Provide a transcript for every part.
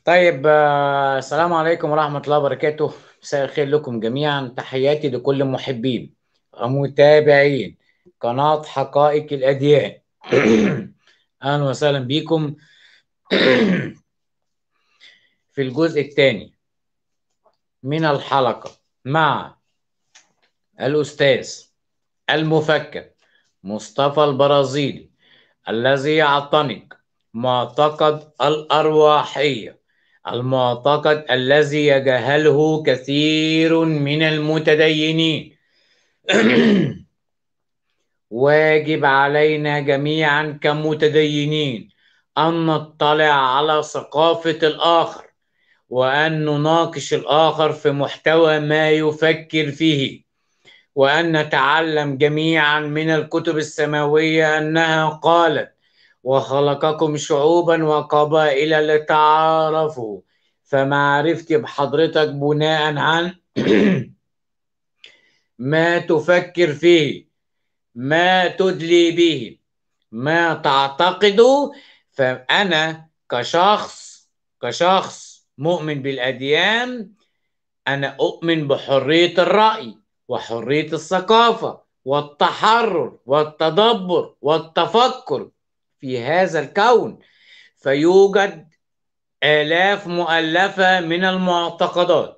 طيب آه، السلام عليكم ورحمة الله وبركاته مساء الخير لكم جميعا تحياتي لكل محبين ومتابعين قناة حقائق الأديان أهلا وسهلا بكم في الجزء الثاني من الحلقة مع الأستاذ المفكر مصطفى البرازيلي الذي يعتنق معتقد الأرواحية المعتقد الذي يجهله كثير من المتدينين واجب علينا جميعا كمتدينين أن نطلع على ثقافة الآخر وأن نناقش الآخر في محتوى ما يفكر فيه وأن نتعلم جميعا من الكتب السماوية أنها قالت وخلقكم شعوبا وقبائل لتعارفوا فمعرفتي بحضرتك بناء عن ما تفكر فيه ما تدلي به ما تعتقده فأنا كشخص كشخص مؤمن بالأديان أنا أؤمن بحرية الرأي وحرية الثقافة والتحرر والتدبر والتفكر في هذا الكون فيوجد آلاف مؤلفة من المعتقدات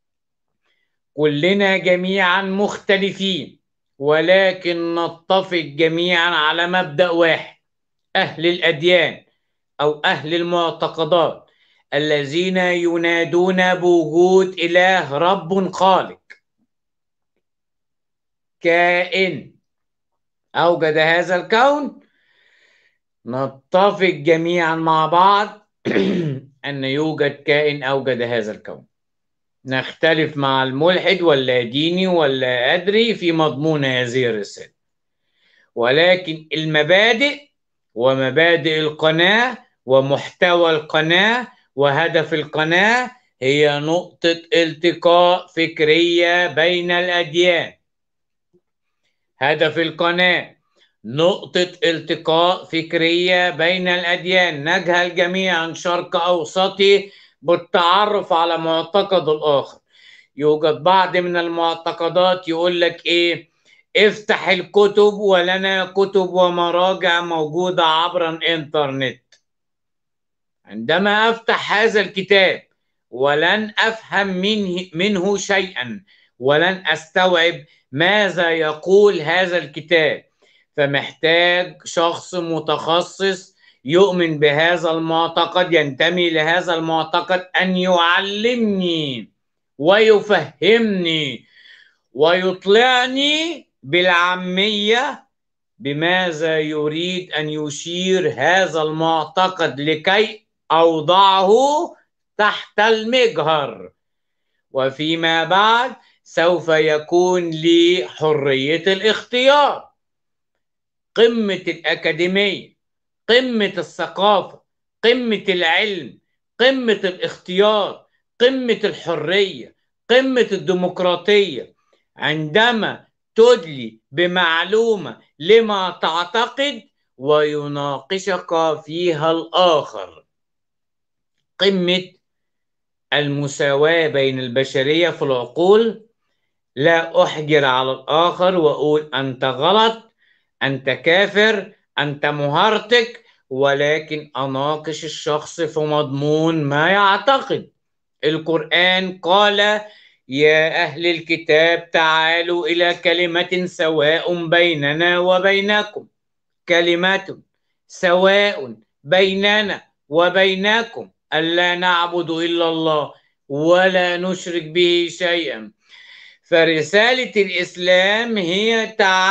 كلنا جميعا مختلفين ولكن نتفق جميعا على مبدأ واحد أهل الأديان أو أهل المعتقدات الذين ينادون بوجود إله رب خالق كائن أوجد هذا الكون نتفق جميعا مع بعض أن يوجد كائن أوجد هذا الكون نختلف مع الملحد ولا ديني ولا أدري في مضمون هذه الرسالة ولكن المبادئ ومبادئ القناة ومحتوى القناة وهدف القناة هي نقطة التقاء فكرية بين الأديان هدف القناة نقطة التقاء فكرية بين الأديان نجهل جميعا شرق أوسطي بالتعرف على معتقد الآخر يوجد بعض من المعتقدات يقول لك إيه افتح الكتب ولنا كتب ومراجع موجودة عبر الإنترنت عندما أفتح هذا الكتاب ولن أفهم منه, منه شيئا ولن أستوعب ماذا يقول هذا الكتاب فمحتاج شخص متخصص يؤمن بهذا المعتقد ينتمي لهذا المعتقد أن يعلمني ويفهمني ويطلعني بالعامية بماذا يريد أن يشير هذا المعتقد لكي أوضعه تحت المجهر وفيما بعد سوف يكون لي حرية الاختيار قمة الأكاديمية قمة الثقافة قمة العلم قمة الاختيار قمة الحرية قمة الديمقراطية عندما تدلي بمعلومة لما تعتقد ويناقشك فيها الآخر قمة المساواة بين البشرية في العقول لا أحجر على الآخر وأقول أنت غلط أنت كافر أنت مهرتك ولكن أناقش الشخص في مضمون ما يعتقد القرآن قال يا أهل الكتاب تعالوا إلى كلمة سواء بيننا وبينكم كلمة سواء بيننا وبينكم ألا نعبد إلا الله ولا نشرك به شيئا فرسالة الإسلام هي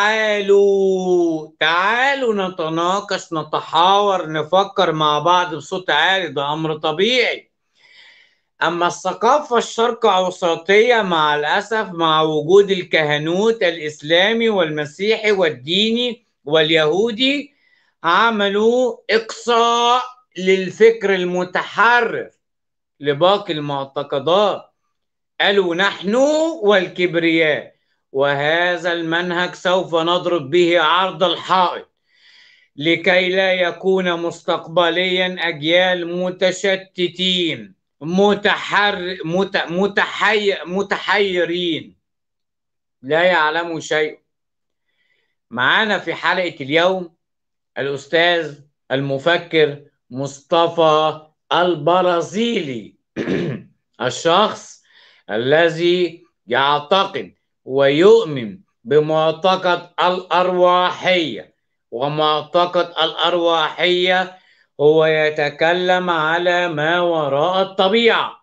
تعالوا تعالوا نتناقش نتحاور نفكر مع بعض بصوت عالي ده أمر طبيعي أما الثقافة الشرق أوسطية مع الأسف مع وجود الكهنوت الإسلامي والمسيحي والديني واليهودي عملوا إقصاء للفكر المتحرر لباقي المعتقدات قالوا نحن والكبرياء وهذا المنهج سوف نضرب به عرض الحائط لكي لا يكون مستقبليا أجيال متشتتين متحر مت... متحي... متحيرين لا يعلموا شيء معانا في حلقة اليوم الأستاذ المفكر مصطفى البرازيلي الشخص الذي يعتقد ويؤمن بمعتقد الأرواحية ومعتقد الأرواحية هو يتكلم على ما وراء الطبيعة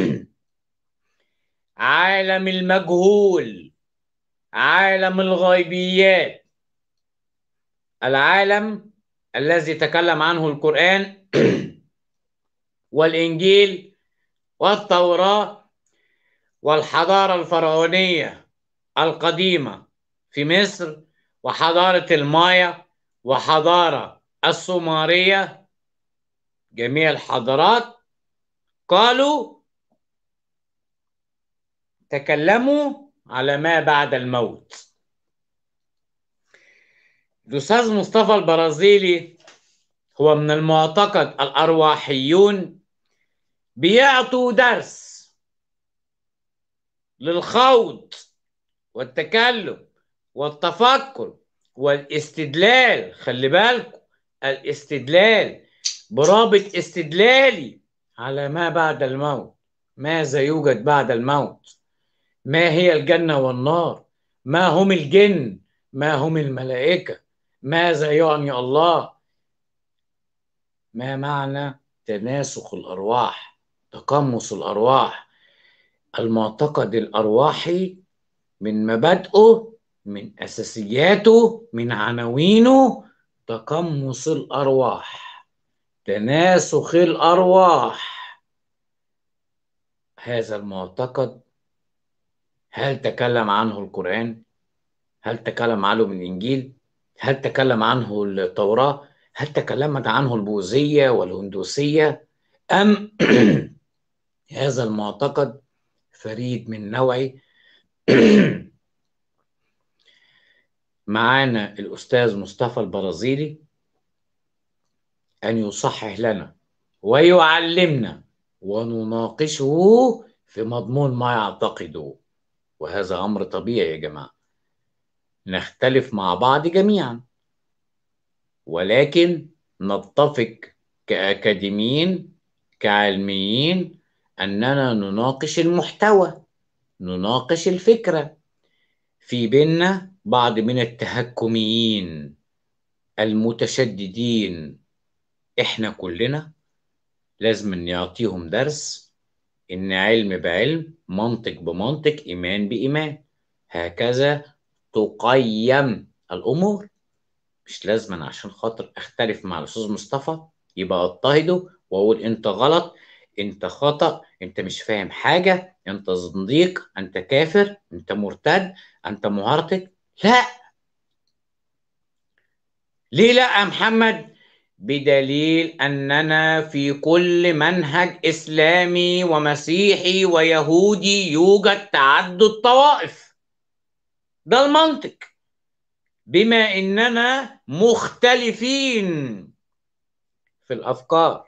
عالم المجهول عالم الغيبيات العالم الذي تكلم عنه القرآن والإنجيل والتوراة والحضارة الفرعونية القديمة في مصر وحضارة المايا وحضارة السومرية جميع الحضارات قالوا تكلموا على ما بعد الموت الأستاذ مصطفى البرازيلي هو من المعتقد الأرواحيون بيعطوا درس للخوض والتكلم والتفكر والاستدلال خلي بالكم الاستدلال برابط استدلالي على ما بعد الموت ماذا يوجد بعد الموت ما هي الجنة والنار ما هم الجن ما هم الملائكة ماذا يعني الله ما معنى تناسخ الأرواح تقمص الأرواح المعتقد الأرواحي من مبادئه من أساسياته من عناوينه تقمص الأرواح تناسخ الأرواح هذا المعتقد هل تكلم عنه القرآن؟ هل تكلم عنه من الإنجيل؟ هل تكلم عنه التوراة؟ هل تكلمت عنه البوذية والهندوسية؟ أم هذا المعتقد فريد من نوعه معانا الأستاذ مصطفى البرازيلي أن يصحح لنا ويعلمنا ونناقشه في مضمون ما يعتقده وهذا أمر طبيعي يا جماعة نختلف مع بعض جميعا ولكن نتفق كأكاديميين كعلميين أننا نناقش المحتوى نناقش الفكرة في بيننا بعض من التهكميين المتشددين احنا كلنا لازم نعطيهم درس ان علم بعلم منطق بمنطق ايمان بايمان هكذا تقيم الامور مش لازم عشان خاطر اختلف مع الاستاذ مصطفى يبقى اضطهده واقول انت غلط انت خطأ انت مش فاهم حاجة انت زنديق انت كافر انت مرتد انت معارض لا ليه لا يا محمد بدليل اننا في كل منهج اسلامي ومسيحي ويهودي يوجد تعدد طوائف ده المنطق بما اننا مختلفين في الافكار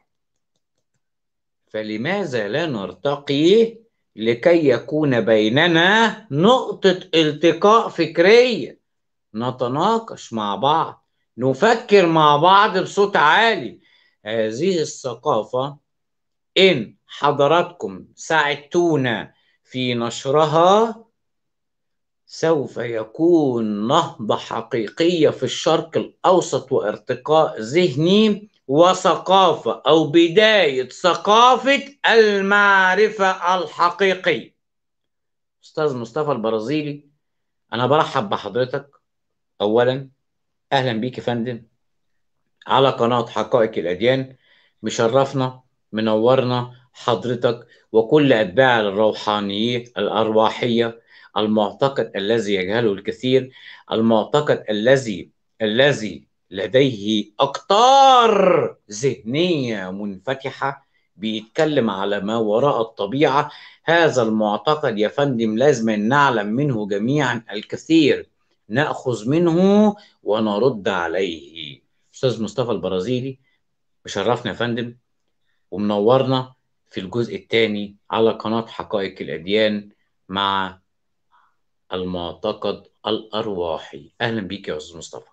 فلماذا لا نرتقي لكي يكون بيننا نقطة التقاء فكرية نتناقش مع بعض نفكر مع بعض بصوت عالي هذه الثقافة إن حضراتكم ساعدتونا في نشرها سوف يكون نهضة حقيقية في الشرق الأوسط وارتقاء ذهني وثقافة أو بداية ثقافة المعرفة الحقيقية أستاذ مصطفى البرازيلي أنا برحب بحضرتك أولا أهلا بيك يا فندم على قناة حقائق الأديان مشرفنا منورنا حضرتك وكل أتباع الروحانية الأرواحية المعتقد الذي يجهله الكثير المعتقد الذي الذي لديه أقطار ذهنية منفتحة بيتكلم على ما وراء الطبيعة هذا المعتقد يا فندم لازم نعلم منه جميعا الكثير نأخذ منه ونرد عليه أستاذ مصطفى البرازيلي مشرفنا يا فندم ومنورنا في الجزء الثاني على قناة حقائق الأديان مع المعتقد الأرواحي أهلا بيك يا أستاذ مصطفى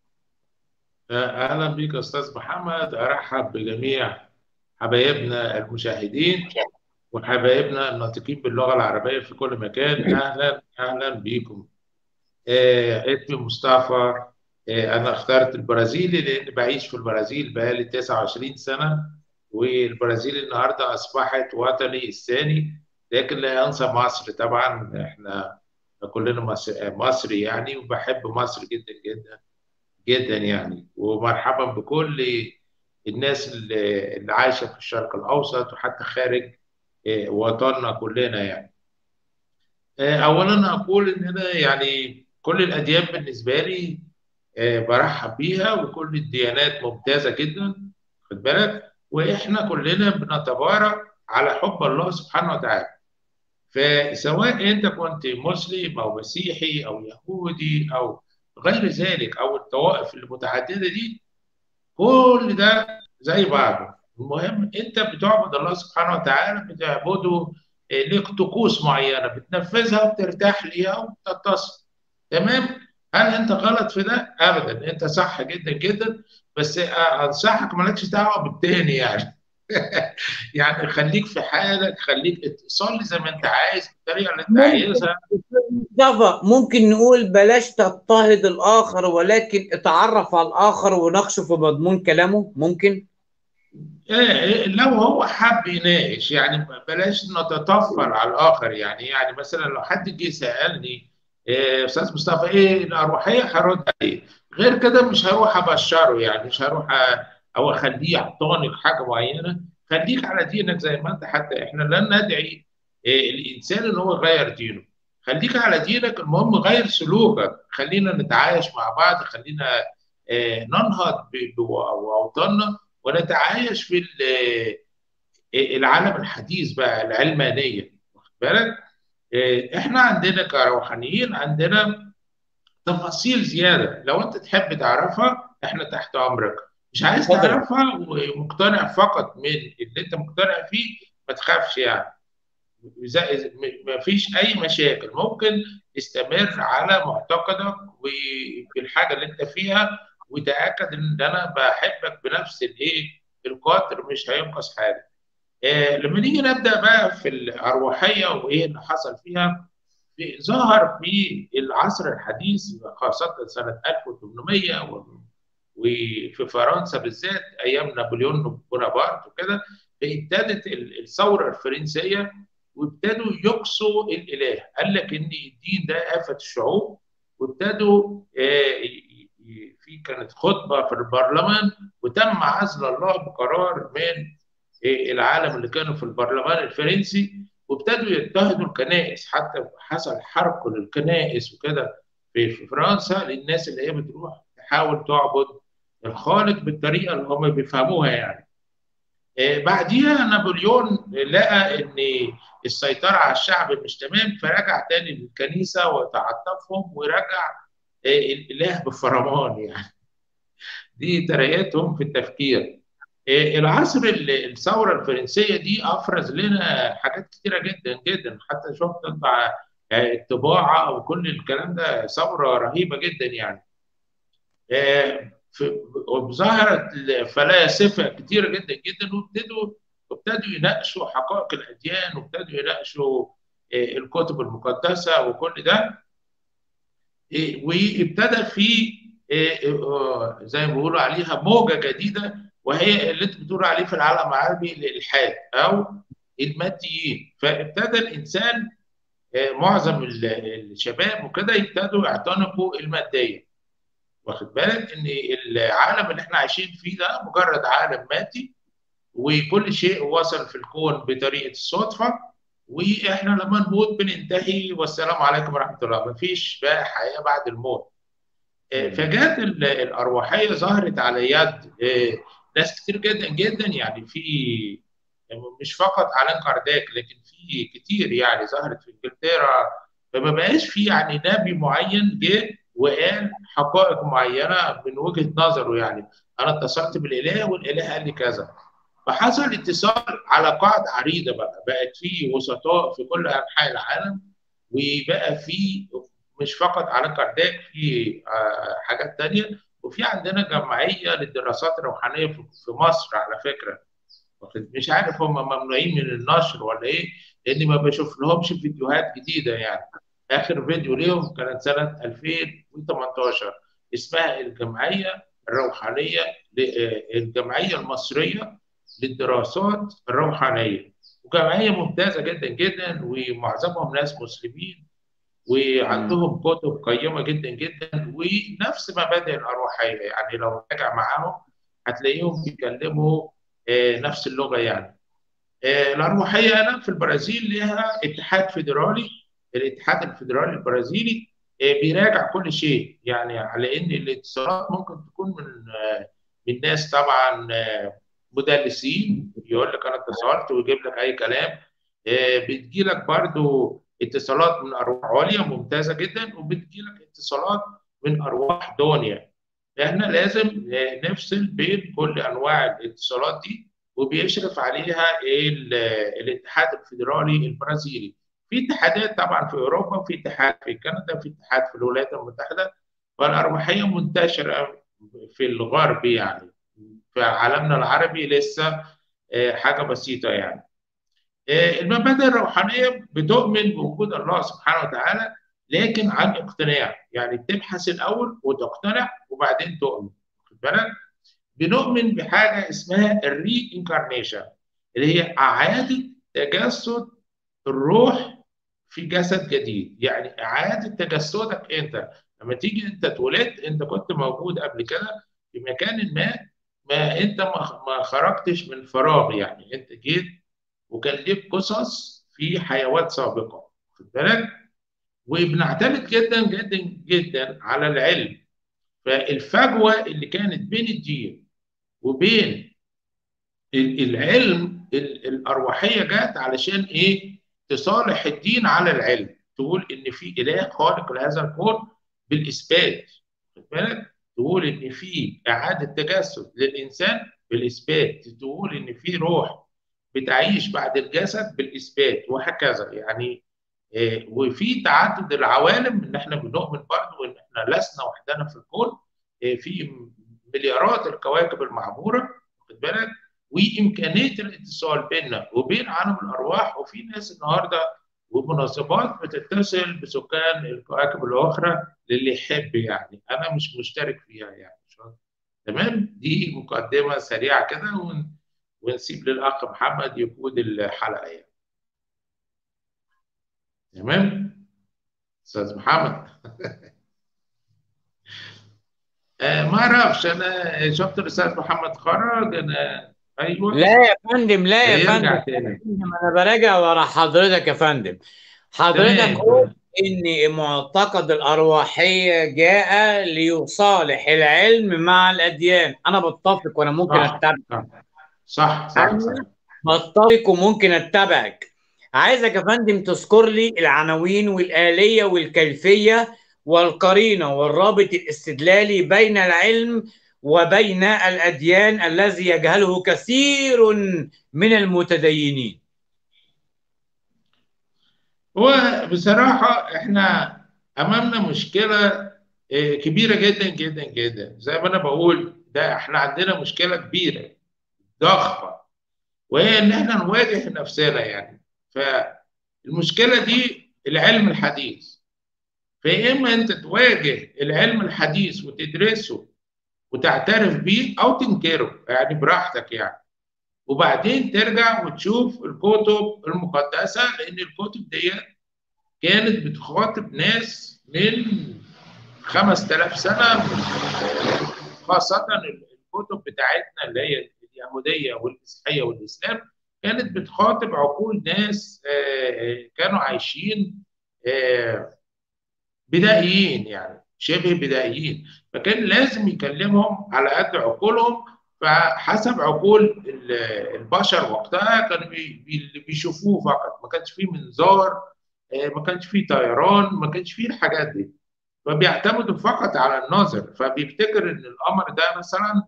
أهلا بك أستاذ محمد أرحب بجميع حبايبنا المشاهدين وحبايبنا الناطقين باللغة العربية في كل مكان أهلا أهلا بكم آه، اسمي مصطفى آه، أنا اخترت البرازيلي لأن بعيش في البرازيل بقالي 29 سنة والبرازيل النهاردة أصبحت وطني الثاني لكن لا ينسى مصر طبعا احنا كلنا مصر- مصري يعني وبحب مصر جدا جدا جدا يعني ومرحبا بكل الناس اللي اللي عايشة في الشرق الأوسط وحتى خارج آه، وطننا كلنا يعني آه، أولا أقول إن أنا يعني كل الأديان بالنسبة لي آه، برحب بيها وكل الديانات ممتازة جدا خد بالك وإحنا كلنا بنتبارك على حب الله سبحانه وتعالى فسواء أنت كنت مسلم أو مسيحي أو يهودي أو غير ذلك أو الطوائف المتعددة دي كل ده زي بعضه المهم انت بتعبد الله سبحانه وتعالى بتعبده آه، ليك طقوس معينه بتنفذها وبترتاح ليها وبتتصل تمام هل انت غلط في ده؟ ابدا انت صح جدا جدا بس آه، انصحك مالكش دعوه بالتاني يعني يعني خليك في حالك خليك صلي زي ما انت عايز بالطريقه اللي انت ممكن عايزها مصطفى ممكن نقول بلاش تضطهد الآخر ولكن اتعرف على الآخر وناقشه في مضمون كلامه ممكن إيه لو هو حب يناقش يعني بلاش نتطفل على الآخر يعني يعني مثلا لو حد جه سألني إيه أستاذ مصطفى إيه الأروحية هرد عليه غير كده مش هروح أبشره يعني مش هروح أ- أو أخليه يعتنق حاجة معينة خليك على دينك زي ما أنت حتى إحنا لن ندعي إيه الإنسان إن هو يغير دينه خليك على دينك المهم غير سلوكك خلينا نتعايش مع بعض خلينا آه، ننهض ب- بأوطاننا ونتعايش في ال- العالم الحديث بقى العلمانية واخد بالك إيه، احنا عندنا كروحانيين عندنا تفاصيل زيادة لو انت تحب تعرفها احنا تحت امرك مش عايز اتفضل تعرفها ومقتنع فقط من اللي انت مقتنع فيه ما تخافش يعني زي- م- ما فيش اي مشاكل ممكن تستمر على معتقدك وفي الحاجة اللي انت فيها وتأكد ان انا بحبك بنفس الايه القدر مش هينقص حاجة آه، لما نيجي نبدأ بقى في الأرواحية وإيه اللي حصل فيها في ظهر في العصر الحديث خاصة سنة 1800 و- وفي فرنسا بالذات أيام نابليون بونابرت وكده ابتدت ال- الثورة الفرنسية وابتدوا يقصوا الإله قال لك إن الدين ده آفة الشعوب وابتدوا آه، ي- ي- في كانت خطبة في البرلمان وتم عزل الله بقرار من العالم اللي كانوا في البرلمان الفرنسي وابتدوا يضطهدوا الكنائس حتى حصل حرق للكنائس وكده في في فرنسا للناس اللي هي بتروح تحاول تعبد الخالق بالطريقه اللي هم بيفهموها يعني آه، بعديها نابليون لقى ان السيطره على الشعب مش تمام فرجع تاني للكنيسه وتعاطفهم ورجع آه، الاله بفرمان يعني دي طريقتهم في التفكير إيه، العصر ال- الثوره الفرنسيه دي افرز لنا حاجات كتيره جدا جدا حتى شفت طبع آه، الطباعه وكل الكلام ده ثوره رهيبه جدا يعني آه، في- وظهرت فلاسفه كتيره جدا جدا وابتدوا وابتدوا يناقشوا حقائق الاديان وابتدوا يناقشوا آه، الكتب المقدسه وكل ده إيه، وابتدى في إيه، آه، زي ما بيقولوا عليها موجه جديده وهي اللي انت بتقول عليه في العالم العربي الالحاد او الماديين فابتدى الانسان آه، معظم ال- الشباب وكده يبتدوا يعتنقوا الماديه واخد بالك ان العالم اللي احنا عايشين فيه ده مجرد عالم مادي وكل شيء وصل في الكون بطريقه الصدفه واحنا لما نموت بننتهي والسلام عليكم ورحمه الله مفيش بقى حياه بعد الموت آه، مم. فجاءت ال- الأرواحية ظهرت على يد آه، ناس كتير جدا جدا يعني في مش فقط علان كارداك لكن في كتير يعني ظهرت في انجلترا فما بقاش في يعني نبي معين جه وقال حقائق معينة من وجهة نظره يعني أنا اتصلت بالإله والإله قال لي كذا فحصل اتصال على قاعدة عريضة بقى بقت في وسطاء في كل أنحاء العالم وبقى في مش فقط على كارداك في حاجات تانية وفي عندنا جمعية للدراسات الروحانية في مصر على فكرة مش عارف هم ممنوعين من النشر ولا ايه لاني ما بشوف لهمش فيديوهات جديده يعني اخر فيديو ليهم كانت سنه 2018 اسمها الجمعيه الروحانيه الجمعيه المصريه للدراسات الروحانيه وجمعيه ممتازه جدا جدا ومعظمهم ناس مسلمين وعندهم كتب قيمه جدا جدا ونفس مبادئ الأروحية يعني لو راجع معاهم هتلاقيهم بيتكلموا نفس اللغه يعني الأروحية هنا في البرازيل لها اتحاد فيدرالي الاتحاد الفيدرالي البرازيلي بيراجع كل شيء يعني على ان الاتصالات ممكن تكون من من ناس طبعا مدلسين يقول لك انا اتصلت ويجيب لك اي كلام بتجي لك برضو اتصالات من ارواح عليا ممتازه جدا وبتجي لك اتصالات من ارواح دنيا احنا لازم نفصل بين كل انواع الاتصالات دي وبيشرف عليها الاتحاد الفيدرالي البرازيلي في اتحادات طبعا في اوروبا وفي اتحاد في كندا في اتحاد في الولايات المتحده فالارواحيه منتشره في الغرب يعني في عالمنا العربي لسه حاجه بسيطه يعني المبادئ الروحانيه بتؤمن بوجود الله سبحانه وتعالى لكن عن اقتناع يعني تبحث الاول وتقتنع وبعدين تؤمن واخد بالك بنؤمن بحاجه اسمها الري انكارنيشن اللي هي اعاده تجسد الروح في جسد جديد يعني اعاده تجسدك انت لما تيجي انت اتولدت انت كنت موجود قبل كده في مكان ما ما انت ما خرجتش من فراغ يعني انت جيت وكان ليك قصص في حيوات سابقه خد بالك وبنعتمد جدا جدا جدا على العلم فالفجوه اللي كانت بين الدين وبين العلم الارواحيه جت علشان ايه؟ تصالح الدين على العلم تقول ان في اله خالق لهذا الكون بالاثبات خد بالك؟ تقول ان في اعاده تجسد للانسان بالاثبات تقول ان في روح بتعيش بعد الجسد بالاثبات وهكذا يعني إيه وفي تعدد العوالم ان احنا بنؤمن برضه ان احنا لسنا وحدنا في الكون إيه في مليارات الكواكب المعموره واخد بالك وامكانيه الاتصال بيننا وبين عالم الارواح وفي ناس النهارده ومنظمات بتتصل بسكان الكواكب الاخرى للي يحب يعني انا مش مشترك فيها يعني تمام دي مقدمه سريعه كده ون... ونسيب للاخ محمد يقود الحلقه يعني تمام استاذ محمد آه ما اعرفش انا شفت الاستاذ محمد خرج انا ايوه لا يا فندم لا يا هيرجع فندم تاني انا براجع ورا حضرتك يا فندم حضرتك تمام قلت ان معتقد الارواحيه جاء ليصالح العلم مع الاديان انا بتفق وانا ممكن صح اتبع صح صح صح انا صح بتفق وممكن اتبعك عايزك يا فندم تذكر لي العناوين والآلية والكيفية والقرينة والرابط الاستدلالي بين العلم وبين الأديان الذي يجهله كثير من المتدينين هو بصراحة احنا أمامنا مشكلة آه، كبيرة جدا جدا جدا زي ما أنا بقول ده احنا عندنا مشكلة كبيرة ضخمة وهي إن احنا نواجه نفسنا يعني فالمشكلة دي العلم الحديث فيا إما أنت تواجه العلم الحديث وتدرسه وتعترف بيه أو تنكره يعني براحتك يعني وبعدين ترجع وتشوف الكتب المقدسة لأن الكتب دي كانت بتخاطب ناس من 5000 سنة خاصة الكتب بتاعتنا اللي هي اليهودية والمسيحية والإسلام كانت بتخاطب عقول ناس آه، كانوا عايشين آه، بدائيين يعني شبه بدائيين فكان لازم يكلمهم على قد عقولهم فحسب عقول ال- البشر وقتها كانوا بي- بي- بيشوفوه فقط ما كانش فيه منظار آه، ما كانش فيه طيران ما كانش فيه الحاجات دي فبيعتمدوا فقط على النظر فبيفتكر ان القمر ده مثلا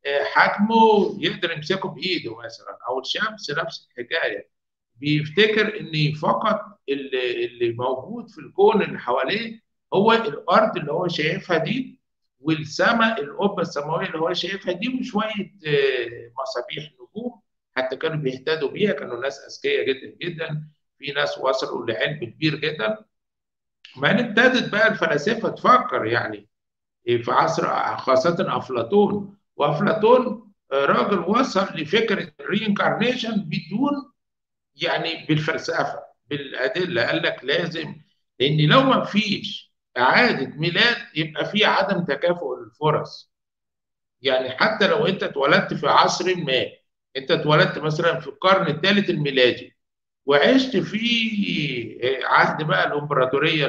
حجمه يقدر يمسكه بايده مثلا او الشمس نفس الحكايه بيفتكر ان فقط اللي, اللي موجود في الكون اللي حواليه هو الارض اللي هو شايفها دي والسماء القبه السماويه اللي هو شايفها دي وشويه مصابيح نجوم حتى كانوا بيهتدوا بيها كانوا ناس اذكياء جدا جدا في ناس وصلوا لعلم كبير جدا ما ابتدت بقى الفلاسفه تفكر يعني في عصر خاصه افلاطون وافلاطون راجل وصل لفكره الرينكارنيشن بدون يعني بالفلسفه بالادله قال لك لازم لان لو ما فيش اعاده ميلاد يبقى في عدم تكافؤ الفرص يعني حتى لو انت اتولدت في عصر ما انت اتولدت مثلا في القرن الثالث الميلادي وعشت في عهد بقى الامبراطوريه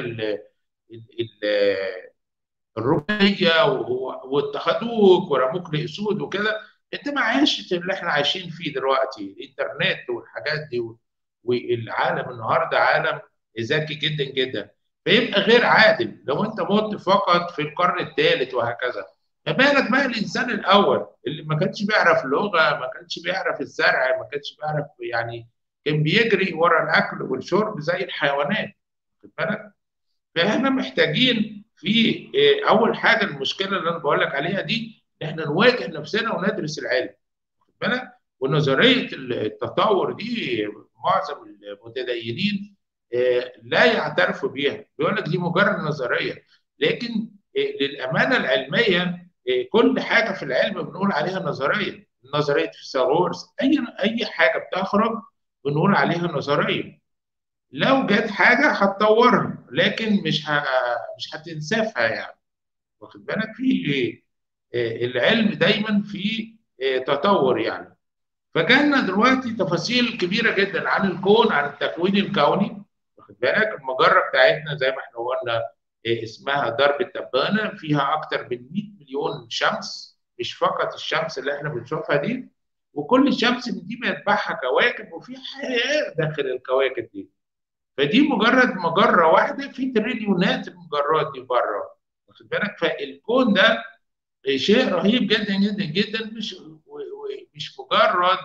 الرومانيه واتخذوك ورموك لاسود وكده انت ما عشت اللي احنا عايشين فيه دلوقتي الانترنت والحاجات دي والعالم النهارده عالم ذكي جدا جدا فيبقى غير عادل لو انت مت فقط في القرن الثالث وهكذا ما بالك بقى الانسان الاول اللي ما كانش بيعرف لغه ما كانش بيعرف الزرع ما كانش بيعرف يعني كان بيجري ورا الاكل والشرب زي الحيوانات خد بالك فاحنا محتاجين في اول حاجه المشكله اللي انا بقول لك عليها دي ان احنا نواجه نفسنا وندرس العلم خد بالك ونظريه التطور دي معظم المتدينين لا يعترفوا بيها بيقول لك دي مجرد نظريه لكن للامانه العلميه كل حاجه في العلم بنقول عليها نظريه نظريه فيثاغورس اي اي حاجه بتخرج بنقول عليها نظريه لو جت حاجه هتطورها لكن مش ه... مش هتنسفها يعني واخد بالك في العلم دايما في تطور يعني فجالنا دلوقتي تفاصيل كبيره جدا عن الكون عن التكوين الكوني واخد بالك المجره بتاعتنا زي ما احنا قلنا اسمها درب التبانه فيها اكتر من 100 مليون شمس مش فقط الشمس اللي احنا بنشوفها دي وكل شمس من دي بيتبعها كواكب وفي حياه داخل الكواكب دي فدي مجرد مجره واحده في تريليونات المجرات دي بره واخد بالك فالكون ده شيء رهيب جدا جدا جدا مش مش مجرد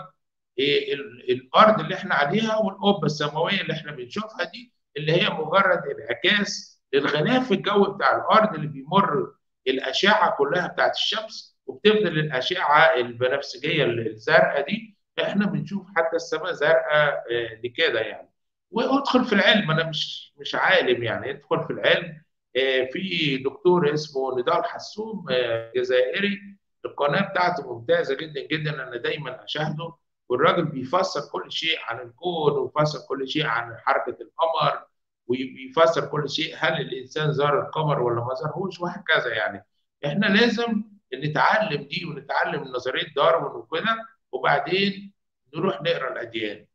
الارض اللي احنا عليها والقبه السماويه اللي احنا بنشوفها دي اللي هي مجرد انعكاس للغلاف الجوي بتاع الارض اللي بيمر الاشعه كلها بتاعت الشمس وبتفضل الاشعه البنفسجيه الزرقاء دي احنا بنشوف حتى السماء زرقاء لكده يعني وادخل في العلم انا مش مش عالم يعني ادخل في العلم في دكتور اسمه نضال حسوم جزائري القناه بتاعته ممتازه جدا جدا انا دايما اشاهده والراجل بيفسر كل شيء عن الكون ويفسر كل شيء عن حركه القمر وبيفسر كل شيء هل الانسان زار القمر ولا ما زارهوش وهكذا يعني احنا لازم نتعلم دي ونتعلم نظريه داروين وكده وبعدين نروح نقرا الاديان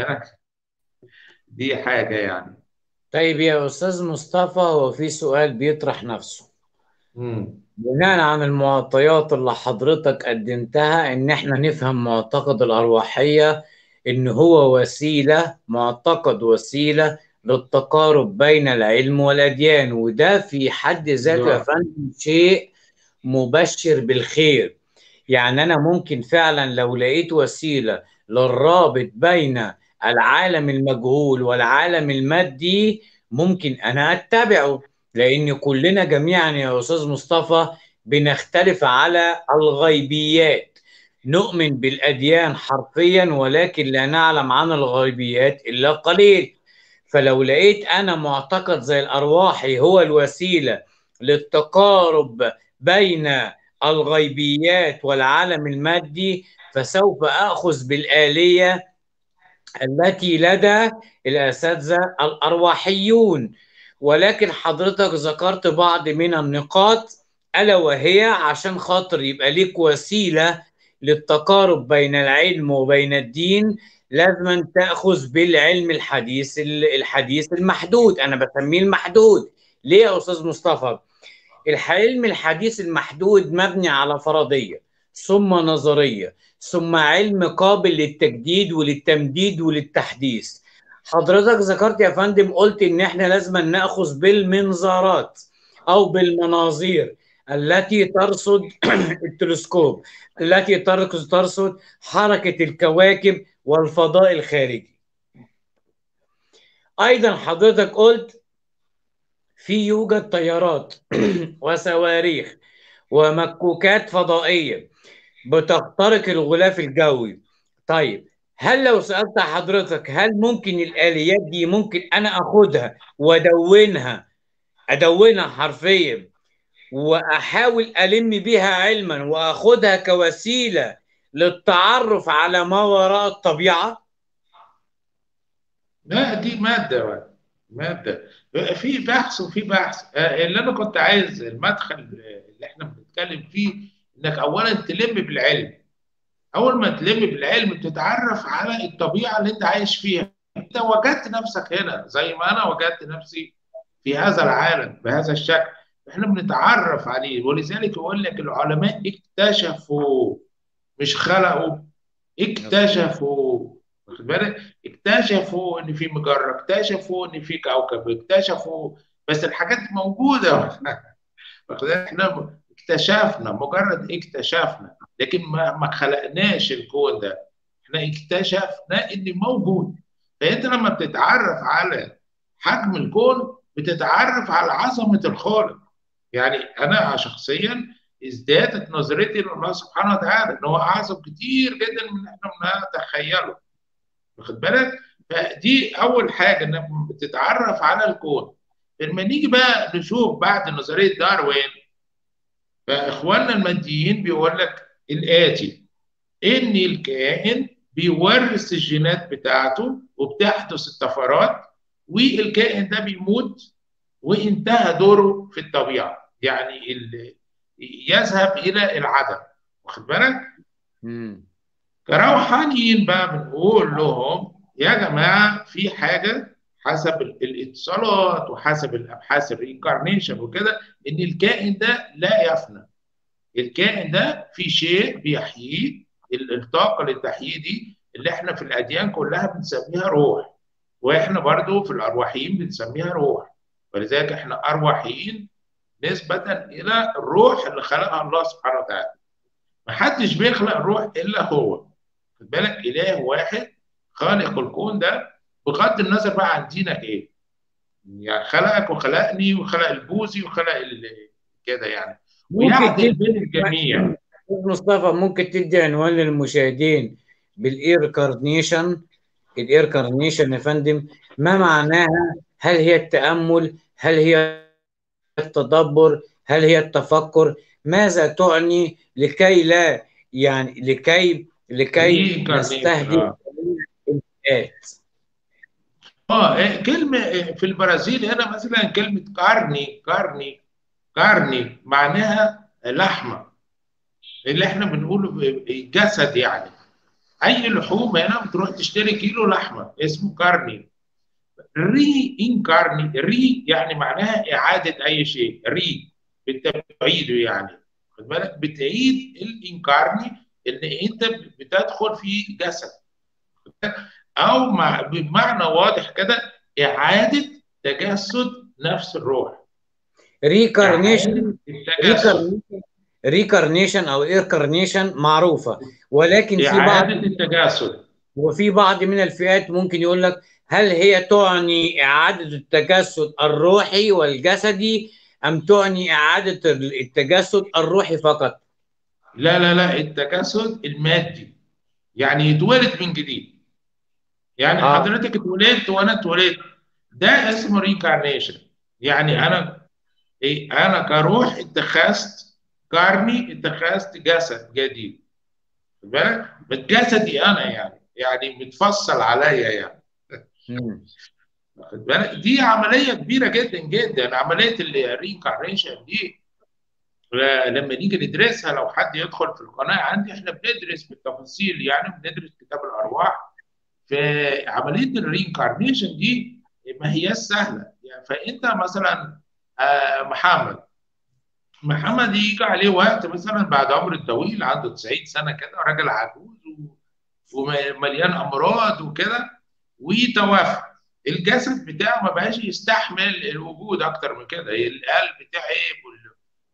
دي حاجه يعني طيب يا استاذ مصطفى هو في سؤال بيطرح نفسه مم. بناء عن المعطيات اللي حضرتك قدمتها ان احنا نفهم معتقد الارواحيه ان هو وسيله معتقد وسيله للتقارب بين العلم والاديان وده في حد ذاته يا فندم شيء مبشر بالخير يعني انا ممكن فعلا لو لقيت وسيله للرابط بين العالم المجهول والعالم المادي ممكن انا اتبعه لان كلنا جميعا يا استاذ مصطفى بنختلف على الغيبيات نؤمن بالاديان حرفيا ولكن لا نعلم عن الغيبيات الا قليل فلو لقيت انا معتقد زي الارواحي هو الوسيله للتقارب بين الغيبيات والعالم المادي فسوف اخذ بالاليه التي لدى الاساتذه الارواحيون ولكن حضرتك ذكرت بعض من النقاط الا وهي عشان خاطر يبقى ليك وسيله للتقارب بين العلم وبين الدين لازم تاخذ بالعلم الحديث الحديث المحدود انا بسميه المحدود ليه يا استاذ مصطفى العلم الحديث المحدود مبني على فرضيه ثم نظريه ثم علم قابل للتجديد وللتمديد وللتحديث حضرتك ذكرت يا فندم قلت ان احنا لازم ناخذ بالمنظارات او بالمناظير التي ترصد التلسكوب التي ترصد حركة الكواكب والفضاء الخارجي أيضا حضرتك قلت في يوجد طيارات وصواريخ ومكوكات فضائية بتخترق الغلاف الجوي طيب هل لو سألت حضرتك هل ممكن الآليات دي ممكن أنا أخدها وأدونها أدونها حرفيا وأحاول ألم بها علما وأخدها كوسيلة للتعرف على ما وراء الطبيعة؟ لا دي مادة مادة في بحث وفي بحث اللي أنا كنت عايز المدخل اللي إحنا بنتكلم فيه إنك أولا تلم بالعلم اول ما تلم بالعلم بتتعرف على الطبيعه اللي انت عايش فيها انت وجدت نفسك هنا زي ما انا وجدت نفسي في هذا العالم بهذا الشكل احنا بنتعرف عليه ولذلك يقول لك العلماء اكتشفوا مش خلقوا اكتشفوا واخد بالك اكتشفوا ان في مجره اكتشفوا ان في كوكب اكتشفوا بس الحاجات موجوده احنا اكتشفنا مجرد اكتشفنا لكن ما ما خلقناش الكون ده احنا اكتشفنا ان موجود فانت لما بتتعرف على حجم الكون بتتعرف على عظمه الخالق يعني انا شخصيا ازدادت نظرتي لله سبحانه وتعالى ان هو اعظم كتير جدا من احنا نتخيله واخد بالك فدي اول حاجه انك بتتعرف على الكون لما نيجي بقى نشوف بعد نظريه داروين فاخواننا الماديين بيقول لك الآتي إن الكائن بيورث الجينات بتاعته وبتحدث الطفرات والكائن ده بيموت وانتهى دوره في الطبيعة يعني يذهب إلى العدم واخد بالك؟ كروحانيين بقى بنقول لهم يا جماعة في حاجة حسب الاتصالات وحسب الابحاث الرينكارنيشن وكده ان الكائن ده لا يفنى الكائن ده في شيء بيحييه الطاقه اللي تحييه دي اللي احنا في الاديان كلها بنسميها روح واحنا برضو في الارواحيين بنسميها روح ولذلك احنا ارواحيين نسبه الى الروح اللي خلقها الله سبحانه وتعالى ما حدش بيخلق الروح الا هو خد بالك اله واحد خالق الكون ده بغض النظر بقى عن دينك ايه يعني خلقك وخلقني وخلق البوذي وخلق كده يعني ويعدل بين الجميع مصطفى ممكن تدي عنوان للمشاهدين بالاير كارنيشن الاير كارنيشن يا فندم ما معناها هل هي التامل هل هي التدبر هل هي التفكر ماذا تعني لكي لا يعني لكي لكي نستهدف الآيات اه كلمه في البرازيل هنا مثلا كلمه كارني كارني كارني معناها لحمه اللي احنا بنقوله جسد يعني اي لحوم هنا بتروح تشتري كيلو لحمه اسمه كارني ري انكارني ري يعني معناها اعاده اي شيء ري انت بتعيده يعني خد بالك بتعيد الانكارني ان انت بتدخل في جسد او مع بمعنى واضح كده اعاده تجسد نفس الروح ريكارنيشن ريكارنيشن او ايركارنيشن معروفه ولكن في بعض اعاده التجسد وفي بعض من الفئات ممكن يقول لك هل هي تعني اعاده التجسد الروحي والجسدي ام تعني اعاده التجسد الروحي فقط لا لا لا التجسد المادي يعني يتولد من جديد يعني آه. حضرتك اتولدت وانا اتولدت ده اسمه ريكارنيشن يعني انا إيه انا كروح اتخذت كارني اتخذت جسد جديد خد بالك جسدي انا يعني يعني متفصل عليا يعني واخد بالك دي عمليه كبيره جدا جدا عمليه الريكارنيشن دي لما نيجي ندرسها لو حد يدخل في القناه عندي احنا بندرس بالتفاصيل يعني بندرس كتاب الارواح في عمليه الرينكارنيشن دي ما هي سهله يعني فانت مثلا آه محمد محمد يجي عليه وقت مثلا بعد عمر طويل عنده 90 سنه كده راجل عجوز ومليان امراض وكده وتوفى الجسد بتاعه ما بقاش يستحمل الوجود اكتر من كده القلب تعب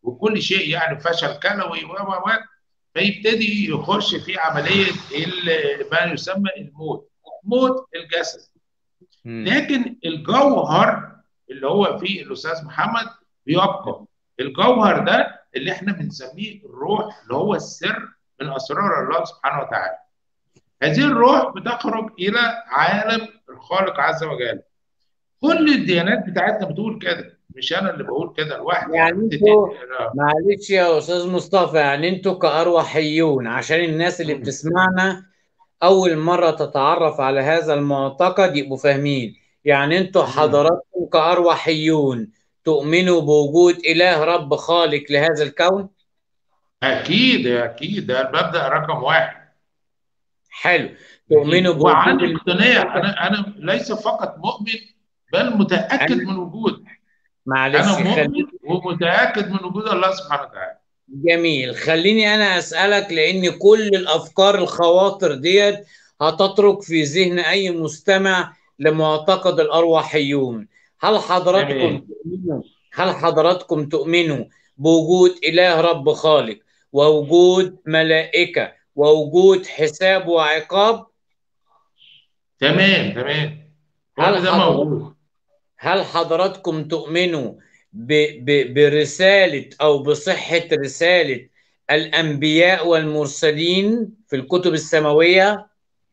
وكل شيء يعني فشل كلوي و و و فيبتدي يخش في عمليه ال- ما يسمى الموت موت الجسد مم. لكن الجوهر اللي هو فيه الاستاذ محمد بيبقى الجوهر ده اللي احنا بنسميه الروح اللي هو السر من اسرار الله سبحانه وتعالى هذه الروح بتخرج الى عالم الخالق عز وجل كل الديانات بتاعتنا بتقول كده مش انا اللي بقول كده لوحدي يعني انتوا معلش يا استاذ مصطفى يعني انتوا كأرواحيون عشان الناس اللي مم. بتسمعنا اول مرة تتعرف على هذا المعتقد يبقوا فاهمين يعني انتوا مم. حضراتكم كأرواحيون تؤمنوا بوجود اله رب خالق لهذا الكون اكيد اكيد ده المبدأ رقم واحد حلو تؤمنوا بوجود وعندي ال- اقتناع انا انا ليس فقط مؤمن بل متاكد أنا- من وجود معلش انا خلي مؤمن ومتاكد من وجود الله سبحانه وتعالى جميل خليني أنا أسألك لأن كل الأفكار الخواطر ديت هتترك في ذهن أي مستمع لمعتقد الأرواحيون هل حضراتكم تمام تؤمنوا هل حضراتكم تؤمنوا بوجود إله رب خالق ووجود ملائكة ووجود حساب وعقاب تمام تمام هل كل ده حضراتكم موجود هل حضراتكم تؤمنوا ب ب برسالة أو بصحة رسالة الأنبياء والمرسلين في الكتب السماوية؟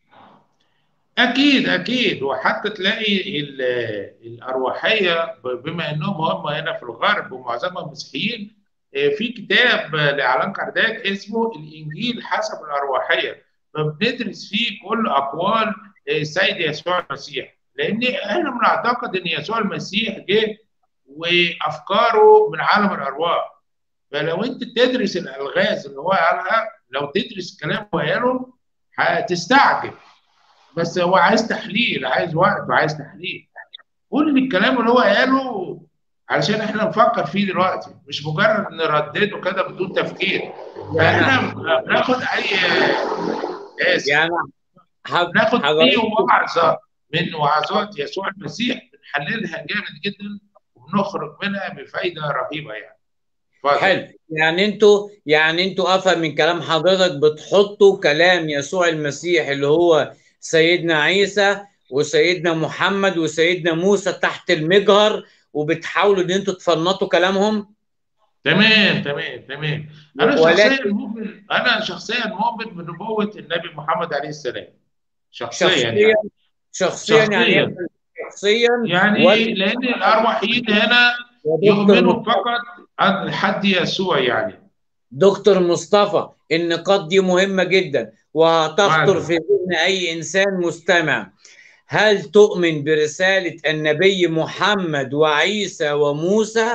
اكيد اكيد وحتى تلاقي ال- الارواحيه بما انهم هم هنا في الغرب ومعظمهم مسيحيين آه، في كتاب آه، لعلان كارداك اسمه الانجيل حسب الارواحيه فبندرس فيه كل اقوال آه، السيد يسوع المسيح لان احنا بنعتقد ان يسوع المسيح جه وافكاره من عالم الارواح فلو انت تدرس الالغاز اللي هو قالها لو تدرس كلام هو قاله هتستعجب بس هو عايز تحليل عايز وقت وعايز تحليل كل الكلام اللي هو قاله علشان احنا نفكر فيه دلوقتي مش مجرد نردده كده بدون تفكير فاحنا يعني بناخد اي اسف يعني حض- بناخد اي حضرتك وعظه من وعظات يسوع المسيح بنحللها جامد جدا وبنخرج منها بفايده رهيبه يعني اتفضل حلو يعني انتوا يعني انتوا افهم من كلام حضرتك بتحطوا كلام يسوع المسيح اللي هو سيدنا عيسى وسيدنا محمد وسيدنا موسى تحت المجهر وبتحاولوا ان انتوا تفنطوا كلامهم تمام تمام تمام انا ولكن شخصيا مؤمن انا شخصيا مؤمن بنبوه النبي محمد عليه السلام شخصيا شخصيا يعني شخصيا يعني شخصيا ايه شخصيا يعني ولا لان الارواحيين هنا يا دكتور يؤمنوا مصطفى فقط عن الحد يسوع يعني دكتور مصطفى النقاط دي مهمة جدا وهتخطر معنا في ذهن أي إنسان مستمع هل تؤمن برسالة النبي محمد وعيسى وموسى؟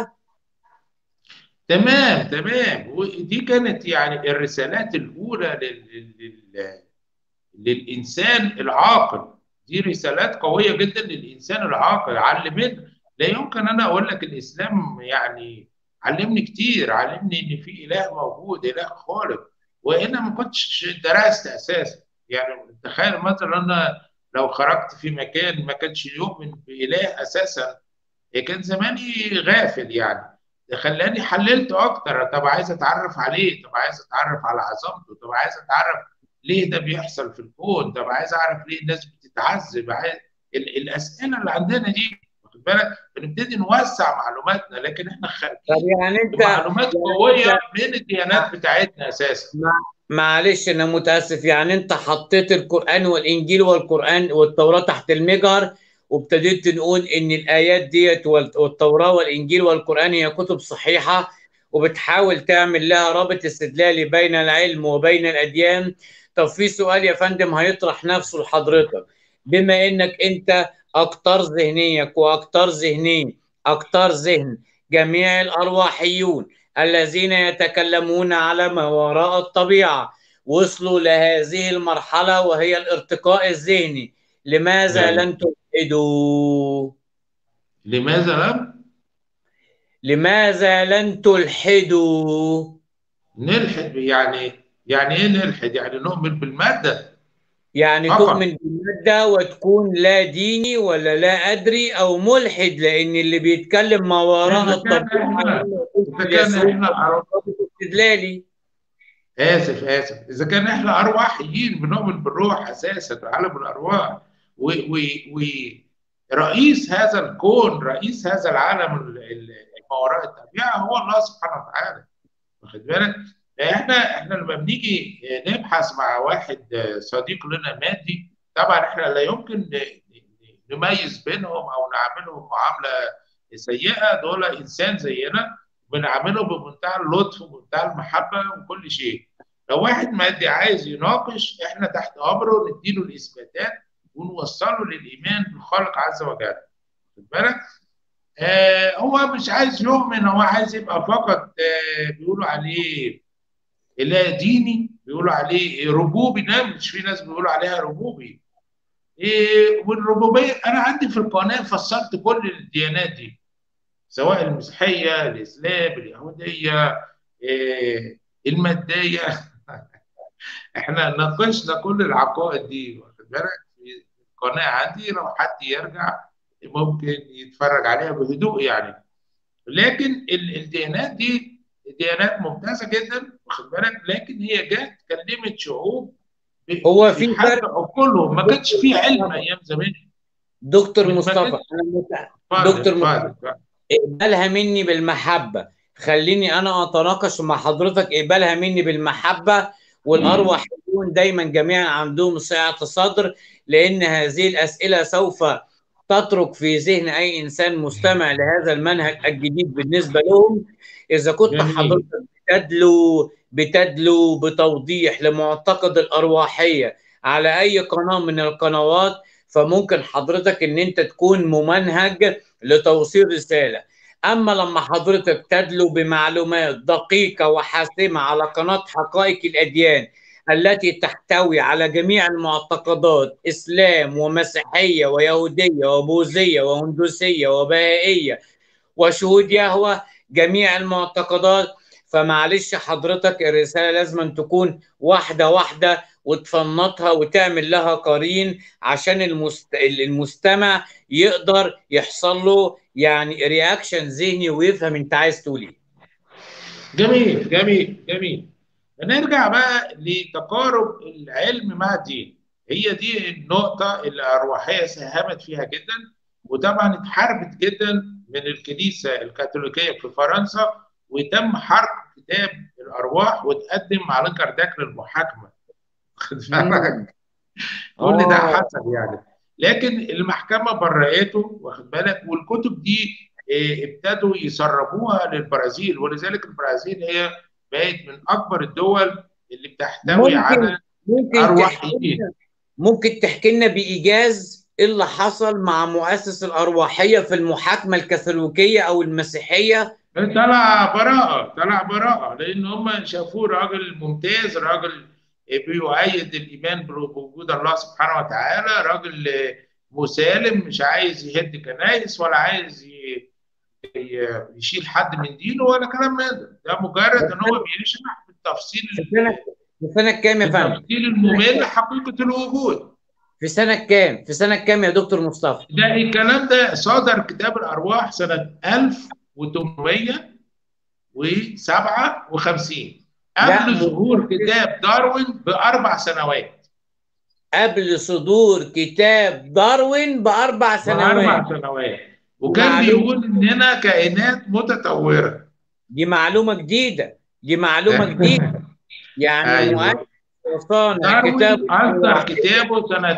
تمام تمام ودي كانت يعني الرسالات الاولى لل... لل... للانسان العاقل دي رسالات قويه جدا للانسان العاقل علمنا لا يمكن انا اقول لك الاسلام يعني علمني كتير علمني ان في اله موجود اله خالق وانا ما كنتش درست اساسا يعني تخيل مثلا انا لو خرجت في مكان ما كانش يؤمن باله اساسا كان زماني غافل يعني ده خلاني حللت اكتر طب عايز اتعرف عليه طب عايز اتعرف على عظمته طب عايز اتعرف ليه ده بيحصل في الكون طب عايز اعرف ليه الناس بتتعذب عايز ال- الاسئله اللي عندنا دي واخد بالك بنبتدي نوسع معلوماتنا لكن احنا طب خارجين يعني أنت بمعلومات يعني قويه أنت من الديانات بتاعتنا اساسا مع- معلش أنا متأسف يعني أنت حطيت القرآن والإنجيل والقرآن والتوراة تحت المجهر وابتديت نقول إن الآيات ديت وال- والتوراة والإنجيل والقرآن هي كتب صحيحة وبتحاول تعمل لها رابط استدلالي بين العلم وبين الأديان طب في سؤال يا فندم هيطرح نفسه لحضرتك بما إنك أنت أكتر ذهنيك وأكتر ذهنين أكتر ذهن جميع الأرواحيون الذين يتكلمون على ما وراء الطبيعة وصلوا لهذه المرحلة وهي الارتقاء الذهني لماذا نعم لن تلحدوا لماذا لم لماذا لن تلحدوا نلحد يعني يعني ايه نلحد يعني نؤمن بالماده يعني فقط تؤمن بالمادة وتكون لا ديني ولا لا أدري أو ملحد لأن اللي بيتكلم ما وراء إذا كان الطبيعة إحنا هو إذا كان الفيلسوف إحنا الاستدلالي آسف آسف إذا كان إحنا أرواحيين بنؤمن بالروح أساسا عالم الأرواح و و ورئيس هذا الكون رئيس هذا العالم ال- ال- ما وراء الطبيعة هو الله سبحانه وتعالى واخد بالك احنا احنا لما بنيجي نبحث مع واحد صديق لنا مادي طبعا احنا لا يمكن ن- ن- نميز بينهم او نعاملهم معامله سيئه دول انسان زينا بنعامله بمنتهى اللطف ومنتهى المحبه وكل شيء لو واحد مادي عايز يناقش احنا تحت امره نديله الاثباتات ونوصله للايمان بالخالق عز وجل واخد بالك آه هو مش عايز يؤمن هو عايز يبقى فقط آه بيقولوا عليه لا ديني بيقولوا عليه ربوبي لا مش في ناس بيقولوا عليها ربوبي إيه والربوبيه انا عندي في القناه فصلت كل الديانات دي سواء المسيحيه الاسلام اليهوديه إيه الماديه احنا ناقشنا كل العقائد دي واخد بالك في القناه عندي لو حد يرجع ممكن يتفرج عليها بهدوء يعني لكن ال- الديانات دي ديانات ممتازه جدا واخد بالك لكن هي جت كلمت شعوب ب- هو في بحسب فرق عقولهم ما كانش في علم ايام زمان دكتور ما مصطفى كانش أنا مت- اتفضل دكتور مصطفى اتفضل اتفضل. اقبلها مني بالمحبة خليني أنا أتناقش مع حضرتك اقبلها مني بالمحبة والأرواح يكون دايما جميعا عندهم سعة صدر لأن هذه الأسئلة سوف تترك في ذهن أي إنسان مستمع لهذا المنهج الجديد بالنسبة لهم إذا كنت جميل حضرتك بتدلو بتدلو بتوضيح لمعتقد الأرواحية على أي قناة من القنوات فممكن حضرتك إن أنت تكون ممنهج لتوصيل رسالة أما لما حضرتك تدلو بمعلومات دقيقة وحاسمة على قناة حقائق الأديان التي تحتوي على جميع المعتقدات إسلام ومسيحية ويهودية وبوذية وهندوسية وبهائية وشهود يهوه جميع المعتقدات فمعلش حضرتك الرسالة لازم أن تكون واحدة واحدة وتفنطها وتعمل لها قرين عشان المست... المستمع يقدر يحصل له يعني رياكشن ذهني ويفهم انت عايز تقول ايه جميل جميل جميل نرجع بقى لتقارب العلم مع الدين هي دي النقطة اللي الأرواحية ساهمت فيها جدا وطبعا اتحاربت جدا من الكنيسة الكاثوليكية في فرنسا وتم حرق كتاب الأرواح وتقدم على كارداك للمحاكمة واخد بالك كل ده اه حصل يعني لكن المحكمة برأته واخد بالك والكتب دي إيه، ابتدوا يسربوها للبرازيل ولذلك البرازيل هي بقت من أكبر الدول اللي بتحتوي ممكن على ممكن تحكي أرواحيين لنا ممكن تحكي لنا بإيجاز ايه اللي حصل مع مؤسس الأرواحية في المحاكمة الكاثوليكية أو المسيحية طلع براءة طلع براءة لأن هم شافوه راجل ممتاز راجل بيؤيد الإيمان بوجود الله سبحانه وتعالى راجل مسالم مش عايز يهد كنايس ولا عايز ي- ي- يشيل حد من دينه ولا كلام من ده ده مجرد ان هو بيشرح بالتفصيل في سنة في سنة كام يا فندم؟ بالتفصيل الممل حقيقة الوجود في سنة كام؟ في سنة كام يا دكتور مصطفى؟ ده الكلام ده صدر كتاب الأرواح سنة 1857 لا قبل ظهور مؤسس كتاب داروين بأربع سنوات قبل صدور كتاب داروين بأربع سنوات بأربع سنوات وكان ومعلومة بيقول إننا كائنات متطورة دي معلومة جديدة دي معلومة جديدة يعني مؤسس أيوه وصانع كتاب داروين أصدر الأرواحية كتابه سنة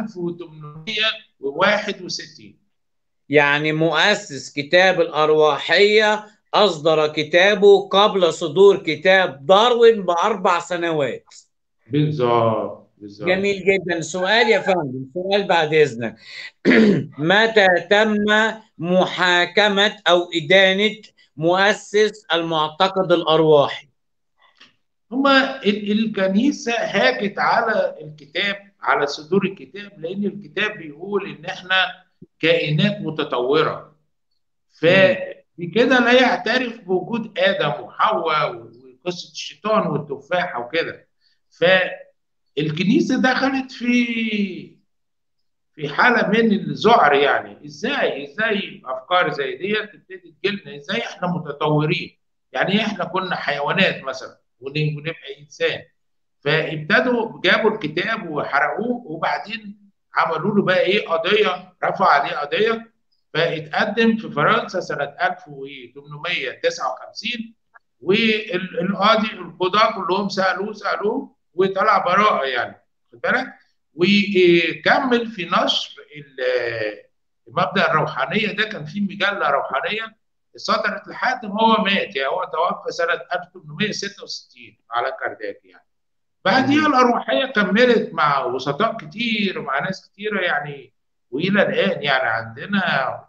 1861 يعني مؤسس كتاب الأرواحية أصدر كتابه قبل صدور كتاب داروين بأربع سنوات بالظبط بالظبط جميل جدا سؤال يا فندم سؤال بعد إذنك متى تم محاكمة أو إدانة مؤسس المعتقد الأرواحي هما ال- الكنيسة هاجت على الكتاب على صدور الكتاب لأن الكتاب بيقول إن إحنا كائنات متطورة مم. فبكده لا يعترف بوجود آدم وحواء وقصة الشيطان والتفاحة وكده الكنيسه دخلت في في حاله من الذعر يعني ازاي ازاي افكار زي دي تبتدي تجيلنا ازاي احنا متطورين يعني احنا كنا حيوانات مثلا ونبقى انسان فابتدوا جابوا الكتاب وحرقوه وبعدين عملوا له بقى ايه قضيه رفع عليه قضيه فاتقدم في فرنسا سنه 1859 والقاضي القضاه كلهم سالوه سالوه وطلع براءه يعني خد بالك وكمل في نشر المبدا الروحانيه ده كان في مجله روحانيه صدرت لحد ما هو مات يعني هو توفى سنه 1866 على كارداك يعني بعديها الأروحية كملت مع وسطاء كتير ومع ناس كتيرة يعني وإلى الآن يعني عندنا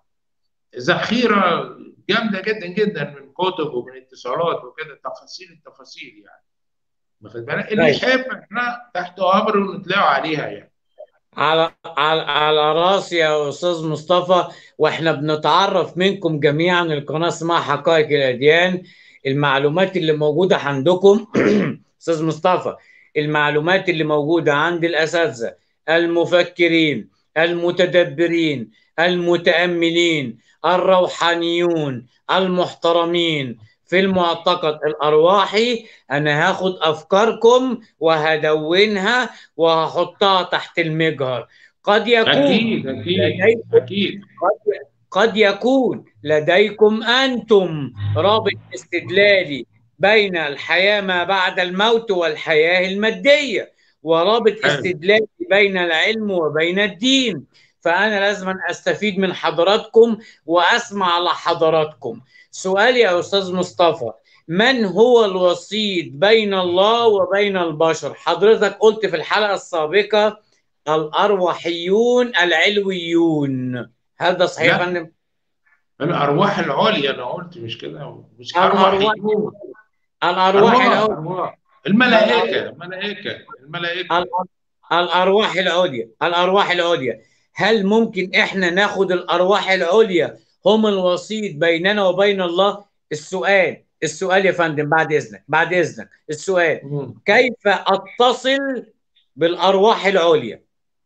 ذخيرة جامدة جدا جدا من كتب ومن اتصالات وكده تفاصيل التفاصيل يعني واخد بالك اللي يحب احنا تحت أمر ونتلاقوا عليها يعني على على على راسي يا استاذ مصطفى واحنا بنتعرف منكم جميعا القناه اسمها حقائق الاديان المعلومات اللي موجوده عندكم استاذ مصطفى المعلومات اللي موجودة عند الأساتذة المفكرين المتدبرين المتأملين الروحانيون المحترمين في المعتقد الأرواحي أنا هاخد أفكاركم وهدونها وهحطها تحت المجهر قد يكون أكيد أكيد لديكم أكيد قد, قد يكون لديكم أنتم رابط استدلالي بين الحياة ما بعد الموت والحياة المادية ورابط حلو. استدلالي بين العلم وبين الدين فأنا لازم أستفيد من حضراتكم وأسمع لحضراتكم سؤالي يا أستاذ مصطفى من هو الوسيط بين الله وبين البشر حضرتك قلت في الحلقة السابقة الأرواحيون العلويون هذا صحيح لا. يا فندم الأرواح العليا أنا قلت مش كده مش الأرواح أرواحيون الأرواح أرواح العليا أرواح الملائكة الملائكة الملائكة الأر- الأرواح العليا الأرواح العليا هل ممكن إحنا ناخد الأرواح العليا هم الوسيط بيننا وبين الله السؤال السؤال يا فندم بعد إذنك بعد إذنك السؤال مم. كيف أتصل بالأرواح العليا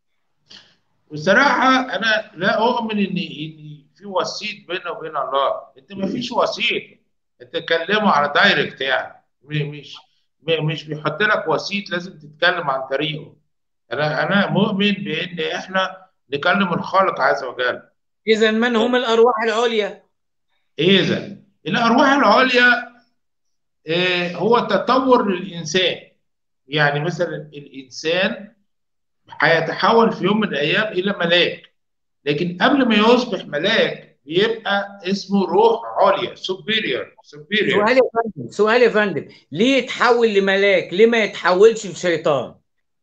بصراحة أنا لا أؤمن إن إن في وسيط بيننا وبين الله، أنت ما فيش وسيط، أنت تكلمه على دايركت يعني م- مش م- مش بيحط لك وسيط لازم تتكلم عن طريقه. أنا أنا مؤمن بإن إحنا نكلم الخالق عز وجل. إذا من هم الأرواح العليا؟ إذا الأرواح العليا آه، هو تطور للإنسان. يعني مثلا الإنسان هيتحول في يوم من الأيام إلى ملاك. لكن قبل ما يصبح ملاك بيبقى اسمه روح عليا سوبيريور سوبيريور سؤال يا فندم سؤال يا فندم ليه يتحول لملاك؟ ليه ما يتحولش لشيطان؟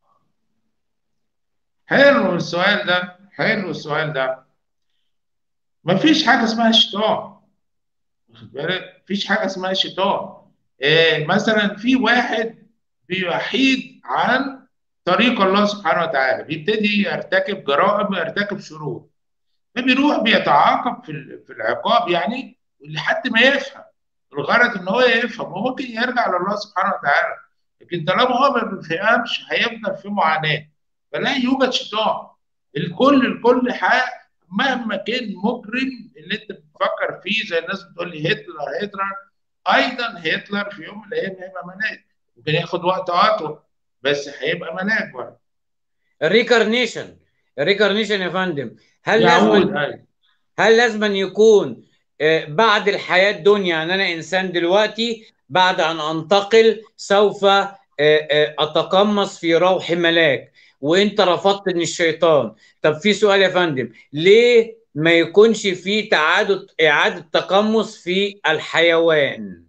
حلو السؤال ده حلو السؤال ده مفيش حاجه اسمها شيطان واخد بالك مفيش حاجه اسمها شيطان إيه مثلا في واحد بيحيد عن طريق الله سبحانه وتعالى بيبتدي يرتكب جرائم ويرتكب شرور فبيروح بيتعاقب في ال- في العقاب يعني لحد ما يفهم الغرض ان هو يفهم وممكن يرجع لله سبحانه وتعالى لكن طالما هو ما بيفهمش هيفضل في معاناه فلا يوجد شيطان الكل الكل حق مهما كان مجرم اللي انت بتفكر فيه زي الناس بتقول لي هتلر هتلر ايضا هتلر في يوم من الايام هيبقى ملاك ممكن ياخد وقت اطول بس هيبقى ملاك برضه الريكارنيشن الريكارنيشن يا فندم هل يعود لازم أيوة. هل لازم أن يكون آه، بعد الحياة الدنيا يعني أنا إنسان دلوقتي بعد أن أنتقل سوف آه، آه، أتقمص في روح ملاك وأنت رفضت إن الشيطان طب في سؤال يا فندم ليه ما يكونش في تعادل إعادة تقمص في الحيوان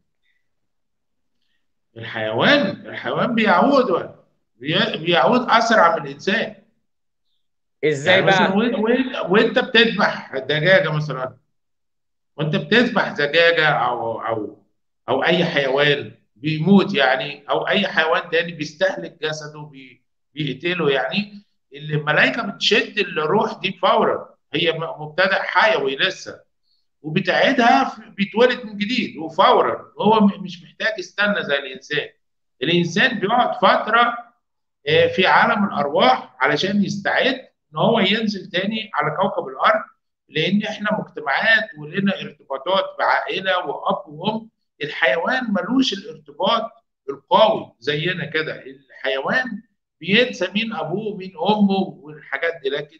الحيوان الحيوان بيعود بي- بيعود اسرع من الانسان إزاي يعني مثلا بقى وإن- وإن- وانت بتذبح دجاجه مثلا وانت بتذبح دجاجه او او او اي حيوان بيموت يعني او اي حيوان تاني بيستهلك جسده بي- بيقتله يعني الملائكه بتشد الروح دي فورا هي م- مبتدأ حيوي لسه وبتعيدها في- بيتولد من جديد وفورا هو م- مش محتاج يستنى زي الانسان الانسان بيقعد فتره في عالم الارواح علشان يستعد ان هو ينزل تاني على كوكب الارض لان احنا مجتمعات ولنا ارتباطات بعائله واب وام الحيوان ملوش الارتباط القوي زينا كده الحيوان بينسى مين ابوه ومين امه والحاجات دي لكن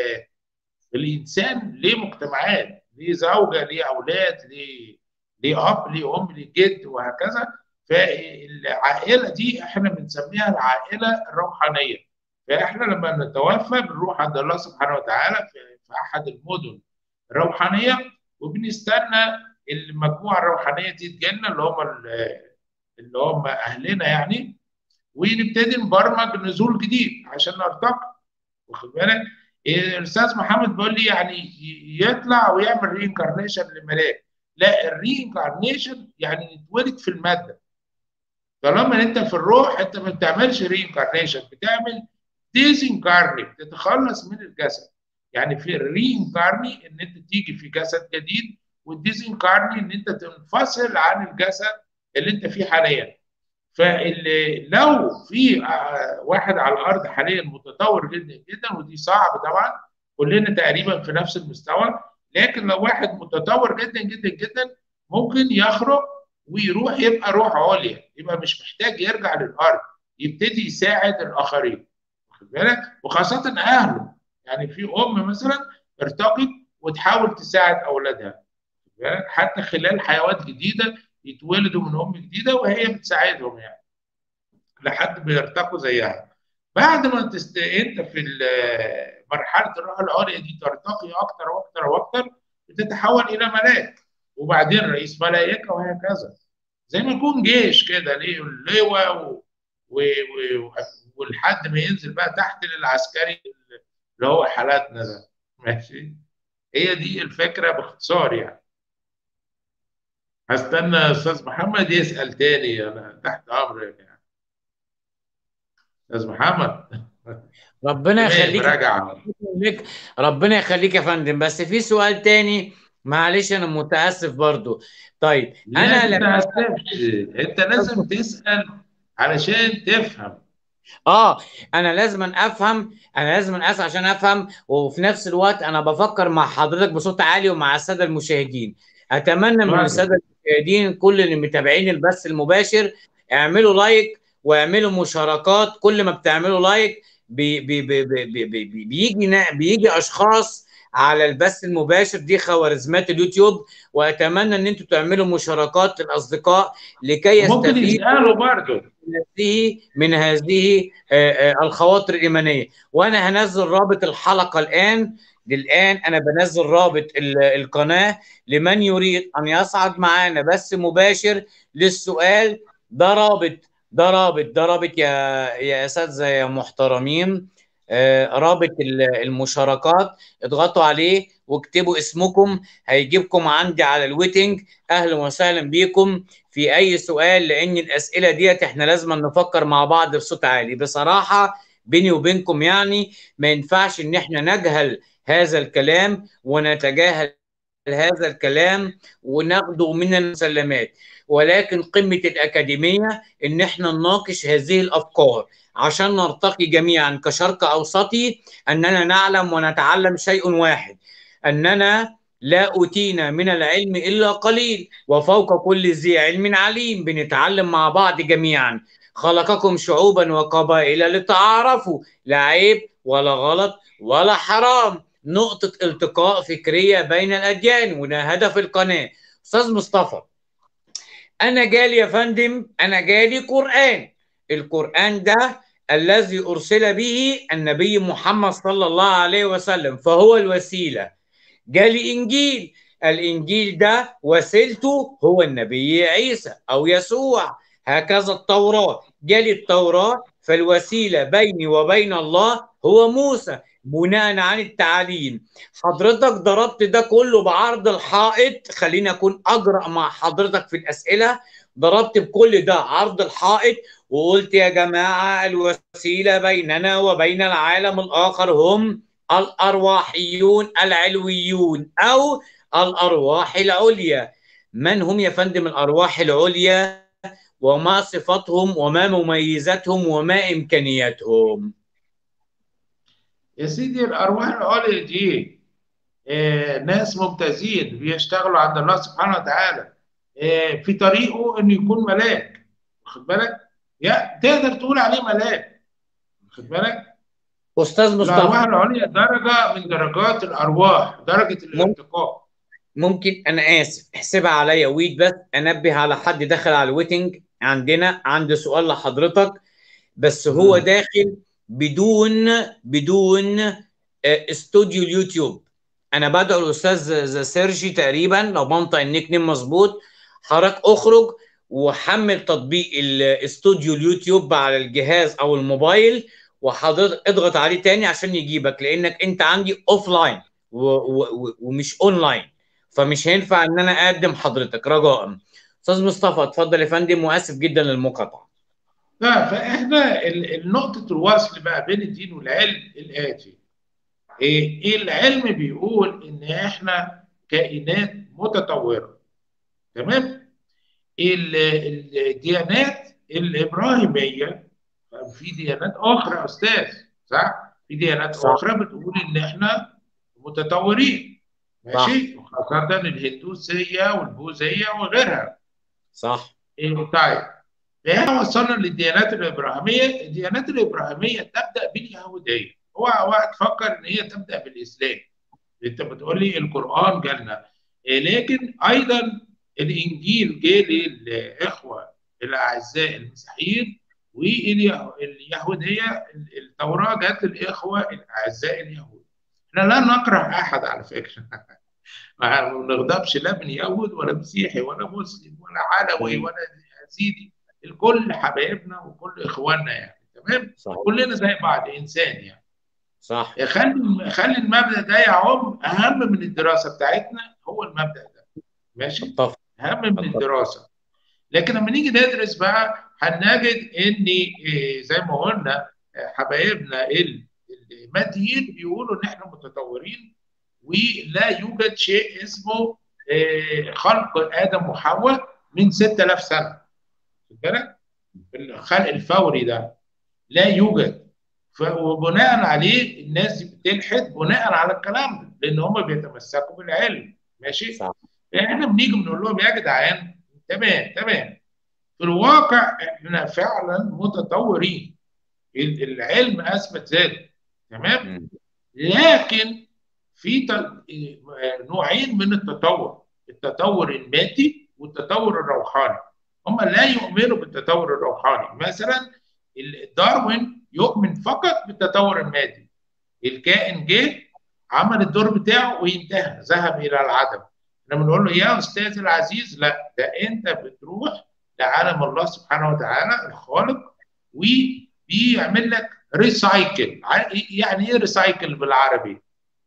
الانسان ليه مجتمعات ليه زوجه ليه اولاد ليه ليه اب ليه ام ليه جد وهكذا فالعائله دي احنا بنسميها العائله الروحانيه فاحنا لما نتوفى بنروح عند الله سبحانه وتعالى في احد المدن الروحانيه وبنستنى المجموعه الروحانيه دي تجينا اللي هم اللي هم اهلنا يعني ونبتدي نبرمج نزول جديد عشان نرتقي واخد بالك الاستاذ محمد بيقول لي يعني يطلع ويعمل رينكارنيشن لملاك لا الرينكارنيشن يعني نتولد في الماده طالما انت في الروح انت ما بتعملش رينكارنيشن بتعمل ديزنكارني بتتخلص من الجسد يعني في الرينكارني ان انت تيجي في جسد جديد والديزنكارني ان انت تنفصل عن الجسد اللي انت فيه حاليا فلو في واحد على الارض حاليا متطور جدا جدا ودي صعب طبعا كلنا تقريبا في نفس المستوى لكن لو واحد متطور جدا جدا جدا ممكن يخرج ويروح يبقى روح عليا يبقى مش محتاج يرجع للارض يبتدي يساعد الاخرين واخد بالك وخاصه اهله يعني في ام مثلا ارتقت وتحاول تساعد اولادها حتى خلال حيوات جديده يتولدوا من ام جديده وهي بتساعدهم يعني لحد ما يرتقوا زيها بعد ما تست... انت في مرحله الروح العليا دي ترتقي اكتر واكتر واكتر بتتحول الى ملاك وبعدين رئيس ملائكه وهكذا زي ما يكون جيش كده ليه اللواء و... و... و... ولحد ما ينزل بقى تحت للعسكري اللي هو حالاتنا ده ماشي هي دي الفكره باختصار يعني هستنى استاذ محمد يسال تاني انا تحت امرك يعني استاذ محمد ربنا يخليك راجع ربنا يخليك يا فندم بس في سؤال تاني معلش انا متاسف برضو طيب انا انا لما لما انت لازم تسال علشان تفهم اه انا لازم افهم انا لازم اسال عشان افهم وفي نفس الوقت انا بفكر مع حضرتك بصوت عالي ومع الساده المشاهدين اتمنى من اتفضل. الساده المشاهدين كل اللي متابعين البث المباشر اعملوا لايك واعملوا مشاركات كل ما بتعملوا لايك بي بي بي بي بي بي بي بيجي نا- بيجي اشخاص على البث المباشر دي خوارزميات اليوتيوب واتمنى ان انتم تعملوا مشاركات للاصدقاء لكي ممكن يستفيدوا يسالوا برضه من هذه من هذه آه، آه، الخواطر الايمانيه وانا هنزل رابط الحلقه الان للان انا بنزل رابط ال- القناه لمن يريد ان يصعد معانا بث مباشر للسؤال ده رابط ده رابط ده رابط يا يا اساتذه يا محترمين آه، رابط ال- المشاركات اضغطوا عليه واكتبوا اسمكم هيجيبكم عندي على الويتنج اهلا وسهلا بيكم في اي سؤال لان الاسئله ديت احنا لازم نفكر مع بعض بصوت عالي بصراحه بيني وبينكم يعني ما ينفعش ان احنا نجهل هذا الكلام ونتجاهل هذا الكلام وناخده من المسلمات ولكن قمه الاكاديميه ان احنا نناقش هذه الافكار عشان نرتقي جميعا كشرق اوسطي اننا نعلم ونتعلم شيء واحد اننا لا اوتينا من العلم الا قليل وفوق كل ذي علم عليم بنتعلم مع بعض جميعا خلقكم شعوبا وقبائل لتعارفوا لا عيب ولا غلط ولا حرام نقطة التقاء فكرية بين الأديان وده هدف القناة أستاذ مصطفى أنا جالي يا فندم أنا جالي قرآن القرآن ده الذي أرسل به النبي محمد صلى الله عليه وسلم فهو الوسيلة جالي إنجيل الإنجيل ده وسيلته هو النبي عيسى أو يسوع هكذا التوراة جالي التوراة فالوسيلة بيني وبين الله هو موسى بناء عن التعاليم حضرتك ضربت ده كله بعرض الحائط خليني أكون أجرأ مع حضرتك في الأسئلة ضربت بكل ده عرض الحائط وقلت يا جماعة الوسيلة بيننا وبين العالم الآخر هم الأرواحيون العلويون أو الأرواح العليا من هم يا فندم الأرواح العليا وما صفاتهم وما مميزاتهم وما إمكانياتهم يا سيدي الأرواح العليا دي آه، ناس ممتازين بيشتغلوا عند الله سبحانه وتعالى آه، في طريقه انه يكون ملاك واخد بالك يا تقدر تقول عليه ملاك واخد بالك أستاذ الارواح مصطفى العليا درجه من درجات الارواح درجه الارتقاء ممكن أنا آسف احسبها عليا ويت بس أنبه على حد دخل على الويتنج عندنا عنده سؤال لحضرتك بس هو مم. داخل بدون بدون آه، استوديو اليوتيوب انا بدعو الاستاذ ز- سيرجي تقريبا لو بنطق النيك نيم مظبوط حضرتك اخرج وحمل تطبيق الاستوديو اليوتيوب على الجهاز او الموبايل وحضرتك اضغط عليه تاني عشان يجيبك لانك انت عندي اوف لاين ومش اون لاين فمش هينفع ان انا اقدم حضرتك رجاء استاذ مصطفى اتفضل يا فندم واسف جدا للمقاطعه لا فاحنا ال- ال- نقطه الوصل بقى بين الدين والعلم الاتي إيه إيه العلم بيقول ان احنا كائنات متطوره تمام ال- ال- الديانات الابراهيميه في ديانات اخرى يا استاذ صح في ديانات صح. اخرى بتقول ان احنا متطورين صح. ماشي خاصه الهندوسيه والبوذيه وغيرها صح إيه طيب احنا وصلنا للديانات الابراهيميه الديانات الابراهيميه تبدا باليهوديه هو واحد فكر ان هي تبدا بالاسلام انت بتقول لي القران جالنا إيه لكن ايضا الانجيل جه للاخوه الاعزاء المسيحيين واليهوديه التوراه جت للاخوه الاعزاء اليهود احنا لا نكره احد على فكره ما بنغضبش لا من يهود ولا مسيحي ولا مسلم ولا علوي ولا يزيدي الكل حبايبنا وكل اخواننا يعني تمام صح كلنا زي بعض انسان يعني صح خلي خلي المبدا ده يعم اهم من الدراسه بتاعتنا هو المبدا ده ماشي اتفق اهم من اتفق. الدراسه لكن لما نيجي ندرس بقى هنجد ان إيه، زي ما قلنا آه، حبايبنا ال- الماديين بيقولوا ان احنا متطورين ولا يوجد شيء اسمه آه، خلق ادم وحواء من 6000 سنه خد بالك الخلق الفوري ده لا يوجد ف- وبناء عليه الناس دي بتلحد بناء على الكلام ده لان هم بيتمسكوا بالعلم ماشي صح احنا بنيجي بنقول لهم يا جدعان تمام تمام في الواقع احنا فعلا متطورين ال- العلم اثبت ذلك تمام مم. لكن في ت- نوعين من التطور التطور المادي والتطور الروحاني هم لا يؤمنوا بالتطور الروحاني مثلا ال- داروين يؤمن فقط بالتطور المادي الكائن جه عمل الدور بتاعه وانتهى ذهب الى العدم احنا بنقول له يا استاذ العزيز لا ده انت بتروح لعالم الله سبحانه وتعالى الخالق وبيعمل لك ريسايكل يعني ايه ريسايكل بالعربي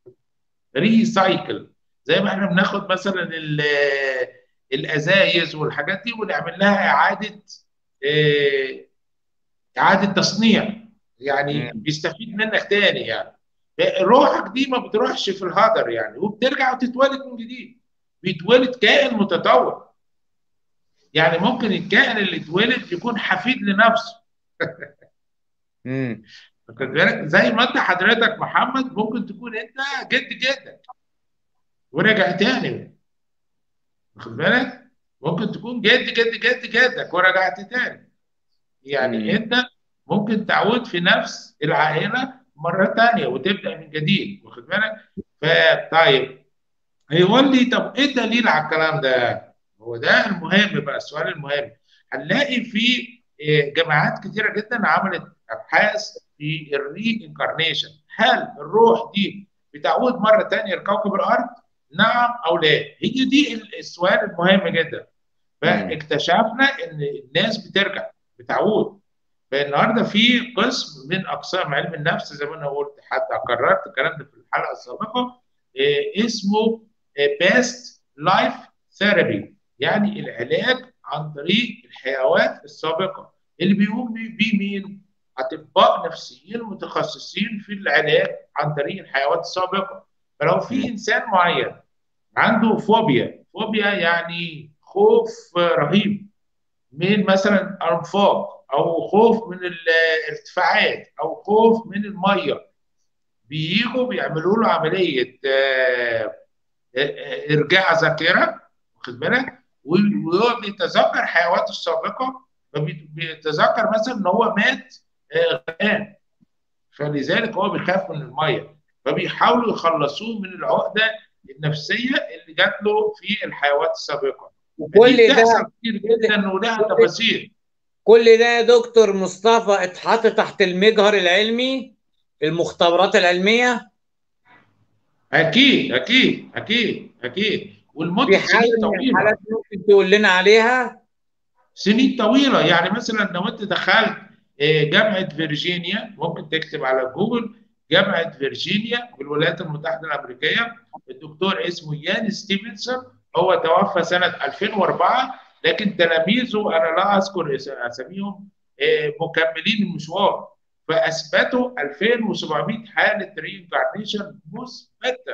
ريسايكل زي ما احنا بناخد مثلا ال- الازايز والحاجات دي ونعمل لها اعاده آه، اعاده تصنيع يعني مم. بيستفيد منك تاني يعني روحك دي ما بتروحش في الهدر يعني وبترجع وتتولد من جديد بيتولد كائن متطور يعني ممكن الكائن اللي اتولد يكون حفيد لنفسه مم. واخد بالك زي ما انت حضرتك محمد ممكن تكون انت جد جدك ورجع تاني واخد بالك ممكن تكون جد جد جد جدك ورجعت تاني يعني مم. انت ممكن تعود في نفس العائله مره تانيه وتبدا من جديد واخد بالك فطيب هيقول لي طب ايه الدليل على الكلام ده؟ هو ده المهم بقى السؤال المهم هنلاقي في إيه، جامعات كتيره جدا عملت ابحاث في الري انكارنيشن هل الروح دي بتعود مره تانيه لكوكب الارض؟ نعم او لا هي دي السؤال المهم جدا فاكتشفنا ان الناس بترجع بتعود فالنهارده في قسم من اقسام علم النفس زي ما انا قلت حتى قررت الكلام ده في الحلقه السابقه إيه، اسمه بيست لايف ثيرابي يعني العلاج عن طريق الحيوات السابقه اللي بيقوم بيه مين؟ اطباء نفسيين متخصصين في العلاج عن طريق الحيوات السابقه فلو في انسان معين عنده فوبيا فوبيا يعني خوف رهيب من مثلا انفاق او خوف من الارتفاعات او خوف من الميه بييجوا بيعملوا له عمليه آه، آه، ارجاع ذاكره واخد بالك ويقعد يتذكر حيواته السابقه فبيتذكر مثلا ان هو مات آه، غرقان فلذلك هو بيخاف من الميه فبيحاولوا يخلصوه من العقده النفسيه اللي جات له في الحيوات السابقه وكل دي ده بتحصل كتير جدا ولها تفاصيل كل ده يا دكتور مصطفى اتحط تحت المجهر العلمي المختبرات العلميه اكيد اكيد اكيد اكيد في والمده حاله سنين من طويله الحالات ممكن تقول لنا عليها سنين طويله يعني مثلا لو انت دخلت آه، جامعه فيرجينيا ممكن تكتب على جوجل جامعه فيرجينيا في الولايات المتحده الامريكيه الدكتور اسمه يان ستيفنسون هو توفى سنه 2004 لكن تلاميذه انا لا اذكر اس- اساميهم آه، مكملين المشوار فاثبتوا 2700 حاله رينكارنيشن مثبته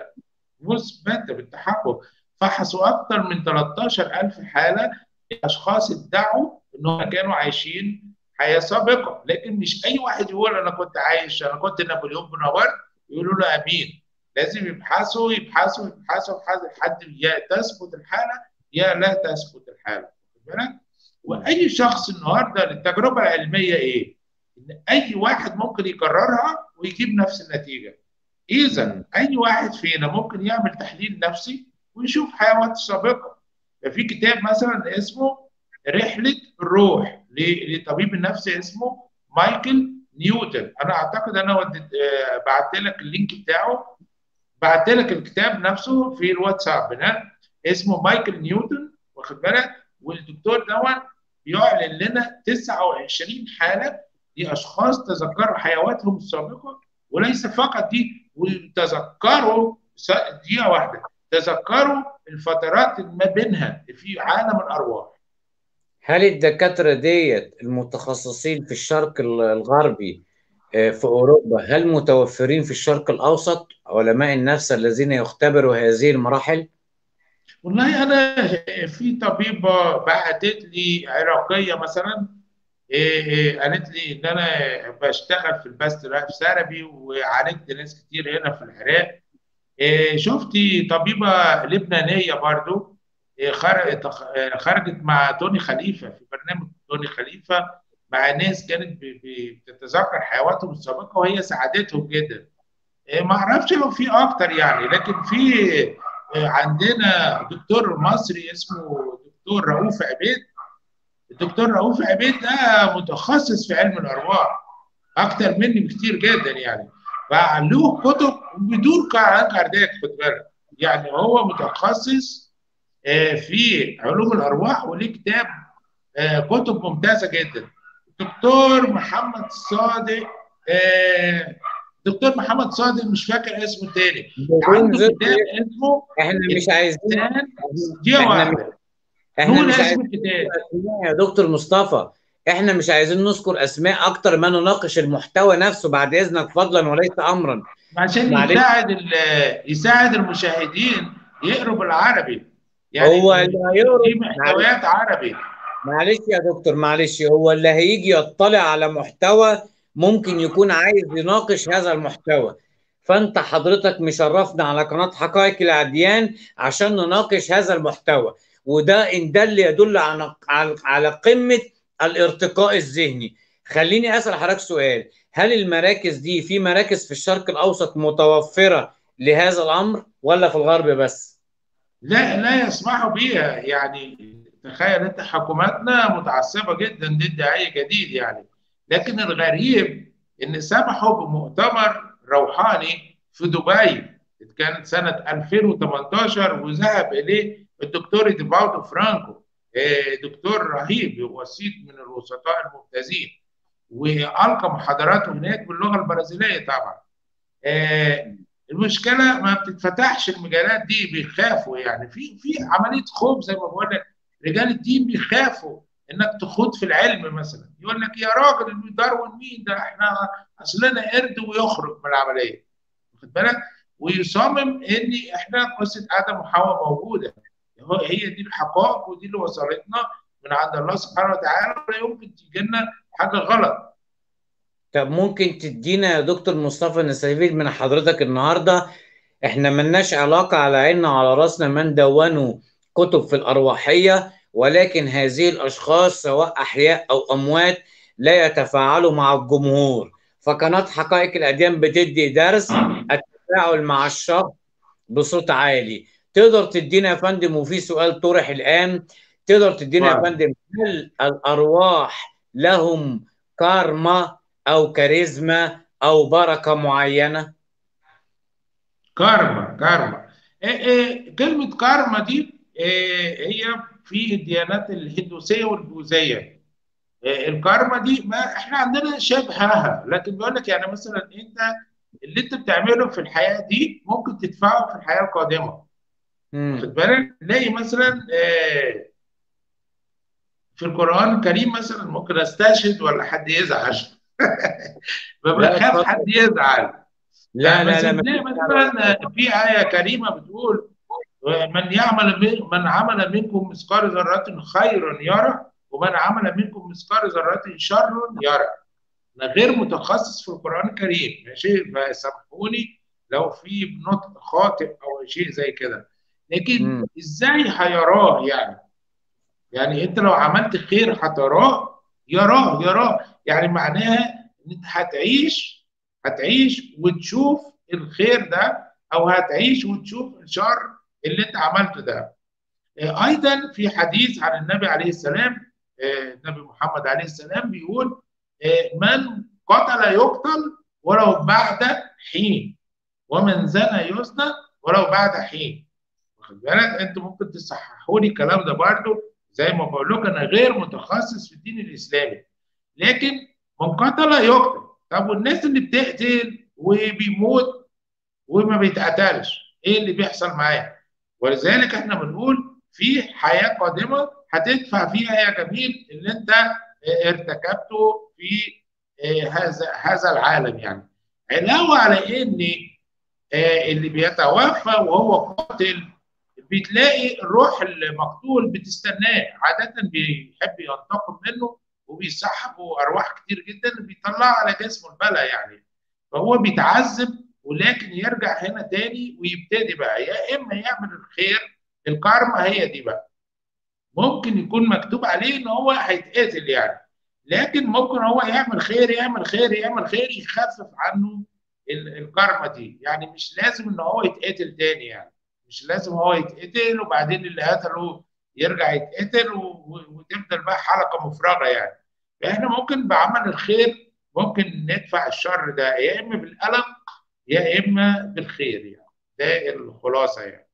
مثبته بالتحقق فحصوا اكثر من 13000 حاله اشخاص ادعوا انهم كانوا عايشين حياه سابقه لكن مش اي واحد يقول انا كنت عايش انا كنت نابليون بونابرت يقولوا له امين لازم يبحثوا يبحثوا يبحثوا يبحثوا لحد يا تثبت الحاله يا لا تثبت الحاله واخد بالك؟ واي شخص النهارده التجربه العلميه ايه؟ ان اي واحد ممكن يكررها ويجيب نفس النتيجه. اذا اي واحد فينا ممكن يعمل تحليل نفسي ويشوف حيواته السابقه. ففي كتاب مثلا اسمه رحله الروح ل- لطبيب النفسي اسمه مايكل نيوتن انا اعتقد انا وديت آه، بعت لك اللينك بتاعه بعت لك الكتاب نفسه في الواتساب هنا اسمه مايكل نيوتن واخد بالك والدكتور دوت بيعلن لنا 29 حاله لاشخاص تذكروا حيواتهم السابقه وليس فقط دي وتذكروا س- دقيقه واحده تذكروا الفترات ما بينها في عالم الارواح هل الدكاترة ديت المتخصصين في الشرق ال- الغربي آه، في أوروبا هل متوفرين في الشرق الأوسط علماء النفس الذين يختبروا هذه المراحل؟ والله انا في طبيبه بعتت لي عراقيه مثلا إيه إيه قالت لي ان انا بشتغل في الباست لايف ثيرابي وعالجت ناس كتير هنا في العراق إيه شفتي طبيبه لبنانيه برضو إيه خرجت خرجت مع توني خليفه في برنامج توني خليفه مع ناس كانت ب- ب- بتتذكر حيواتهم السابقه وهي ساعدتهم جدا إيه ما اعرفش لو في اكتر يعني لكن في إيه عندنا دكتور مصري اسمه دكتور رؤوف عبيد الدكتور رؤوف عبيد ده متخصص في علم الارواح اكتر مني بكتير جدا يعني فله كتب بدون كاردياك خد بالك يعني هو متخصص آه، في علوم الارواح وليه كتاب آه، كتب ممتازه جدا دكتور محمد صادق آه، دكتور محمد صادق مش فاكر اسمه تاني بدون عنده ذكر كتاب اسمه احنا مش عايزين الإنسان دقيقة احنا مش واحدة احنا نقول مش اسم عايزين الكتاب أسماء يا دكتور مصطفى احنا مش عايزين نذكر اسماء اكتر ما نناقش المحتوى نفسه بعد اذنك فضلا وليس امرا عشان معلش يساعد ال- يساعد المشاهدين يقروا بالعربي يعني هو اللي هيقرا دي معلش محتويات عربي معلش يا دكتور معلش هو اللي هيجي يطلع على محتوى ممكن يكون عايز يناقش هذا المحتوى فانت حضرتك مشرفنا على قناة حقائق الأديان عشان نناقش هذا المحتوى وده إن ده اللي يدل على على على قمة الارتقاء الذهني خليني أسأل حضرتك سؤال هل المراكز دي في مراكز في الشرق الأوسط متوفرة لهذا الأمر ولا في الغرب بس؟ لا لا يسمحوا بيها يعني تخيل انت حكوماتنا متعصبه جدا ضد اي جديد يعني لكن الغريب ان سمحوا بمؤتمر روحاني في دبي كانت سنه 2018 وذهب اليه الدكتور ديفاودو فرانكو آه، دكتور رهيب وسيط من الوسطاء الممتازين والقى محاضراته هناك باللغه البرازيليه طبعا آه، المشكله ما بتتفتحش المجالات دي بيخافوا يعني في في عمليه خوف زي ما بقول لك رجال الدين بيخافوا انك تخوض في العلم مثلا يقول لك يا راجل داروين مين ده احنا اصلنا قرد ويخرج من العمليه واخد بالك ويصمم ان احنا قصه ادم وحواء موجوده هو- هي دي الحقائق ودي اللي وصلتنا من عند الله سبحانه وتعالى ولا يمكن تيجي لنا حاجه غلط طب ممكن تدينا يا دكتور مصطفى نستفيد من حضرتك النهارده احنا ملناش علاقة على عيننا وعلى راسنا من دونوا كتب في الأرواحية ولكن هذه الأشخاص سواء أحياء أو أموات لا يتفاعلوا مع الجمهور فقناة حقائق الأديان بتدي درس التفاعل مع الشخص بصوت عالي تقدر تدينا يا فندم وفي سؤال طرح الآن تقدر تدينا يا طيب. فندم هل الأرواح لهم كارما أو كاريزما أو بركة معينة؟ كارما كارما إيه إيه كلمة كارما دي إيه هي في الديانات الهندوسية والبوذية إيه الكارما دي ما احنا عندنا شبهها لكن بيقول لك يعني مثلا انت اللي انت بتعمله في الحياة دي ممكن تدفعه في الحياة القادمة مم. واخد بالك تلاقي مثلا إيه في القرآن الكريم مثلا ممكن استشهد ولا حد يزعل ببقى لا، خاف اتفضل. حد يزعل لا بس لا لا تلاقي مثلا في آية كريمة بتقول من يعمل من من عمل منكم مثقال ذرة خيرا يرى ومن عمل منكم مثقال ذرة شرا يرى أنا غير متخصص في القرآن الكريم ماشي فسامحوني لو في نطق خاطئ أو شيء زي كده لكن مم. إزاي هيراه يعني يعني أنت لو عملت خير هتراه يراه يراه يعني معناها إن أنت هتعيش هتعيش وتشوف الخير ده او هتعيش وتشوف الشر اللي انت عملته ده آه، ايضا في حديث عن النبي عليه السلام آه، النبي محمد عليه السلام بيقول آه، من قتل يقتل ولو بعد حين ومن زنى يزنى ولو بعد حين واخد بالك انت ممكن تصححوا لي الكلام ده برضه زي ما بقول لك انا غير متخصص في الدين الاسلامي لكن من قتل يقتل طب والناس اللي بتقتل وبيموت وما بيتقتلش ايه اللي بيحصل معاه ولذلك احنا بنقول في حياة قادمة هتدفع فيها يا جميل اللي انت اه، ارتكبته في اه، هذا هذا العالم يعني علاوة على ان اه، اللي بيتوفى وهو قاتل بتلاقي الروح المقتول بتستناه عادة بيحب ينتقم منه وبيسحبوا ارواح كتير جدا بيطلعوا على جسمه البلاء يعني فهو بيتعذب ولكن يرجع هنا تاني ويبتدي بقى يا اما يعمل الخير الكارما هي دي بقى ممكن يكون مكتوب عليه ان هو هيتقتل يعني لكن ممكن هو يعمل خير يعمل خير يعمل خير يخفف عنه ال- الكارما دي يعني مش لازم ان هو يتقتل تاني يعني مش لازم هو يتقتل وبعدين اللي قتله يرجع يتقتل و- و- وتفضل بقى حلقة مفرغة يعني فاحنا ممكن بعمل الخير ممكن ندفع الشر ده يا اما بالألم يا اما بالخير يعني ده الخلاصة يعني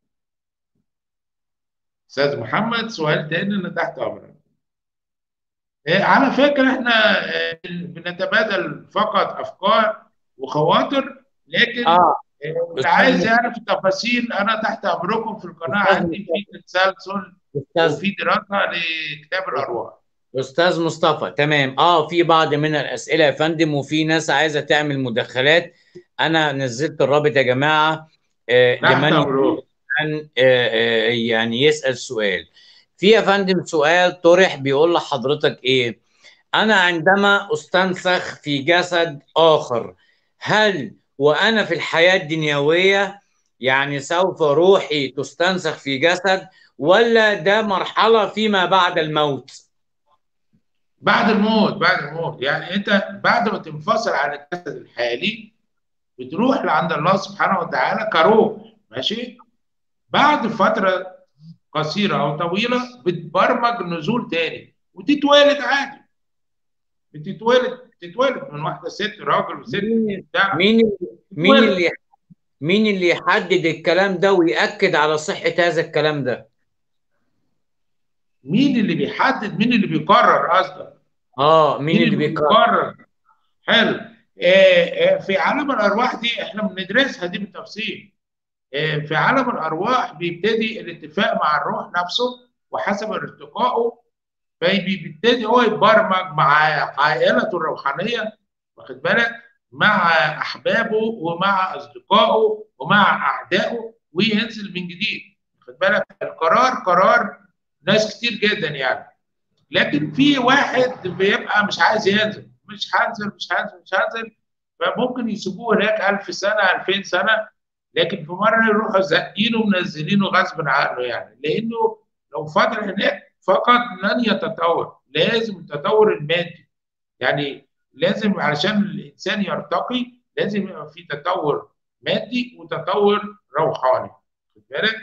استاذ محمد سؤال تاني انا تحت امرك إيه، على فكرة احنا آه، بنتبادل فقط افكار وخواطر لكن اه اللي أستاذ عايز يعرف التفاصيل انا تحت امركم في القناه أستاذ عندي في تسلسل استاذ وفي دراسه لكتاب الارواح استاذ مصطفى تمام اه في بعض من الاسئله يا فندم وفي ناس عايزه تعمل مداخلات انا نزلت الرابط يا جماعه آه تحت لمن امركم كان آه آه يعني يسال سؤال في يا فندم سؤال طرح بيقول لحضرتك ايه انا عندما استنسخ في جسد اخر هل وانا في الحياه الدنيويه يعني سوف روحي تستنسخ في جسد ولا ده مرحله فيما بعد الموت بعد الموت بعد الموت يعني انت بعد ما تنفصل عن الجسد الحالي بتروح لعند الله سبحانه وتعالى كروح ماشي بعد فتره قصيره او طويله بتبرمج نزول تاني وتتولد عادي بتتولد تتولد من واحده ست راجل وست مين بتاع مين مين تتولد اللي مين اللي يحدد الكلام ده ويأكد على صحة هذا الكلام ده مين اللي بيحدد مين اللي بيقرر قصدك اه مين مين اللي اللي بيقرر بيقرر حلو آه، آه، في عالم الارواح دي احنا بندرسها دي بالتفصيل آه، في عالم الارواح بيبتدي الاتفاق مع الروح نفسه وحسب ارتقائه فبيبتدي هو يتبرمج مع عائلته الروحانيه واخد بالك مع احبابه ومع اصدقائه ومع اعدائه وينزل من جديد واخد بالك القرار قرار ناس كتير جدا يعني لكن في واحد بيبقى مش عايز ينزل مش هنزل مش هنزل مش هنزل فممكن يسيبوه هناك 1000 سنه 2000 سنه لكن في مره يروحوا زقينه ومنزلينه غصب عنه يعني لانه لو فضل هناك فقط لن يتطور لازم التطور المادي يعني لازم علشان الانسان يرتقي لازم يبقى في تطور مادي وتطور روحاني خد بالك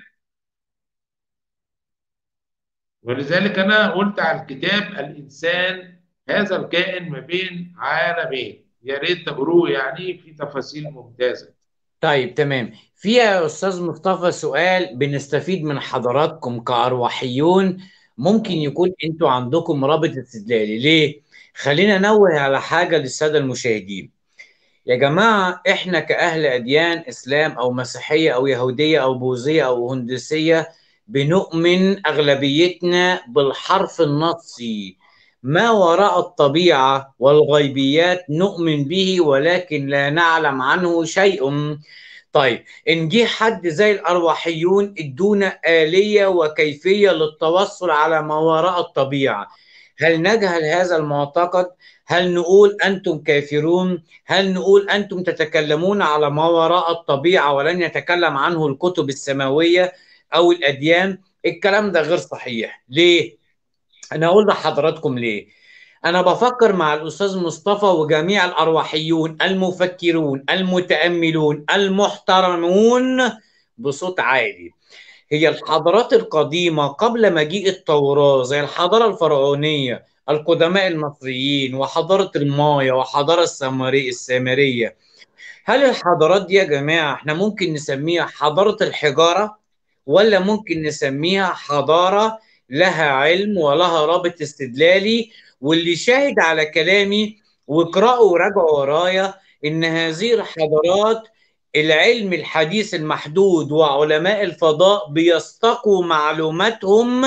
ولذلك انا قلت على الكتاب الانسان هذا الكائن ما بين عالمين يا ريت تقروه يعني في تفاصيل ممتازه طيب تمام في يا أستاذ مصطفى سؤال بنستفيد من حضراتكم كأرواحيون ممكن يكون أنتوا عندكم رابط استدلالي ليه؟ خلينا ننوه على حاجة للسادة المشاهدين يا جماعة إحنا كأهل أديان إسلام أو مسيحية أو يهودية أو بوذية أو هندسية بنؤمن أغلبيتنا بالحرف النصي ما وراء الطبيعة والغيبيات نؤمن به ولكن لا نعلم عنه شيء طيب إن جه حد زي الأرواحيون ادونا آلية وكيفية للتوصل على ما وراء الطبيعة هل نجهل هذا المعتقد؟ هل نقول أنتم كافرون؟ هل نقول أنتم تتكلمون على ما وراء الطبيعة ولن يتكلم عنه الكتب السماوية أو الأديان؟ الكلام ده غير صحيح ليه؟ أنا أقول لحضراتكم ليه؟ أنا بفكر مع الأستاذ مصطفى وجميع الأرواحيون المفكرون المتأملون المحترمون بصوت عالي هي الحضارات القديمة قبل مجيء التوراة زي الحضارة الفرعونية القدماء المصريين وحضارة المايا وحضارة السامري السامرية هل الحضارات دي يا جماعة احنا ممكن نسميها حضارة الحجارة ولا ممكن نسميها حضارة لها علم ولها رابط استدلالي واللي شاهد على كلامي واقرأوا وراجعوا ورايا إن هذه الحضارات العلم الحديث المحدود وعلماء الفضاء بيستقوا معلوماتهم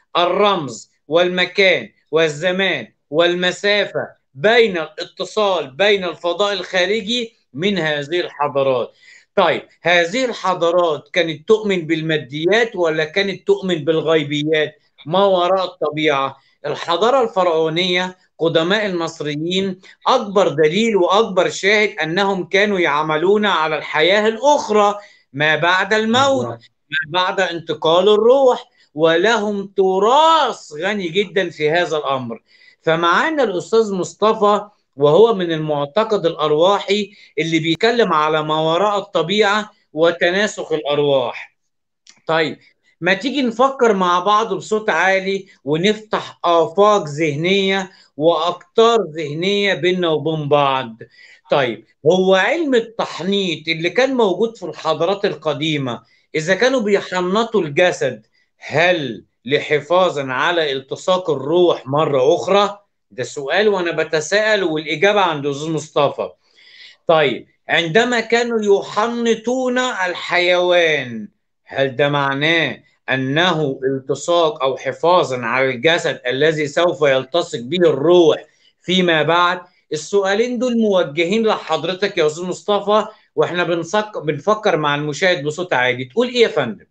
الرمز والمكان والزمان والمسافة بين الاتصال بين الفضاء الخارجي من هذه الحضارات طيب هذه الحضارات كانت تؤمن بالماديات ولا كانت تؤمن بالغيبيات ما وراء الطبيعة الحضارة الفرعونية قدماء المصريين أكبر دليل وأكبر شاهد أنهم كانوا يعملون على الحياة الأخرى ما بعد الموت ما بعد انتقال الروح ولهم تراث غني جدا في هذا الأمر فمعانا الأستاذ مصطفى وهو من المعتقد الأرواحي اللي بيتكلم على ما وراء الطبيعة وتناسخ الأرواح طيب ما تيجي نفكر مع بعض بصوت عالي ونفتح آفاق ذهنية وأقطار ذهنية بيننا وبين بعض طيب هو علم التحنيط اللي كان موجود في الحضارات القديمة إذا كانوا بيحنطوا الجسد هل لحفاظا على التصاق الروح مرة أخرى؟ ده سؤال وأنا بتساءل والإجابة عند أستاذ مصطفى طيب عندما كانوا يحنطون الحيوان هل ده معناه انه التصاق او حفاظا على الجسد الذي سوف يلتصق به الروح فيما بعد السؤالين دول موجهين لحضرتك يا استاذ مصطفى واحنا بنسك... بنفكر مع المشاهد بصوت عالي تقول ايه يا فندم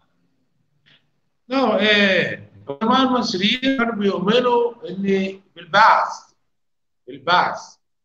لا ايه العلماء المصريين كانوا بيؤمنوا ان بالبعث بالبعث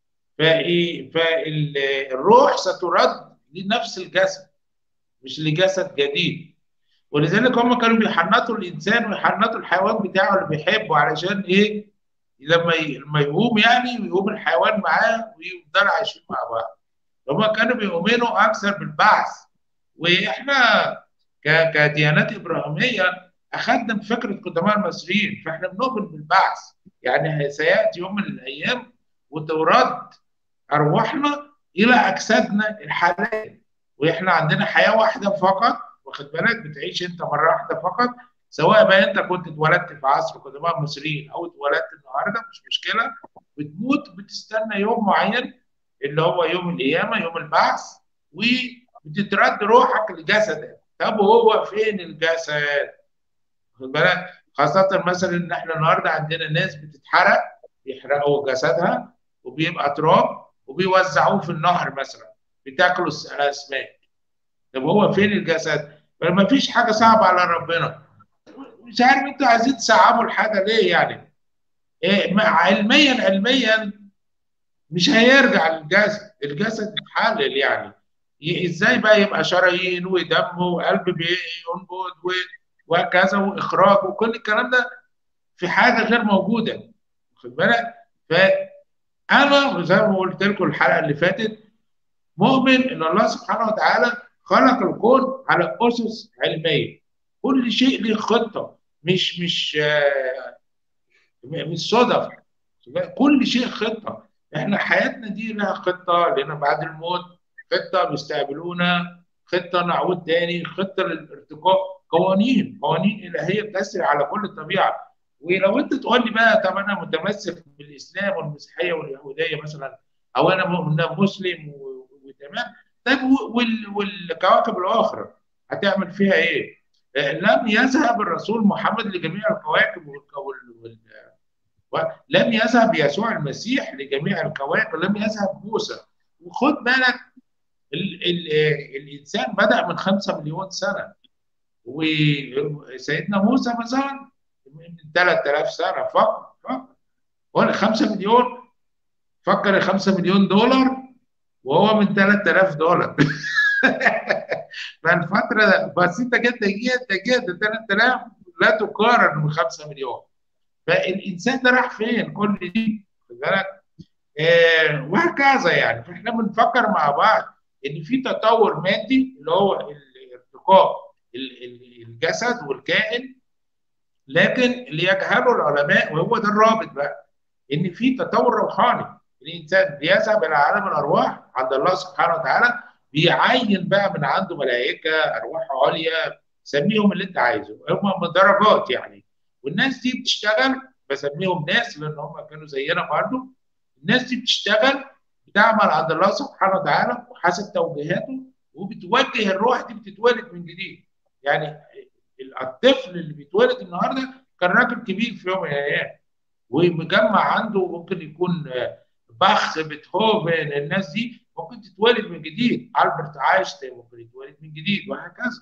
فالروح سترد لنفس الجسد مش لجسد جديد ولذلك هم كانوا بيحنطوا الانسان ويحنطوا الحيوان بتاعه اللي بيحبه علشان ايه لما لما يقوم يعني ويقوم الحيوان معاه ويفضلوا عايشين مع بعض هم كانوا بيؤمنوا اكثر بالبعث واحنا كديانات ابراهيميه اخذنا بفكره قدماء المصريين فاحنا بنؤمن بالبعث يعني سياتي يوم من الايام وترد ارواحنا الى اجسادنا الحاليه واحنا عندنا حياه واحده فقط واخد بالك بتعيش انت مره واحده فقط سواء بقى انت كنت اتولدت في عصر قدماء المصريين او اتولدت النهارده مش مشكله بتموت بتستنى يوم معين اللي هو يوم القيامه يوم البعث وبتترد روحك لجسدك طب وهو فين الجسد؟ واخد بالك خاصة مثلا ان احنا النهارده عندنا ناس بتتحرق بيحرقوا جسدها وبيبقى تراب وبيوزعوه في النهر مثلا بتاكلوا الاسماك طب هو فين الجسد؟ ما فيش حاجه صعبه على ربنا مش عارف انتوا عايزين تصعبوا الحاجه ليه يعني إيه ما علميا علميا مش هيرجع للجسد الجسد اتحلل يعني ي- ازاي بقى يبقى شرايين ودم وقلب بينبض و- وهكذا واخراج وكل الكلام ده في حاجه غير موجوده واخد بالك فانا زي ما قلت لكم الحلقه اللي فاتت مؤمن ان الله سبحانه وتعالى خلق الكون على اسس علميه كل شيء له خطه مش مش آه، مش صدف كل شيء خطه احنا حياتنا دي لها خطه لنا بعد الموت خطه بيستقبلونا خطه نعود تاني خطه للارتقاء قوانين قوانين الهيه بتسري على كل الطبيعه ولو انت تقول لي بقى طب انا متمسك بالاسلام والمسيحيه واليهوديه مثلا او انا م- مسلم و- وتمام طيب و- وال- والكواكب الاخرى هتعمل فيها ايه؟ آه، لم يذهب الرسول محمد لجميع الكواكب والك- وال- وال- لم يذهب يسوع المسيح لجميع الكواكب لم يذهب موسى وخد بالك ال ال الانسان بدا من خمسة مليون سنه وسيدنا موسى مثلا من 3000 سنه فقط فقط هو 5 مليون فكر 5 مليون دولار وهو من 3000 دولار فالفتره بسيطه جدا جدا جدا 3000 لا تقارن ب 5 مليون فالانسان ده راح فين كل دي خد بالك آه وهكذا يعني فاحنا بنفكر مع بعض ان في تطور مادي اللي هو ارتقاء ال- ال- الجسد والكائن لكن اللي يجهله العلماء وهو ده الرابط بقى ان في تطور روحاني الانسان بيذهب الى عالم الارواح عند الله سبحانه وتعالى بيعين بقى من عنده ملائكه ارواح عليا سميهم اللي انت عايزه هم درجات يعني والناس دي بتشتغل بسميهم ناس لان هم كانوا زينا برضه الناس دي بتشتغل بتعمل عند الله سبحانه وتعالى وحسب توجيهاته وبتوجه الروح دي بتتولد من جديد يعني الطفل اللي بيتولد النهارده كان راجل كبير في يوم من الايام ومجمع عنده ممكن يكون باخ بيتهوفن الناس دي ممكن تتولد من جديد البرت اينشتاين ممكن يتولد من جديد وهكذا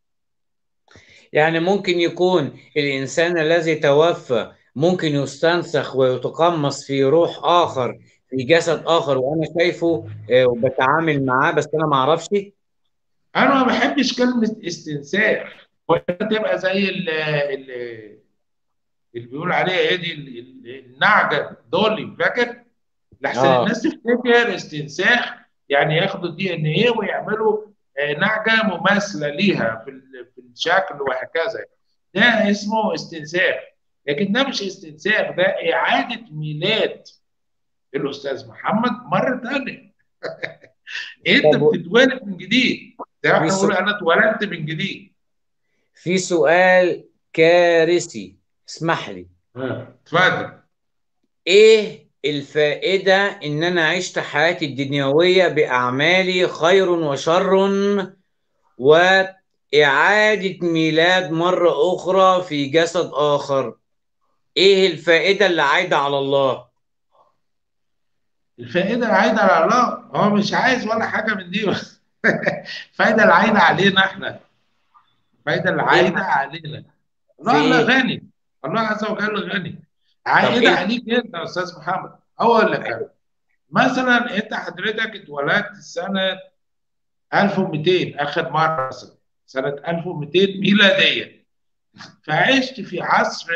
يعني ممكن يكون الإنسان الذي توفى ممكن يستنسخ ويتقمص في روح آخر في جسد آخر وأنا شايفه آه، وبتعامل معاه بس أنا ما أعرفش انا ما بحبش كلمه استنساخ تبقى زي ال ال اللي بيقول عليها ايه دي ال- ال- النعجه دولي فاكر؟ لحسن آه. الناس تفتكر استنساخ يعني ياخدوا الدي ان ايه ويعملوا آه، نعجه مماثله ليها في ال- في الشكل وهكذا ده اسمه استنساخ لكن ده مش استنساخ ده اعاده ميلاد الاستاذ محمد مره ثانيه انت طب و- بتتولد من جديد ده احنا في بنقول سؤال انا اتولدت من جديد في سؤال كارثي اسمح لي ها، اتفضل ايه الفائدة ان انا عشت حياتي الدنيوية باعمالي خير وشر واعادة ميلاد مرة اخرى في جسد اخر ايه الفائدة اللي عايدة على الله الفائده العايده على الله هو مش عايز ولا حاجه من دي الفائده العايده علينا احنا الفائده ايه العايده الح- علينا في الله الله ايه غني الله عز وجل غني طب عائده ايه عليك انت يا استاذ محمد اقول لك أنا. مثلا انت حضرتك اتولدت سنه 1200 اخر مره مثلا سنه 1200 ميلاديه فعشت في عصر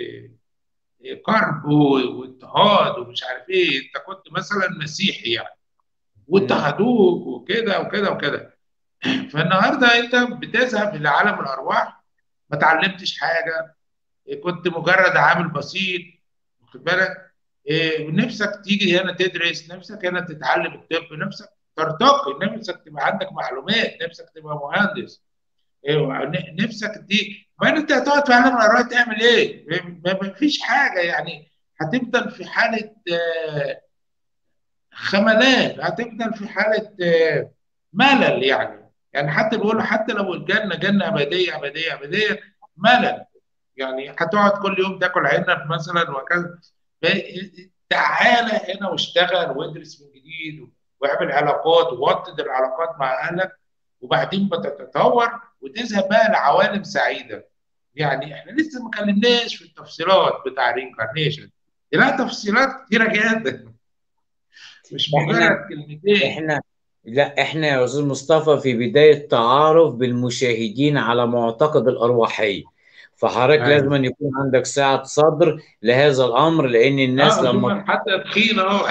كرب واضطهاد ومش عارف ايه انت كنت مثلا مسيحي يعني مم. واضطهدوك وكده وكده وكده فالنهارده انت بتذهب الى عالم الارواح ما اتعلمتش حاجه كنت مجرد عامل بسيط واخد بالك إيه، نفسك تيجي هنا تدرس نفسك هنا تتعلم الطب نفسك ترتقي نفسك تبقى عندك معلومات نفسك تبقى مهندس إيه، ن- نفسك دي ما انت هتقعد في عالم الارواح تعمل ايه؟ ما ما فيش حاجه يعني هتفضل في حاله آه، خملان هتفضل في حاله آه، ملل يعني يعني حتى بيقولوا حتى لو الجنه جنه ابديه ابديه ابديه ملل يعني هتقعد كل يوم تاكل عنب مثلا وكذا ف- تعالى هنا واشتغل وادرس من جديد واعمل علاقات ووطد العلاقات مع اهلك وبعدين بتتطور وتذهب بقى لعوالم سعيده يعني احنا لسه ما اتكلمناش في التفصيلات بتاع الرينكارنيشن لها تفصيلات كتيره جدا مش احنا مجرد كلمتين احنا لا احنا يا استاذ مصطفى في بداية تعارف بالمشاهدين على معتقد الأرواحية فحضرتك لازم ايوه أن يكون عندك سعة صدر لهذا الأمر لأن الناس اه لما شوف حتى تخين اهو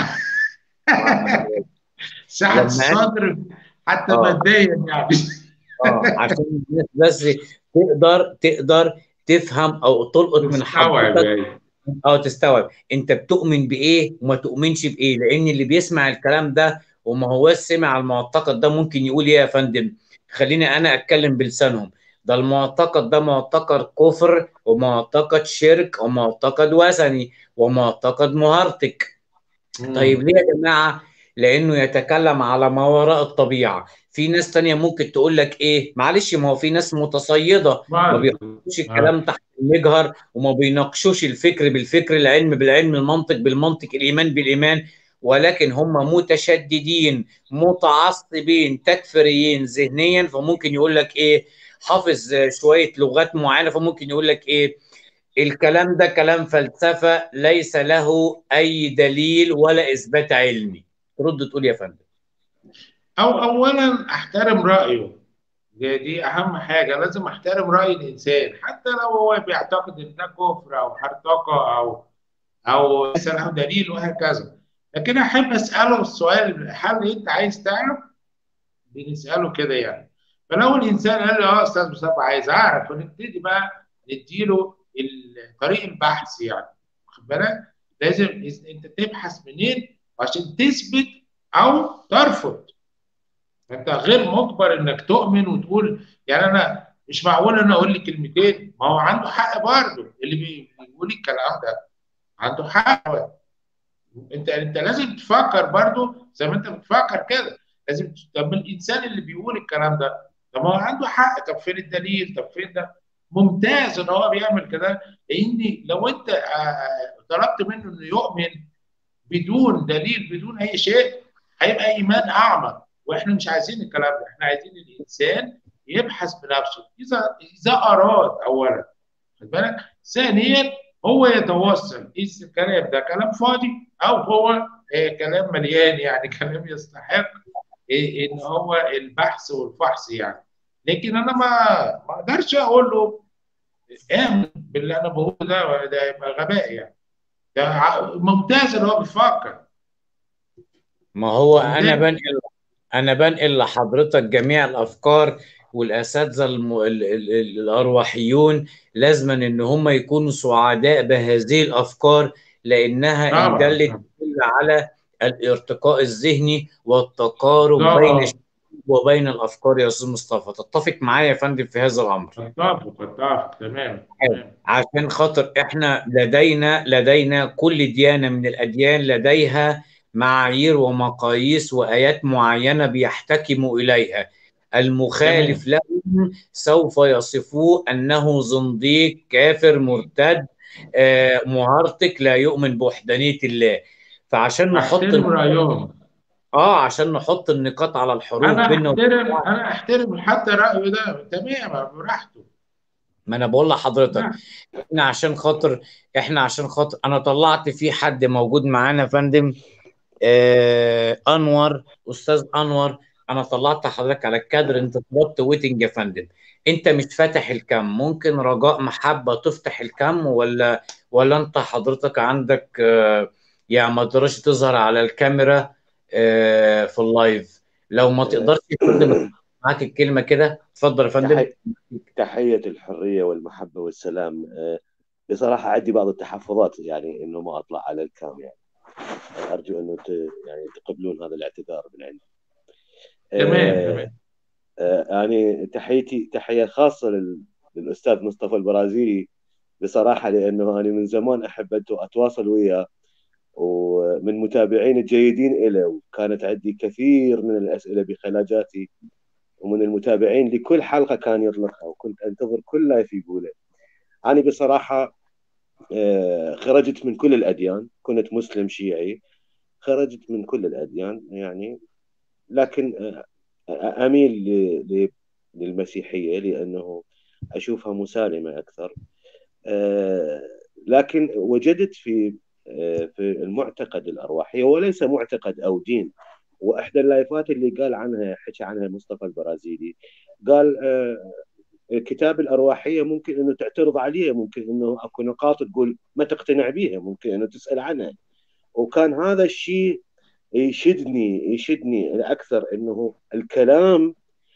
اه ما انا سعة لما انا الصدر حتى اه ماديا يعني اه عشان الناس بس تقدر تقدر تفهم او تلقط من مستوعب حضرتك ايوه اه تستوعب انت بتؤمن بايه وما تؤمنش بايه لان اللي بيسمع الكلام ده وما هو سمع المعتقد ده ممكن يقول ايه يا فندم خليني انا اتكلم بلسانهم ده المعتقد ده معتقد كفر ومعتقد شرك ومعتقد وثني ومعتقد مهرطق طيب امم ليه يا جماعة؟ لأنه يتكلم على ما وراء الطبيعة في ناس تانية ممكن تقول لك إيه معلش ما هو في ناس متصيدة ما برضه بيحطوش اه الكلام تحت المجهر وما بيناقشوش الفكر بالفكر العلم بالعلم المنطق بالمنطق الإيمان بالإيمان ولكن هم متشددين متعصبين تكفيريين ذهنيا فممكن يقول لك إيه حافظ شوية لغات معينة فممكن يقول لك إيه الكلام ده كلام فلسفة ليس له أي دليل ولا إثبات علمي ترد تقول يا فندم او اولا احترم رايه دي, دي اهم حاجه لازم احترم راي الانسان حتى لو هو بيعتقد ان ده كفر او حرطقه او او ليس له دليل وهكذا لكن احب اساله السؤال هل انت عايز تعرف بنساله كده يعني فلو الانسان قال لي اه استاذ مصطفى عايز اعرف فنبتدي بقى نديله ال- طريق البحث يعني واخد بالك لازم إز- انت تبحث منين عشان تثبت او ترفض انت غير مجبر انك تؤمن وتقول يعني انا مش معقول انا اقول لي كلمتين ما هو عنده حق برضه اللي بي- بيقول الكلام ده عنده حق انت انت لازم تفكر برضو زي ما انت بتفكر كده لازم ت- طب الانسان اللي بيقول الكلام ده طب ما هو عنده حق طب فين الدليل طب فين ده ممتاز ان هو بيعمل كده لان لو انت آه، طلبت منه انه يؤمن بدون دليل بدون اي شيء هيبقى ايمان اعمى واحنا مش عايزين الكلام ده احنا عايزين الانسان يبحث بنفسه اذا اذا اراد اولا خد بالك ثانيا هو يتوصل اذا الكلام ده كلام فاضي او هو آه، كلام مليان يعني كلام يستحق آه، ان هو البحث والفحص يعني لكن انا ما ما اقدرش اقول له امن باللي انا بقوله ده ده يبقى غباء يعني ده ع- ممتاز ان هو بيفكر ما هو أنا ممتاز بنقل أنا بنقل لحضرتك جميع الأفكار والأساتذة الم... ال... ال... ال- الأرواحيون لازما إن هم يكونوا سعداء بهذه الأفكار لأنها إن طبعا دلت تدل على الارتقاء الذهني والتقارب بين طبعا الشعوب وبين الأفكار يا أستاذ مصطفى تتفق معايا يا فندم في هذا الأمر اتفق اتفق تمام حلو. تمام عشان خاطر احنا لدينا لدينا كل ديانة من الأديان لديها معايير ومقاييس وآيات معينة بيحتكموا إليها المخالف تمام لهم سوف يصفوه أنه زنديق كافر مرتد آه، مهرطق لا يؤمن بوحدانية الله فعشان نحط احترم رايهم اه عشان نحط النقاط على الحروف انا بيننا وبين احترم بعض انا احترم حتى رايه ده تمام براحته ما انا بقول لحضرتك نعم احنا عشان خاطر احنا عشان خاطر انا طلعت في حد موجود معانا يا فندم آه انور استاذ انور انا طلعت حضرتك على الكادر انت طلبت ويتنج يا فندم انت مش فاتح الكم ممكن رجاء محبة تفتح الكم ولا ولا انت حضرتك عندك آه يعني ما تقدرش تظهر على الكاميرا آه في اللايف لو ما آه، تقدرش يا فندم معاك الكلمة كده اتفضل يا فندم تحي... تحية الحرية والمحبة والسلام آه، بصراحة عندي بعض التحفظات يعني إنه ما أطلع على الكام يعني أرجو إنه ت... يعني تقبلون هذا الاعتذار من عندي تمام آه، تمام آه، يعني تحيتي تحية خاصة لل... للأستاذ مصطفى البرازيلي بصراحة لأنه أنا من زمان أحب أت- أتواصل وياه ومن متابعين الجيدين له وكانت عندي كثير من الأسئلة بخلاجاتي ومن المتابعين لكل حلقة كان يطلقها وكنت أنتظر كل لايف يقوله أنا بصراحة آه، خرجت من كل الأديان كنت مسلم شيعي خرجت من كل الأديان يعني لكن آه، أميل ل- ل- للمسيحية لأنه أشوفها مسالمة أكثر آه، لكن وجدت في في المعتقد الارواحي هو ليس معتقد او دين واحدى اللايفات اللي قال عنها حكى عنها مصطفى البرازيلي قال كتاب الارواحيه ممكن انه تعترض عليه ممكن انه اكو نقاط تقول ما تقتنع بها ممكن انه تسال عنها وكان هذا الشيء يشدني يشدني اكثر انه الكلام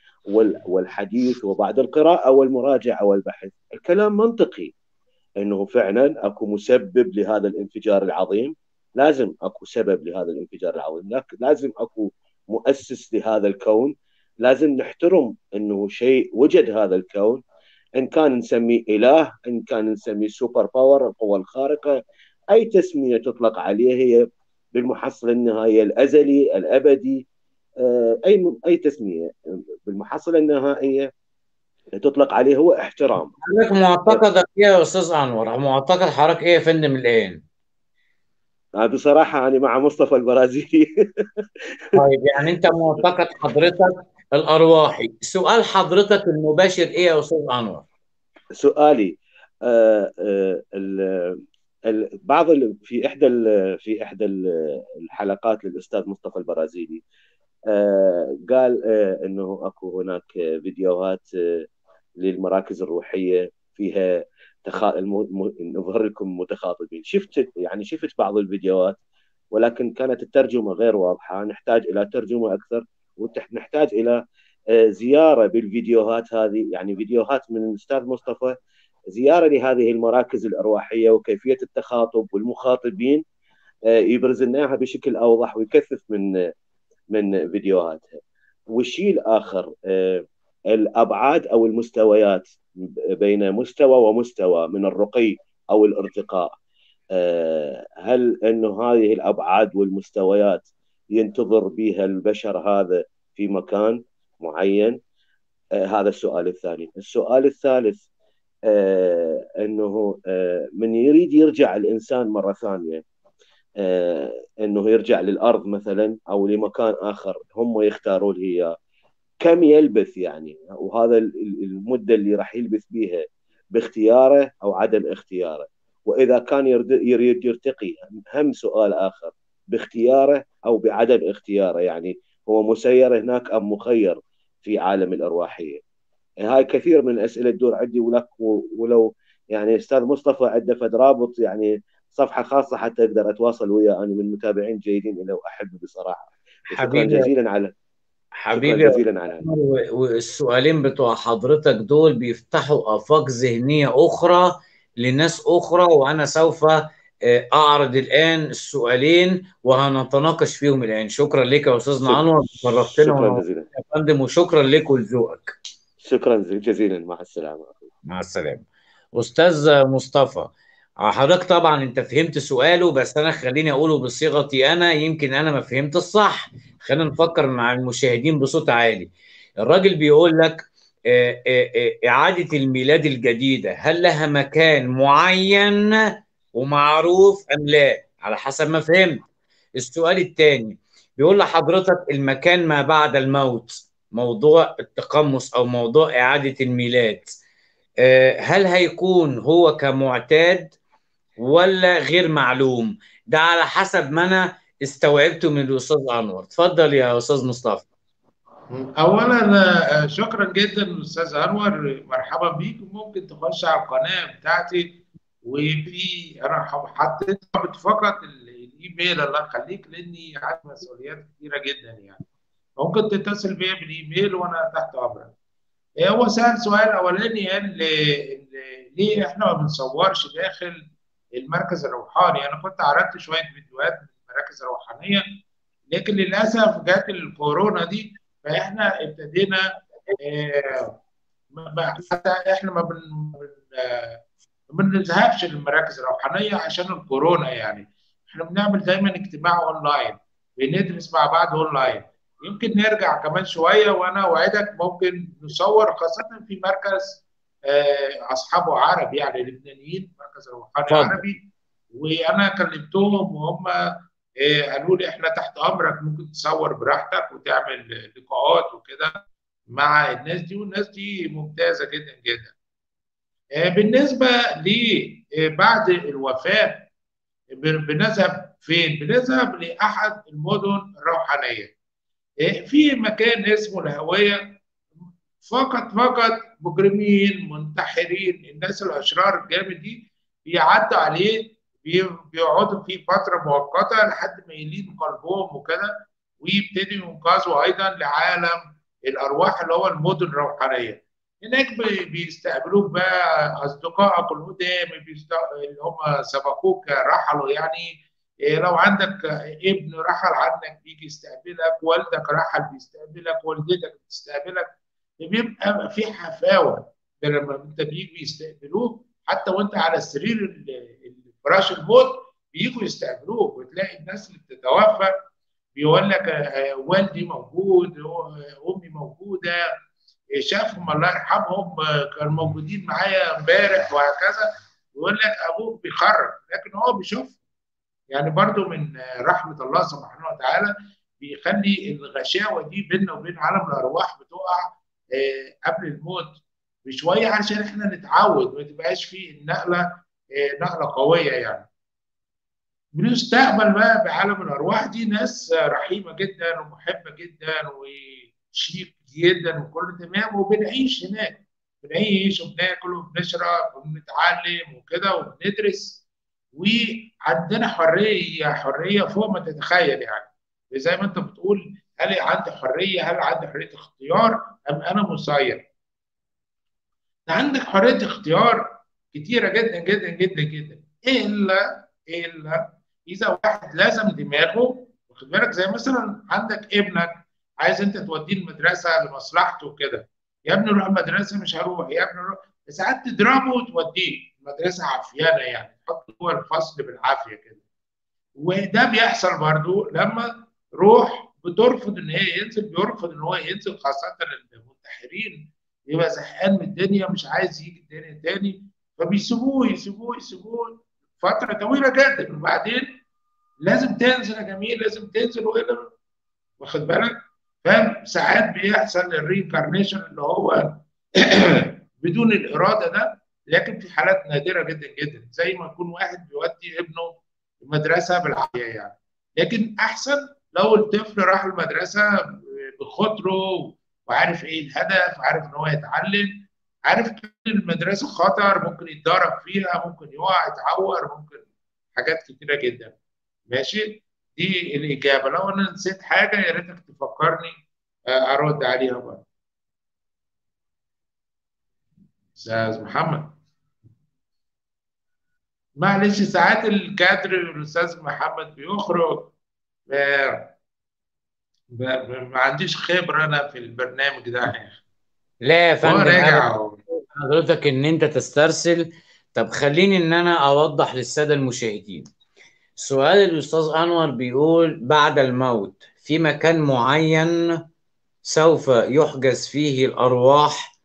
والحديث وبعد القراءه والمراجعه والبحث الكلام منطقي انه فعلا اكو مسبب لهذا الانفجار العظيم لازم اكو سبب لهذا الانفجار العظيم لازم اكو مؤسس لهذا الكون لازم نحترم انه شيء وجد هذا الكون ان كان نسميه اله ان كان نسميه سوبر باور القوه الخارقه اي تسميه تطلق عليه هي بالمحصل النهائي الازلي الابدي اي اي تسميه بالمحصله النهائيه تطلق عليه هو احترام حضرتك معتقدك ايه يا استاذ انور معتقد حضرتك ايه يا فندم الان بصراحه انا مع مصطفى البرازيلي طيب يعني انت معتقد حضرتك الارواحي سؤال حضرتك المباشر ايه يا استاذ انور سؤالي آه آه ال ال بعض ال في احدى في احدى الحلقات للاستاذ مصطفى البرازيلي آه قال آه انه اكو هناك فيديوهات آه للمراكز الروحيه فيها تخا... الم... نظهر لكم متخاطبين شفت يعني شفت بعض الفيديوهات ولكن كانت الترجمه غير واضحه نحتاج الى ترجمه اكثر ونحتاج الى زياره بالفيديوهات هذه يعني فيديوهات من الاستاذ مصطفى زياره لهذه المراكز الارواحيه وكيفيه التخاطب والمخاطبين يبرز لنا بشكل اوضح ويكثف من من فيديوهاتها والشيء الاخر الابعاد او المستويات بين مستوى ومستوى من الرقي او الارتقاء هل انه هذه الابعاد والمستويات ينتظر بها البشر هذا في مكان معين هذا السؤال الثاني السؤال الثالث انه من يريد يرجع الانسان مره ثانيه انه يرجع للارض مثلا او لمكان اخر هم يختارون اياه كم يلبث يعني وهذا المده اللي راح يلبث بها باختياره او عدم اختياره واذا كان يريد يرتقي هم سؤال اخر باختياره او بعدم اختياره يعني هو مسير هناك ام مخير في عالم الارواحيه هاي كثير من الاسئله تدور عندي ولك ولو يعني استاذ مصطفى عنده فد رابط يعني صفحه خاصه حتى اقدر اتواصل وياه انا من متابعين جيدين له واحبه بصراحه حبيبي شكرا جزيلا على حبيبي شكرا جزيلا على والسؤالين بتوع حضرتك دول بيفتحوا افاق ذهنيه اخرى لناس اخرى وانا سوف اعرض الان السؤالين وهنتناقش فيهم الان شكرا لك يا استاذنا انور شرفتنا شكرا جزيلا يا فندم وشكرا لك ولذوقك شكرا جزيلا مع السلامه مع السلامه استاذ مصطفى حضرتك طبعا انت فهمت سؤاله بس انا خليني اقوله بصيغتي انا يمكن انا ما فهمت الصح خلينا نفكر مع المشاهدين بصوت عالي الراجل بيقول لك إعادة الميلاد الجديدة هل لها مكان معين ومعروف أم لا على حسب ما فهمت السؤال الثاني بيقول لحضرتك المكان ما بعد الموت موضوع التقمص أو موضوع إعادة الميلاد هل هيكون هو كمعتاد ولا غير معلوم ده على حسب ما أنا استوعبته من الأستاذ أنور اتفضل يا أستاذ مصطفى اولا شكرا جدا استاذ انور مرحبا بيك ممكن تخش على القناه بتاعتي وفي انا حطيت فقط الايميل الله يخليك لاني عندي مسؤوليات كثيره جدا يعني ممكن تتصل بيا بالايميل وانا تحت امرك هو سال سؤال اولاني قال ليه احنا ما بنصورش داخل المركز الروحاني انا كنت عرضت شويه فيديوهات من المراكز الروحانيه لكن للاسف جت الكورونا دي فاحنا ابتدينا آه حتى احنا ما بن ما بنذهبش للمراكز الروحانيه عشان الكورونا يعني احنا بنعمل دايما اجتماع اونلاين بندرس مع بعض اونلاين يمكن نرجع كمان شويه وانا اوعدك ممكن نصور خاصه في مركز آه اصحابه عرب يعني لبنانيين مركز روحاني اتفضل. عربي وانا كلمتهم وهم قالوا لي احنا تحت امرك ممكن تصور براحتك وتعمل لقاءات وكده مع الناس دي والناس دي ممتازه جدا جدا. بالنسبه ل بعد الوفاه بنذهب فين؟ بنذهب لأحد المدن الروحانية في مكان اسمه الهوية فقط فقط مجرمين منتحرين الناس الأشرار الجامد دي بيعدوا عليه بيقعدوا فيه فترة مؤقتة لحد ما يلين قلبهم وكده ويبتدوا ينقذوا أيضا لعالم الأرواح اللي هو المدن الروحانية هناك بيستقبلوك بقى أصدقائك القدام اللي هم سبقوك رحلوا يعني لو عندك ابن رحل عنك بيجي يستقبلك والدك رحل بيستقبلك والدتك بتستقبلك بيبقى في حفاوه لما انت بيجي يستقبلوك حتى وانت على السرير فراش الموت بيجوا يستقبلوك وتلاقي الناس اللي بتتوفى بيقول لك والدي موجود امي موجوده شافهم الله يرحمهم كانوا موجودين معايا امبارح وهكذا يقول لك ابوك بيخرج لكن هو بيشوف يعني برضو من رحمه الله سبحانه وتعالى بيخلي الغشاوه دي بيننا وبين عالم الارواح بتقع قبل الموت بشويه علشان احنا نتعود ما تبقاش فيه النقله نقله قويه يعني بنستقبل بقى بعالم الارواح دي ناس رحيمه جدا ومحبه جدا وشيك جدا وكله تمام وبنعيش هناك بنعيش وبناكل وبنشرب وبنتعلم وكده وبندرس وعندنا حريه حريه فوق ما تتخيل يعني زي ما انت بتقول هل عندي حريه هل عندي حريه اختيار ام انا مسير عندك حريه اختيار كتيره جدا جدا جدا جدا الا الا اذا واحد لازم دماغه واخد بالك زي مثلا عندك ابنك عايز انت توديه المدرسه لمصلحته وكده يا ابني روح المدرسه مش هروح يا ابني روح ساعات تضربه وتوديه المدرسه عافيانه يعني تحطه جوه الفصل بالعافيه كده وده بيحصل برضو لما روح بترفض ان هي ينزل بيرفض ان هو ينزل خاصه المنتحرين يبقى زهقان من الدنيا مش عايز يجي الدنيا تاني فبيسيبوه يسيبوه يسيبوه فتره طويله جدا وبعدين لازم تنزل يا جميل لازم تنزل والا واخد بالك فاهم ساعات بيحصل الرينكارنيشن اللي هو بدون الاراده ده لكن في حالات نادره جدا جدا زي ما يكون واحد بيودي ابنه المدرسه بالعافيه يعني لكن احسن لو الطفل راح المدرسه بخطره وعارف ايه الهدف عارف ان هو يتعلم عارف المدرسه خطر ممكن يتضرب فيها ممكن يقع يتعور ممكن حاجات كتيره جدا ماشي دي الاجابه لو انا نسيت حاجه يا ريتك تفكرني ارد عليها برضه استاذ محمد معلش ساعات الكادر الاستاذ محمد بيخرج ما عنديش خبره انا في البرنامج ده لا يا هو فندم راجع أبدا حضرتك ان انت تسترسل طب خليني ان انا اوضح للساده المشاهدين سؤال الاستاذ انور بيقول بعد الموت في مكان معين سوف يحجز فيه الارواح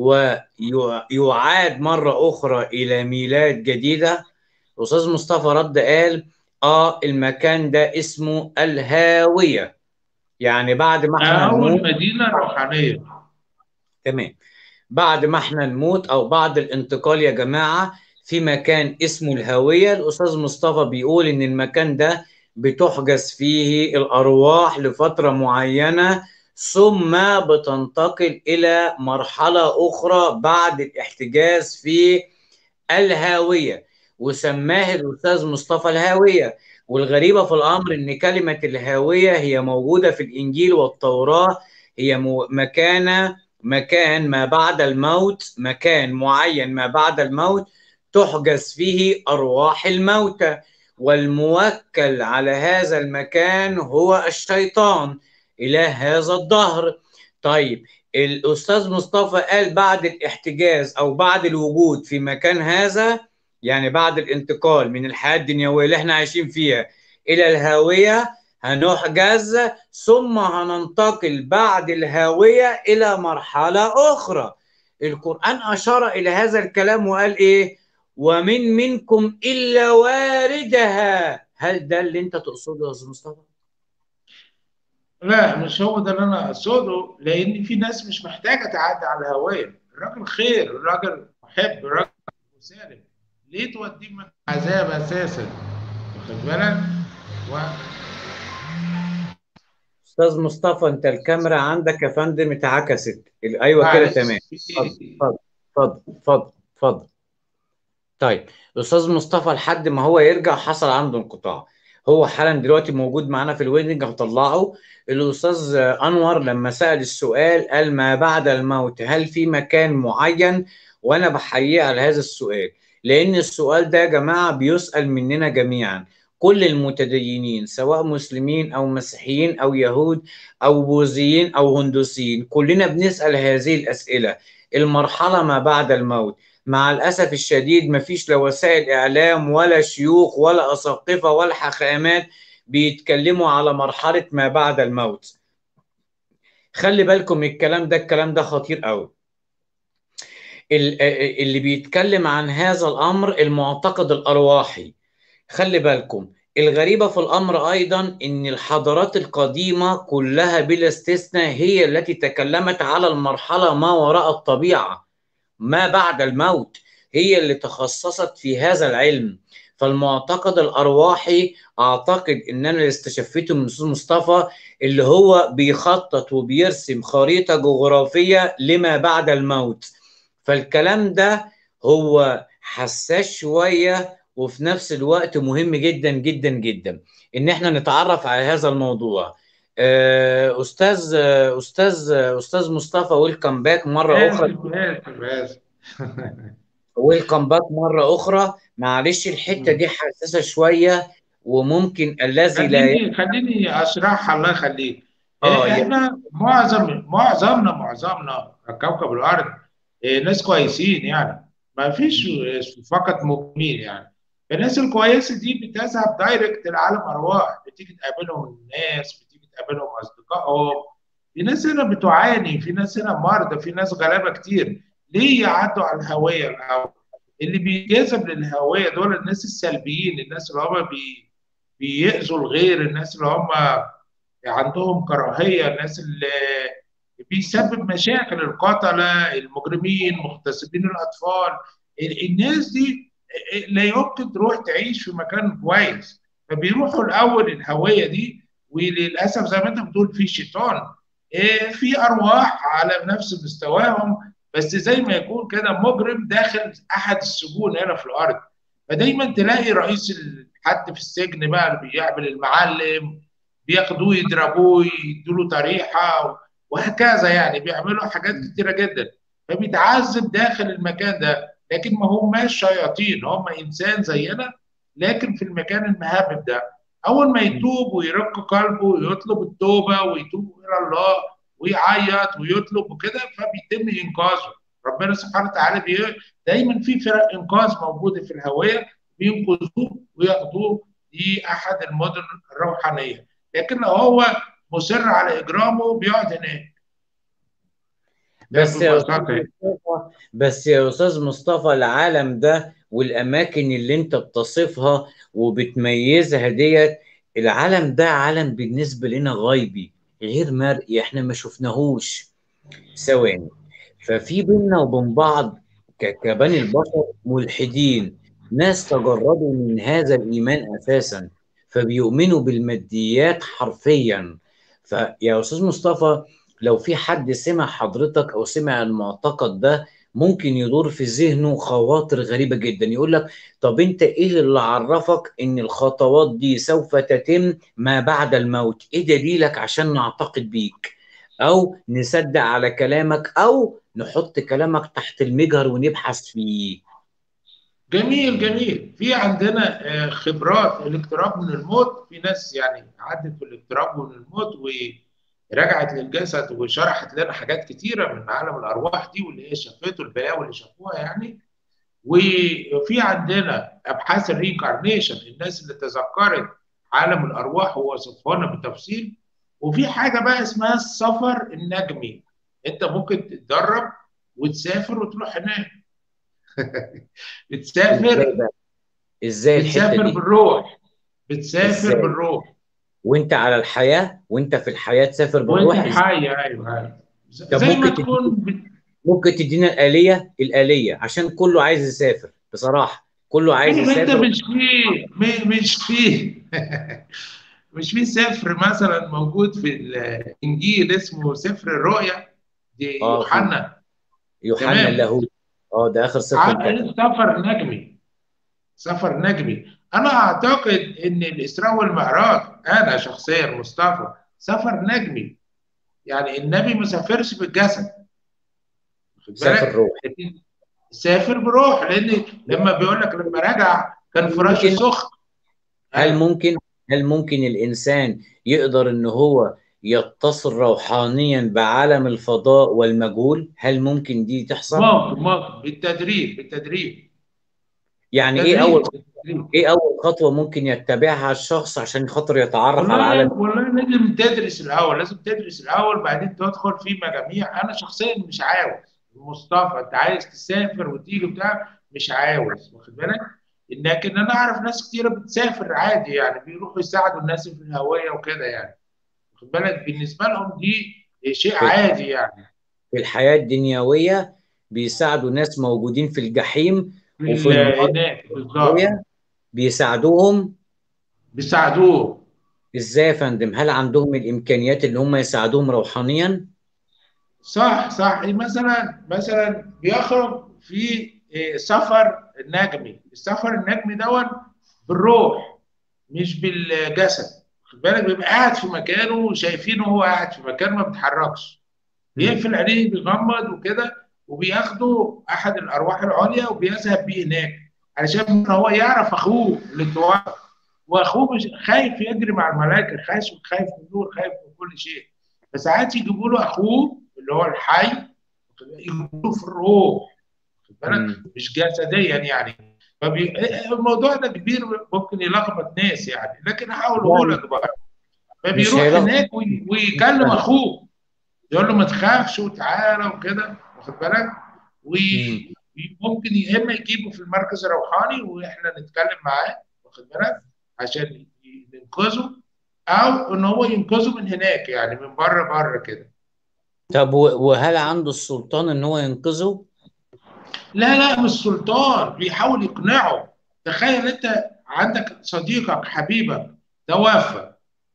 ويعاد مره اخرى الى ميلاد جديده الاستاذ مصطفى رد قال اه المكان ده اسمه الهاويه يعني بعد ما احنا او نموت المدينه الروحانيه تمام بعد ما احنا نموت او بعد الانتقال يا جماعه في مكان اسمه الهاويه الاستاذ مصطفى بيقول ان المكان ده بتحجز فيه الارواح لفتره معينه ثم بتنتقل الى مرحله اخرى بعد الاحتجاز في الهاويه وسماه الاستاذ مصطفى الهاويه والغريبه في الامر ان كلمه الهاويه هي موجوده في الانجيل والتوراه هي مو- مكان مكان ما بعد الموت مكان معين ما بعد الموت تحجز فيه ارواح الموتى والموكل على هذا المكان هو الشيطان اله هذا الدهر طيب الاستاذ مصطفى قال بعد الاحتجاز او بعد الوجود في مكان هذا يعني بعد الانتقال من الحياه الدنيويه اللي احنا عايشين فيها الى الهاويه هنحجز ثم هننتقل بعد الهاويه الى مرحله اخرى القران اشار الى هذا الكلام وقال ايه ومن منكم الا واردها هل ده اللي انت تقصده يا استاذ مصطفى لا مش هو ده اللي انا اقصده لان في ناس مش محتاجه تعدي على الهويه الراجل خير الراجل محب الراجل مسالم ليه توديه من عذاب اساسا خد بالك و... استاذ مصطفى انت الكاميرا عندك يا فندم اتعكست ايوه كده معلش تمام في اتفضل اتفضل اتفضل اتفضل طيب الاستاذ مصطفى لحد ما هو يرجع حصل عنده انقطاع هو حالا دلوقتي موجود معانا في الويدنج هطلعه الاستاذ انور لما سال السؤال قال ما بعد الموت هل في مكان معين وانا بحييه على هذا السؤال لان السؤال ده يا جماعه بيسال مننا جميعا كل المتدينين سواء مسلمين او مسيحيين او يهود او بوذيين او هندوسيين كلنا بنسال هذه الاسئله المرحله ما بعد الموت مع الأسف الشديد مفيش لا وسائل إعلام ولا شيوخ ولا أساقفة ولا حكامات بيتكلموا على مرحلة ما بعد الموت خلي بالكم الكلام ده الكلام ده خطير قوي اللي بيتكلم عن هذا الأمر المعتقد الأرواحي خلي بالكم الغريبة في الأمر أيضا أن الحضارات القديمة كلها بلا استثناء هي التي تكلمت على المرحلة ما وراء الطبيعة ما بعد الموت هي اللي تخصصت في هذا العلم فالمعتقد الارواحي اعتقد ان انا اللي استشفيته من الاستاذ مصطفى اللي هو بيخطط وبيرسم خريطه جغرافيه لما بعد الموت فالكلام ده هو حساس شويه وفي نفس الوقت مهم جدا جدا جدا ان احنا نتعرف على هذا الموضوع استاذ استاذ استاذ مصطفى ويلكم باك مره اخرى ويلكم باك مره اخرى معلش الحته دي حساسه شويه وممكن الذي لا خليني خليني اشرحها الله يخليك احنا معظم معظمنا معظمنا كوكب الارض ناس كويسين يعني ما فيش فقط مؤمنين يعني الناس الكويسه دي بتذهب دايركت لعالم ارواح بتيجي تقابلهم الناس بتيجي تقابلهم اصدقائهم في ناس هنا بتعاني في ناس هنا مرضى في ناس غلابه كتير ليه يعدوا على الهويه الاول اللي بيجذب للهويه دول الناس السلبيين الناس اللي هم بي بيأذوا الغير الناس اللي هم عندهم كراهيه الناس اللي بيسبب مشاكل القتله المجرمين مغتصبين الاطفال الناس دي لا يمكن تروح تعيش في مكان كويس فبيروحوا الاول الهويه دي وللاسف زي ما انت بتقول في شيطان في ارواح على نفس مستواهم بس زي ما يكون كده مجرم داخل احد السجون هنا في الارض فدايما تلاقي رئيس حد في السجن بقى اللي بيعمل المعلم بياخدوه يضربوه يدوا طريحه وهكذا يعني بيعملوا حاجات كتيره جدا فبيتعذب داخل المكان ده لكن ما هماش شياطين هم انسان زينا لكن في المكان المهبب ده اول ما يتوب ويرق قلبه ويطلب التوبه ويتوب الى الله ويعيط ويطلب وكده فبيتم انقاذه ربنا سبحانه وتعالى بي... دايما في فرق انقاذ موجوده في الهويه بينقذوه وياخدوه لاحد المدن الروحانيه لكن لو هو مصر على اجرامه بيقعد هناك بس يا أستاذ بس يا استاذ مصطفى العالم ده والاماكن اللي انت بتصفها وبتميزها ديت العالم ده عالم بالنسبه لنا غيبي غير مرئي احنا ما شفناهوش ثواني ففي بيننا وبين بعض كبني البشر ملحدين ناس تجردوا من هذا الايمان اساسا فبيؤمنوا بالماديات حرفيا فيا استاذ مصطفى لو في حد سمع حضرتك او سمع المعتقد ده ممكن يدور في ذهنه خواطر غريبه جدا يقول لك طب انت ايه اللي عرفك ان الخطوات دي سوف تتم ما بعد الموت ايه دليلك عشان نعتقد بيك او نصدق على كلامك او نحط كلامك تحت المجهر ونبحث فيه جميل جميل في عندنا خبرات الاقتراب من الموت في ناس يعني عدت في الاقتراب من الموت ورجعت للجسد وشرحت لنا حاجات كتيره من عالم الارواح دي واللي هي شافته البلاوي اللي شافوها يعني وفي عندنا ابحاث الريكارنيشن الناس اللي تذكرت عالم الارواح ووصفها لنا بالتفصيل وفي حاجه بقى اسمها السفر النجمي انت ممكن تتدرب وتسافر وتروح هناك بتسافر ازاي بتسافر دي؟ بالروح بتسافر إزاي؟ بالروح وانت على الحياه وانت في الحياه تسافر بالروح وانت إزاي؟ حي ايوه ايوه طب زي ما ممكن تكون بت... ممكن تدينا الآلية الآلية عشان كله عايز يسافر بصراحة كله عايز طيب انت يسافر مش في م- مش في مش في سفر مثلا موجود في الانجيل اسمه سفر الرؤيا دي اه في يوحنا يوحنا تمام اللاهوت اه ده اخر سفر انتهى عن سفر نجمي سفر نجمي انا اعتقد ان الاسراء والمعراج انا شخصيا مصطفى سفر نجمي يعني النبي ما سافرش بالجسد واخد سافر بالك روح لكن سافر بروح لان لما بيقول لك لما رجع كان فراشه ممكن سخن هل ايوه ممكن هل ممكن الإنسان يقدر إن هو يتصل روحانيا بعالم الفضاء والمجهول؟ هل ممكن دي تحصل؟ ممكن ممكن بالتدريب بالتدريب يعني إيه أول بالتدريب بالتدريب إيه أول خطوة ممكن يتبعها الشخص عشان خاطر يتعرف على والله عالم والله لازم تدرس الاول لازم تدرس الاول بعدين تدخل في مجاميع انا شخصيا مش عاوز مصطفى انت عايز تسافر وتيجي بتاع مش عاوز واخد بالك لكن انا اعرف ناس كتيره بتسافر عادي يعني بيروحوا يساعدوا الناس في الهويه وكده يعني واخد بالك بالنسبه لهم دي شيء في عادي يعني في الحياة الدنيوية بيساعدوا ناس موجودين في الجحيم في وفي ال- النار هناك بالظبط الدنيوية بيساعدوهم بيساعدوه إزاي يا فندم؟ هل عندهم الإمكانيات اللي هم يساعدوهم روحانيا؟ صح صح مثلا مثلا بيخرج في إيه، سفر نجمي السفر النجمي دون بالروح مش بالجسد خد بالك بيبقى قاعد في مكانه وشايفينه هو قاعد في مكانه ما بيتحركش مم. بيقفل عينيه بيغمض وكده وبياخده احد الارواح العليا وبيذهب بيه هناك علشان هو يعرف اخوه اللي توفى واخوه مش خايف يجري مع الملائكه خايف خايف من النور خايف من كل شيء فساعات يجيبوا له اخوه اللي هو الحي يجيبوا له في الروح خد بالك مم. مش جسديا يعني فبي... الموضوع ده كبير ممكن يلخبط ناس يعني لكن هحاول لا لك بقى مش فبيروح هيلخبط هناك وي- ويكلم اخوه يقول له ما تخافش وتعالى وكده واخد بالك مم. وممكن يا اما يجيبه في المركز الروحاني واحنا نتكلم معاه واخد بالك عشان ننقذه او ان هو ينقذه من هناك يعني من بره بره كده طب و- وهل عنده السلطان ان هو ينقذه؟ لا لا مش سلطان بيحاول يقنعه تخيل انت عندك صديقك حبيبك توفى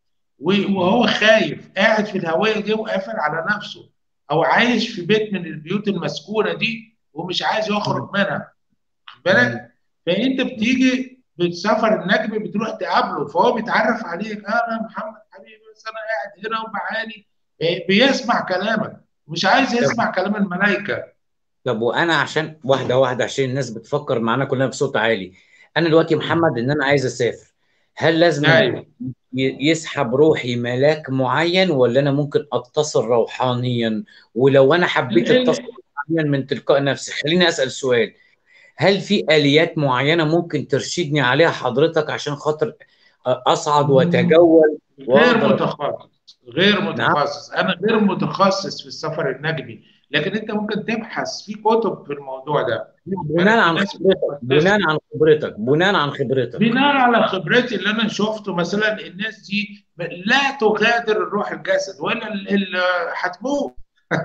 و- وهو خايف قاعد في الهوية دي وقافل على نفسه او عايش في بيت من البيوت المسكونة دي ومش عايز يخرج منها خد بالك مم. فانت بتيجي بالسفر النجمي بتروح تقابله فهو بيتعرف عليك اه انا محمد حبيبي بس انا قاعد هنا وبعاني إيه، بيسمع كلامك مش عايز طب يسمع كلام الملائكة طب وانا عشان واحده واحده عشان الناس بتفكر معانا كلنا بصوت عالي انا دلوقتي محمد ان انا عايز اسافر هل لازم ايوه ي- يسحب روحي ملاك معين ولا انا ممكن اتصل روحانيا ولو انا حبيت اتصل روحانيا من تلقاء نفسي خليني اسال سؤال هل في اليات معينه ممكن ترشدني عليها حضرتك عشان خاطر اصعد واتجول غير واقدر متخصص غير نعم متخصص انا غير متخصص في السفر النجمي لكن انت ممكن تبحث في كتب في الموضوع ده خد بناء بالك في عن ناس خبرتك متخصصه بناء عن خبرتك بناء عن خبرتك بناء على خبرتي اللي انا شفته مثلا الناس دي لا تغادر الروح الجسد ولا ال- ال- هتموت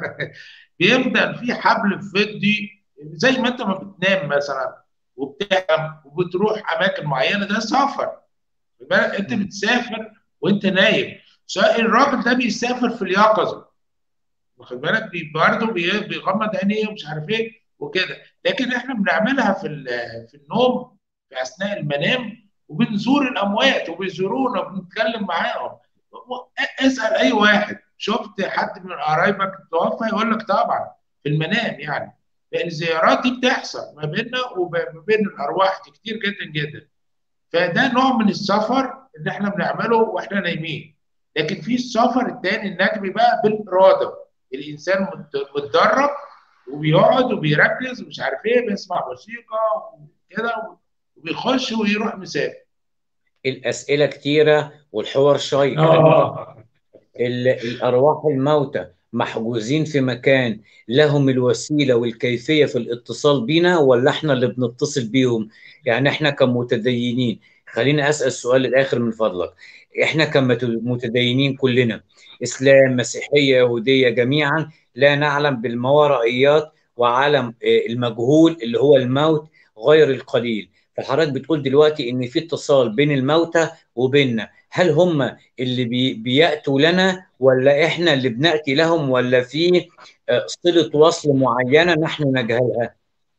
بيبدا في حبل فضي زي ما انت ما بتنام مثلا وبتحلم وبتروح اماكن معينه ده سفر خد بالك انت مم. بتسافر وانت نايم سواء الراجل ده بيسافر في اليقظه واخد بالك بي- برضه بي- بيغمض عينيه ومش عارف ايه وكده لكن احنا بنعملها في ال- في النوم في اثناء المنام وبنزور الاموات وبيزورونا وبنتكلم معاهم اسال اي واحد شفت حد من قرايبك توفى يقول لك طبعا في المنام يعني لان الزيارات دي بتحصل ما بيننا وما بين الارواح دي كتير جدا جدا فده نوع من السفر اللي احنا بنعمله واحنا نايمين لكن في السفر التاني النجمي بقى بالاراده الانسان مت- متدرب وبيقعد وبيركز ومش عارف ايه بيسمع موسيقى وكده وبيخش ويروح مسافر الاسئله كتيره والحوار شيق اه ال- الأرواح الموتى محجوزين في مكان لهم الوسيلة والكيفية في الاتصال بينا ولا احنا اللي بنتصل بيهم يعني احنا كمتدينين خليني أسأل السؤال الآخر من فضلك احنا كمتدينين كلنا إسلام مسيحية يهودية جميعا لا نعلم بالماورائيات وعالم آه، المجهول اللي هو الموت غير القليل وحضرتك بتقول دلوقتي ان في اتصال بين الموتى وبيننا هل هم اللي بي بياتوا لنا ولا احنا اللي بناتي لهم ولا في آه، صله وصل معينه نحن نجهلها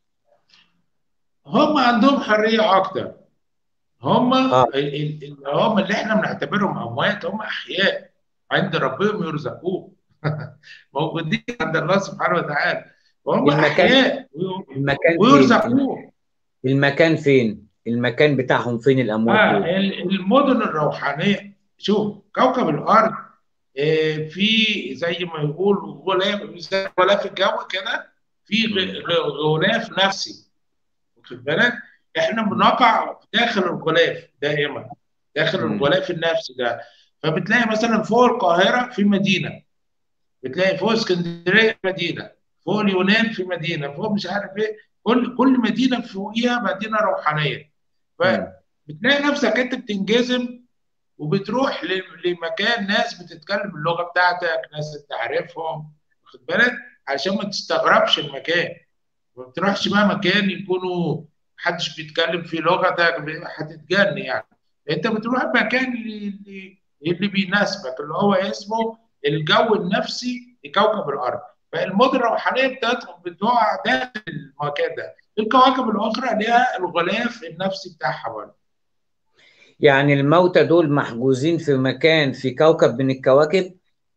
هم عندهم حريه اكتر هم اه ال- ال- ال- هم اللي احنا بنعتبرهم اموات هم احياء عند ربهم يرزقون موجودين عند الله سبحانه وتعالى وهم المكان احياء المكان فين ويرزقون المكان فين المكان بتاعهم فين الاموات اه دول ال- المدن الروحانيه شوف كوكب الارض آه، في زي ما يقولوا غلاف زي غلاف الجو كده في غ- غ- غلاف نفسي واخد بالك احنا بنقع داخل الغلاف دائما داخل مم. الغلاف النفسي ده فبتلاقي مثلا فوق القاهره في مدينه بتلاقي فوق اسكندريه مدينه فوق اليونان في مدينه فوق مش عارف ايه كل كل مدينه فوقيها مدينه روحانيه مم. فبتلاقي نفسك انت بتنجذب وبتروح ل- لمكان ناس بتتكلم اللغه بتاعتك ناس انت عارفهم واخد بالك عشان ما تستغربش المكان ما بتروحش بقى مكان يكونوا محدش بيتكلم فيه لغتك ب- هتتجن يعني انت بتروح المكان اللي اللي اللي بيناسبك اللي هو اسمه الجو النفسي لكوكب الارض فالمدن الروحانيه بتدخل بتقع داخل المكان ده الكواكب الاخرى ليها الغلاف النفسي بتاعها برضه يعني الموتى دول محجوزين في مكان في كوكب من الكواكب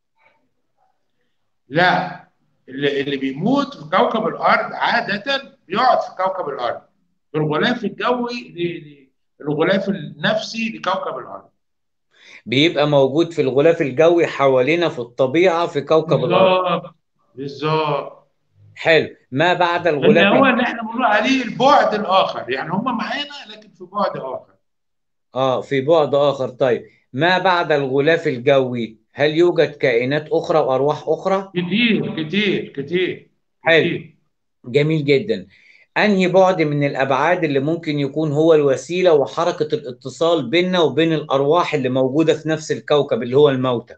لا اللي, اللي بيموت في كوكب الارض عاده بيقعد في كوكب الارض في الغلاف الجوي ل- ل- الغلاف النفسي لكوكب الارض بيبقى موجود في الغلاف الجوي حوالينا في الطبيعة في كوكب الأرض بالظبط بالظبط حلو ما بعد اللي الغلاف هو اللي احنا بنقول عليه البعد الاخر يعني هم معانا لكن في بعد اخر اه في بعد آخر طيب ما بعد الغلاف الجوي هل يوجد كائنات أخرى وأرواح أخرى؟ كتير كتير كتير حلو كتير جميل جدا أنهي بعد من الأبعاد اللي ممكن يكون هو الوسيلة وحركة الاتصال بيننا وبين الأرواح اللي موجودة في نفس الكوكب اللي هو الموتى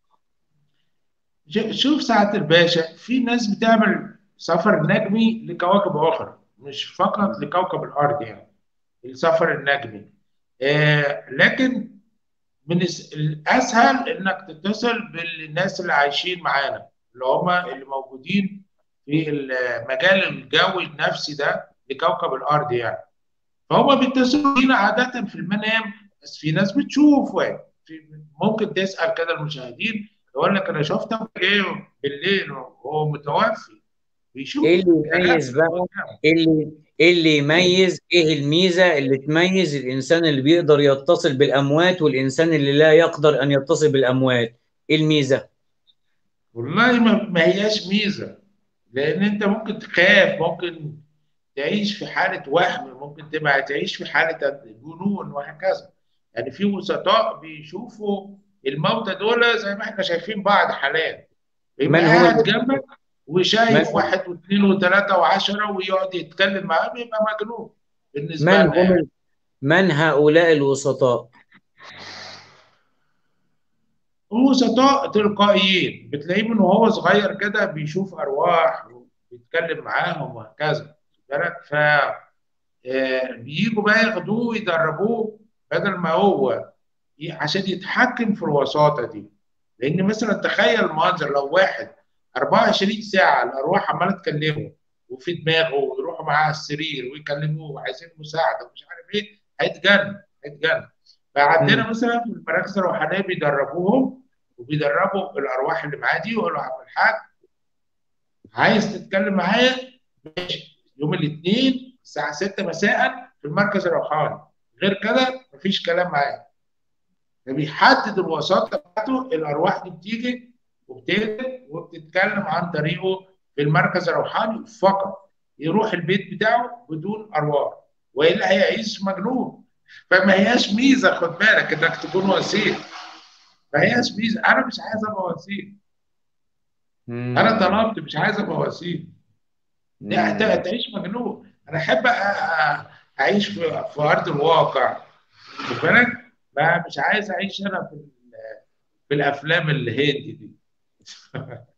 ش- شوف سعادة الباشا في ناس بتعمل سفر نجمي لكواكب أخرى مش فقط لكوكب الأرض يعني السفر النجمي آه لكن من الس- الأسهل إنك تتصل بالناس اللي عايشين معانا اللي هم اللي موجودين في المجال الجوي النفسي ده لكوكب الأرض يعني فهم بيتصلوا بينا عادة في المنام بس في ناس بتشوف واحد في ممكن تسأل كده المشاهدين يقول لك أنا شفتك إيه بالليل وهو متوفي بيشوف إيه اللي حاجات يميز بقى إيه اللي إيه اللي يميز إيه الميزة اللي تميز الإنسان اللي بيقدر يتصل بالأموات والإنسان اللي لا يقدر أن يتصل بالأموات إيه الميزة؟ والله ما, ما هياش ميزة لأن أنت ممكن تخاف ممكن تعيش في حالة وهم ممكن تبقى تعيش في حالة جنون وهكذا يعني في وسطاء بيشوفوا الموتى دول زي ما احنا شايفين بعض حاليا يبقى من هو قاعد جنبك وشايف من واحد واثنين وثلاثة وعشرة ويقعد يتكلم معاه بيبقى مجنون بالنسبة من لنا يعني هم من هؤلاء الوسطاء؟ وسطاء تلقائيين بتلاقيه من وهو صغير كده بيشوف أرواح وبيتكلم معاهم وهكذا بالك ف آه، بييجوا بقى ياخدوه ويدربوه بدل ما هو ي- عشان يتحكم في الوساطة دي لأن مثلا تخيل منظر لو واحد 24 ساعة الأرواح عمالة تكلمه وفي دماغه ويروحوا معاه السرير ويكلموه وعايزين مساعدة ومش عارف إيه هيتجنن هيتجنن فعندنا مم. مثلا في المراكز الروحانية بيدربوهم وبيدربوا الأرواح اللي معاه دي ويقولوا يا عم الحاج عايز تتكلم معايا ماشي يوم الاثنين الساعة 6 مساء في المركز الروحاني غير كده مفيش كلام معاه فبيحدد الوساطة بتاعته الأرواح دي بتيجي وبتهدى وبتتكلم عن طريقه في المركز الروحاني فقط يروح البيت بتاعه بدون أرواح وإلا هيعيش مجنون فما هياش ميزة خد بالك إنك تكون وسيط ما هياش ميزة أنا مش عايز أبقى وسيط أنا مم. طلبت مش عايز أبقى وسيط دي هت- مم. هتعيش مجنون انا احب أ- أ- اعيش في, في ارض الواقع خد بالك ما مش عايز اعيش انا في, ال- في الافلام الهندي دي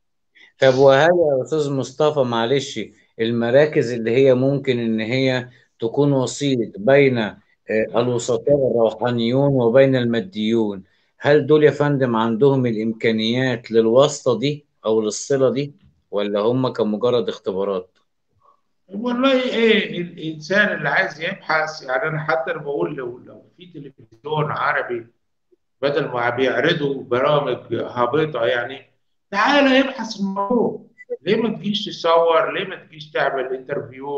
طب وهل يا أستاذ مصطفى معلش المراكز اللي هي ممكن إن هي تكون وسيط بين آه، الوسطاء الروحانيون وبين الماديون هل دول يا فندم عندهم الإمكانيات للواسطة دي أو للصلة دي ولا هم كمجرد اختبارات؟ والله ايه الانسان اللي عايز يبحث يعني انا حتى انا بقول لو لو في تلفزيون عربي بدل ما بيعرضوا برامج هابطه يعني تعالى ابحث الموضوع ليه ما تجيش تصور ليه ما تجيش تعمل انترفيو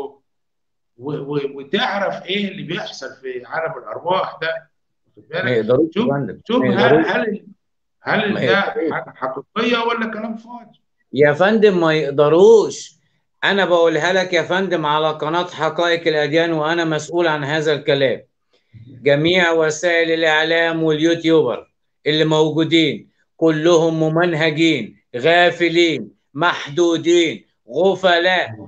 و- و- وتعرف ايه اللي بيحصل في عالم الارواح ده واخد ما بالك يقدروش يا شوف فندم شوف ما هل يقدروش هل هل ما ده يقدروش حاجه حقيقيه ولا كلام فاضي يا فندم ما يقدروش أنا بقولها لك يا فندم على قناة حقائق الأديان وأنا مسؤول عن هذا الكلام جميع وسائل الإعلام واليوتيوبر اللي موجودين كلهم ممنهجين غافلين محدودين غفلاء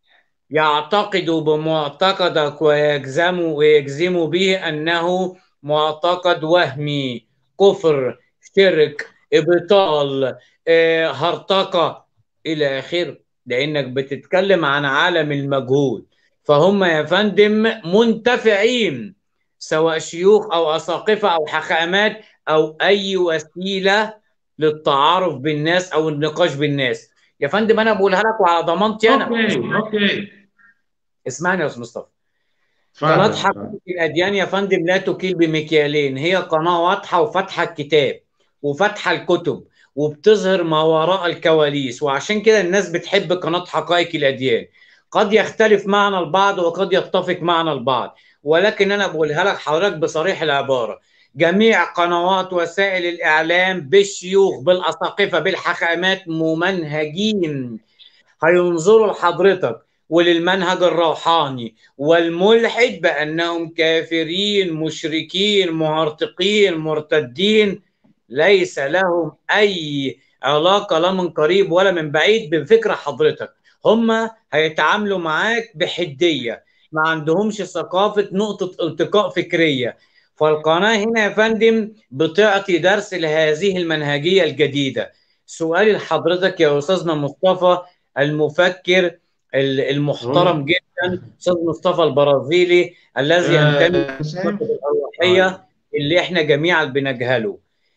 يعتقدوا بمعتقدك ويجزموا ويجزموا به أنه معتقد وهمي كفر شرك إبطال آه، هرطقة إلى آخره لأنك بتتكلم عن عالم المجهول فهم يا فندم منتفعين سواء شيوخ أو أساقفة أو حكامات أو أي وسيلة للتعارف بالناس أو النقاش بالناس يا فندم أنا بقولها لك وعلى ضمانتي أنا اوكي اوكي اسمعني يا أستاذ مصطفى قناة اتفضل حقائق اتفضل الأديان يا فندم لا تكيل بمكيالين هي قناة واضحة وفاتحة الكتاب وفاتحة الكتب وبتظهر ما وراء الكواليس وعشان كده الناس بتحب قناة حقائق الأديان قد يختلف معنا البعض وقد يتفق معنا البعض ولكن أنا بقولها لك حضرتك بصريح العبارة جميع قنوات وسائل الإعلام بالشيوخ بالأساقفة بالحكامات ممنهجين هينظروا لحضرتك وللمنهج الروحاني والملحد بأنهم كافرين مشركين مهرطقين مرتدين ليس لهم أي علاقة لا من قريب ولا من بعيد بفكرة حضرتك هم هيتعاملوا معاك بحدية ما عندهمش ثقافة نقطة التقاء فكرية فالقناة هنا يا فندم بتعطي درس لهذه المنهجية الجديدة سؤالي لحضرتك يا أستاذنا مصطفى المفكر ال- المحترم جدا أستاذ مصطفى البرازيلي الذي ينتمي آه، سامح للمكتب الروحية آه. اللي احنا جميعا بنجهله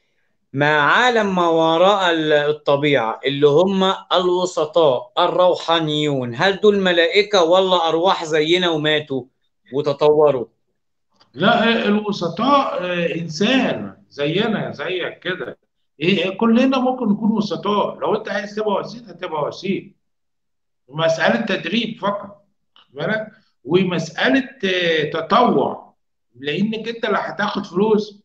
مع عالم ما وراء ال- الطبيعة اللي هم الوسطاء الروحانيون هل دول ملائكة ولا أرواح زينا وماتوا وتطوروا لا الوسطاء آه، انسان زينا زيك كده ايه كلنا ممكن نكون وسطاء لو انت عايز تبقى وسيط هتبقى وسيط مسألة تدريب فقط خد بالك ومسألة آه، تطوع لأنك أنت اللي هتاخد فلوس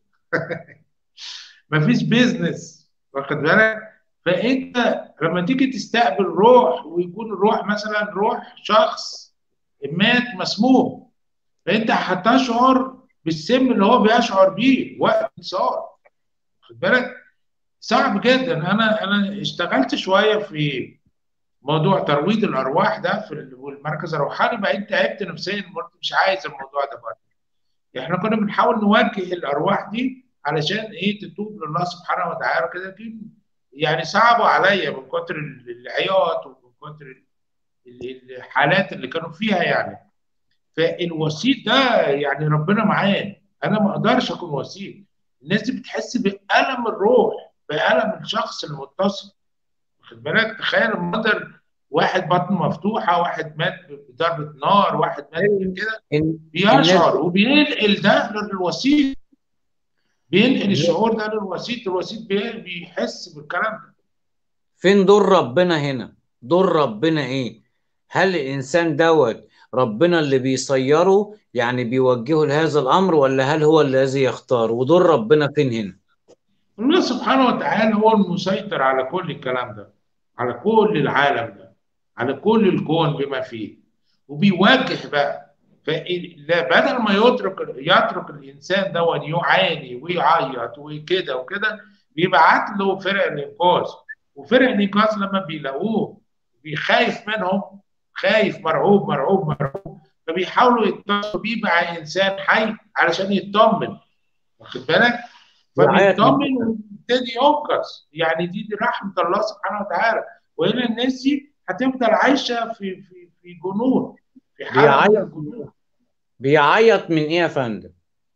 مفيش بيزنس واخد بالك فأنت لما تيجي تستقبل روح ويكون الروح مثلا روح شخص مات مسموم فأنت هتشعر بالسم اللي هو بيشعر بيه وقت انتصار خد بالك صعب جدا انا انا اشتغلت شويه في موضوع ترويض الارواح ده في المركز الروحاني بقيت تعبت نفسيا قلت مش عايز الموضوع ده برضه احنا كنا بنحاول نوجه الارواح دي علشان ايه تتوب لله سبحانه وتعالى كده لكن يعني صعبوا عليا من كتر العياط ومن كتر ال- الحالات اللي كانوا فيها يعني فالوسيط ده يعني ربنا معاه انا ما اقدرش اكون وسيط الناس دي بتحس بألم الروح بألم الشخص المتصل واخد بالك تخيل المنظر واحد بطنه مفتوحه واحد مات بضربه نار واحد مات كده إن بيشعر وبينقل ده للوسيط بينقل الشعور ده للوسيط الوسيط بي- بيحس بالكلام ده فين دور ربنا هنا دور ربنا ايه هل الانسان دوت ربنا اللي بيصيره يعني بيوجهه لهذا الامر ولا هل هو الذي يختار ودور ربنا فين هنا الله سبحانه وتعالى هو المسيطر على كل الكلام ده على كل العالم ده على كل الكون بما فيه وبيواجه بقى فلا بدل ما يترك يترك الانسان ده يعاني ويعيط وكده وكده بيبعت له فرق الانقاذ وفرق الانقاذ لما بيلاقوه بيخايف منهم خايف مرعوب مرعوب مرعوب فبيحاولوا يتصلوا بيه مع انسان حي علشان يطمن واخد بالك رعاية فبيطمن ويبتدي ينقذ يعني دي, دي رحمه الله سبحانه وتعالى والا الناس دي هتفضل عايشه في في في جنون في حاله من بيعيط الجنون بيعيط من ايه يا فندم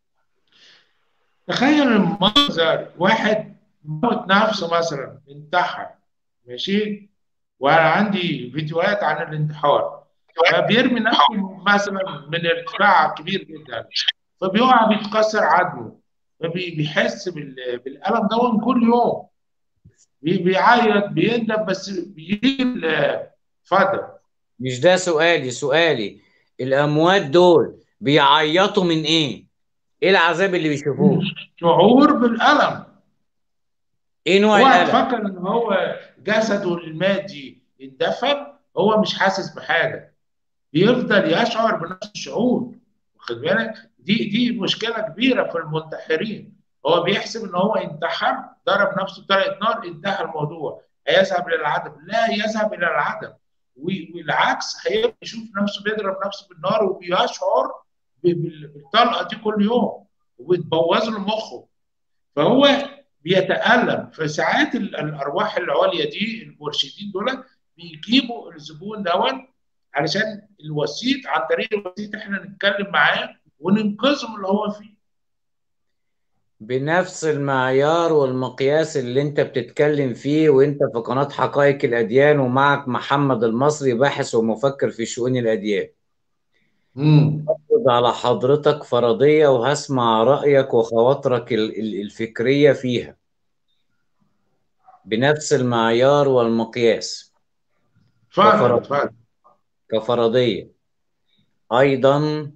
تخيل المنظر واحد موت نفسه مثلا انتحر ماشي وانا عندي فيديوهات عن الانتحار فبيرمي نفسه مثلا من ارتفاع كبير جدا فبيقع بيتكسر عظمه فبيحس بال- بالالم ده كل يوم بي- بيعيط بيندم بس بيجي ال- اتفضل مش ده سؤالي سؤالي الاموات دول بيعيطوا من ايه ايه العذاب اللي بيشوفوه شعور بالالم ايه نوع هو الالم فكر ان هو جسده المادي اندفن هو مش حاسس بحاجه بيفضل يشعر بنفس الشعور واخد بالك دي دي مشكله كبيره في المنتحرين هو بيحسب ان هو انتحر ضرب نفسه بطريقه نار انتهى الموضوع هيذهب الى العدم لا يذهب الى العدم و- والعكس هيبقى يشوف نفسه بيضرب نفسه بالنار وبيشعر ب- بال- بالطلقه دي كل يوم وبتبوظ له مخه فهو بيتألم فساعات ال- الأرواح العليا دي المرشدين دول بيجيبوا الزبون دوت علشان الوسيط عن طريق الوسيط احنا نتكلم معاه وننقذه من اللي هو فيه بنفس المعيار والمقياس اللي انت بتتكلم فيه وانت في قناة حقائق الأديان ومعك محمد المصري باحث ومفكر في شؤون الأديان امم أفرض على حضرتك فرضية وهسمع رأيك وخواطرك ال- ال- الفكرية فيها بنفس المعيار والمقياس اتفضل كفرض اتفضل كفرضية أيضا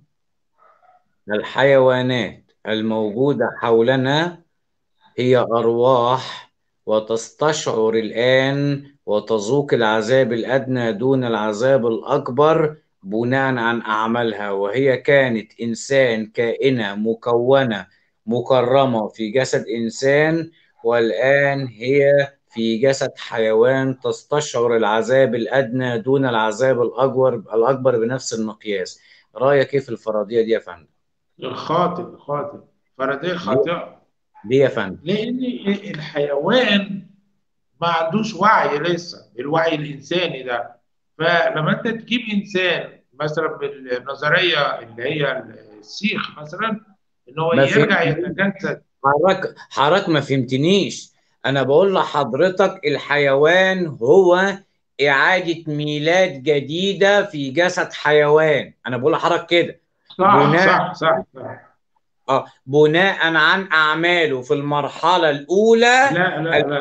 الحيوانات الموجودة حولنا هي أرواح وتستشعر الآن وتذوق العذاب الأدنى دون العذاب الأكبر بناء عن أعمالها وهي كانت إنسان كائنة مكونة مكرمة في جسد إنسان والآن هي في جسد حيوان تستشعر العذاب الأدنى دون العذاب الأكبر الأكبر بنفس المقياس رأيك إيه في الفرضية دي يا فندم؟ خاطئ خاطئ فرضية خاطئة ليه يا فندم؟ لأن الحيوان ما عندوش وعي لسه الوعي الإنساني ده فلما أنت تجيب إنسان مثلا بالنظرية اللي هي السيخ مثلا إن هو ما يرجع فهمتنيش. يتجسد حضرتك حضرتك ما فهمتنيش انا بقول لحضرتك الحيوان هو اعادة ميلاد جديدة في جسد حيوان انا بقول لحضرتك كده صح بناء صح صح صح اه بناء عن اعماله في المرحلة الاولى لا لا لا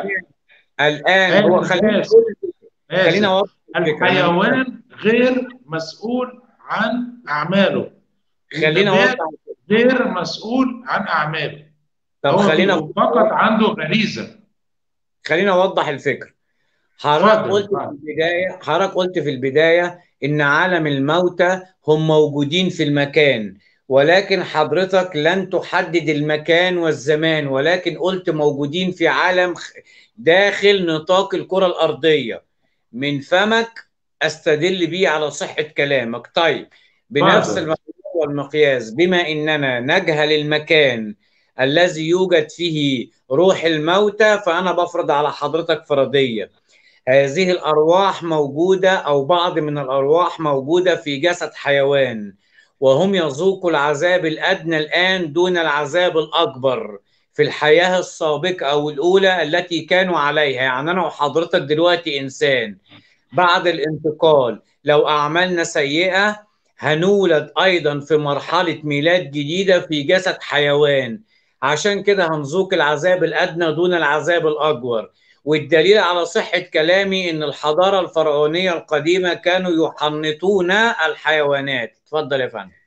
الان هو آسف، خلينا آسف. خلينا آسف. أوضح الفكرة. الحيوان غير مسؤول عن أعماله خلينا النبات أوضح غير مسؤول عن أعماله طب هو خلينا فقط عنده غريزة خلينا اوضح الفكره حضرتك اتفضل، قلت في اتفضل. البدايه حضرتك قلت في البدايه ان عالم الموتى هم موجودين في المكان ولكن حضرتك لن تحدد المكان والزمان ولكن قلت موجودين في عالم خ- داخل نطاق الكره الارضيه من فمك استدل بيه على صحه كلامك طيب بنفس اتفضل. المقياس والمقياس بما اننا نجهل المكان الذي يوجد فيه روح الموتى فأنا بفرض على حضرتك فرضية هذه الأرواح موجودة أو بعض من الأرواح موجودة في جسد حيوان وهم يذوقوا العذاب الأدنى الآن دون العذاب الأكبر في الحياة السابقة أو الأولى التي كانوا عليها يعني أنا وحضرتك دلوقتي إنسان بعد الانتقال لو أعمالنا سيئة هنولد أيضا في مرحلة ميلاد جديدة في جسد حيوان عشان كده هنذوق العذاب الأدنى دون العذاب الأكبر والدليل على صحة كلامي إن الحضارة الفرعونية القديمة كانوا يحنطون الحيوانات اتفضل يا فندم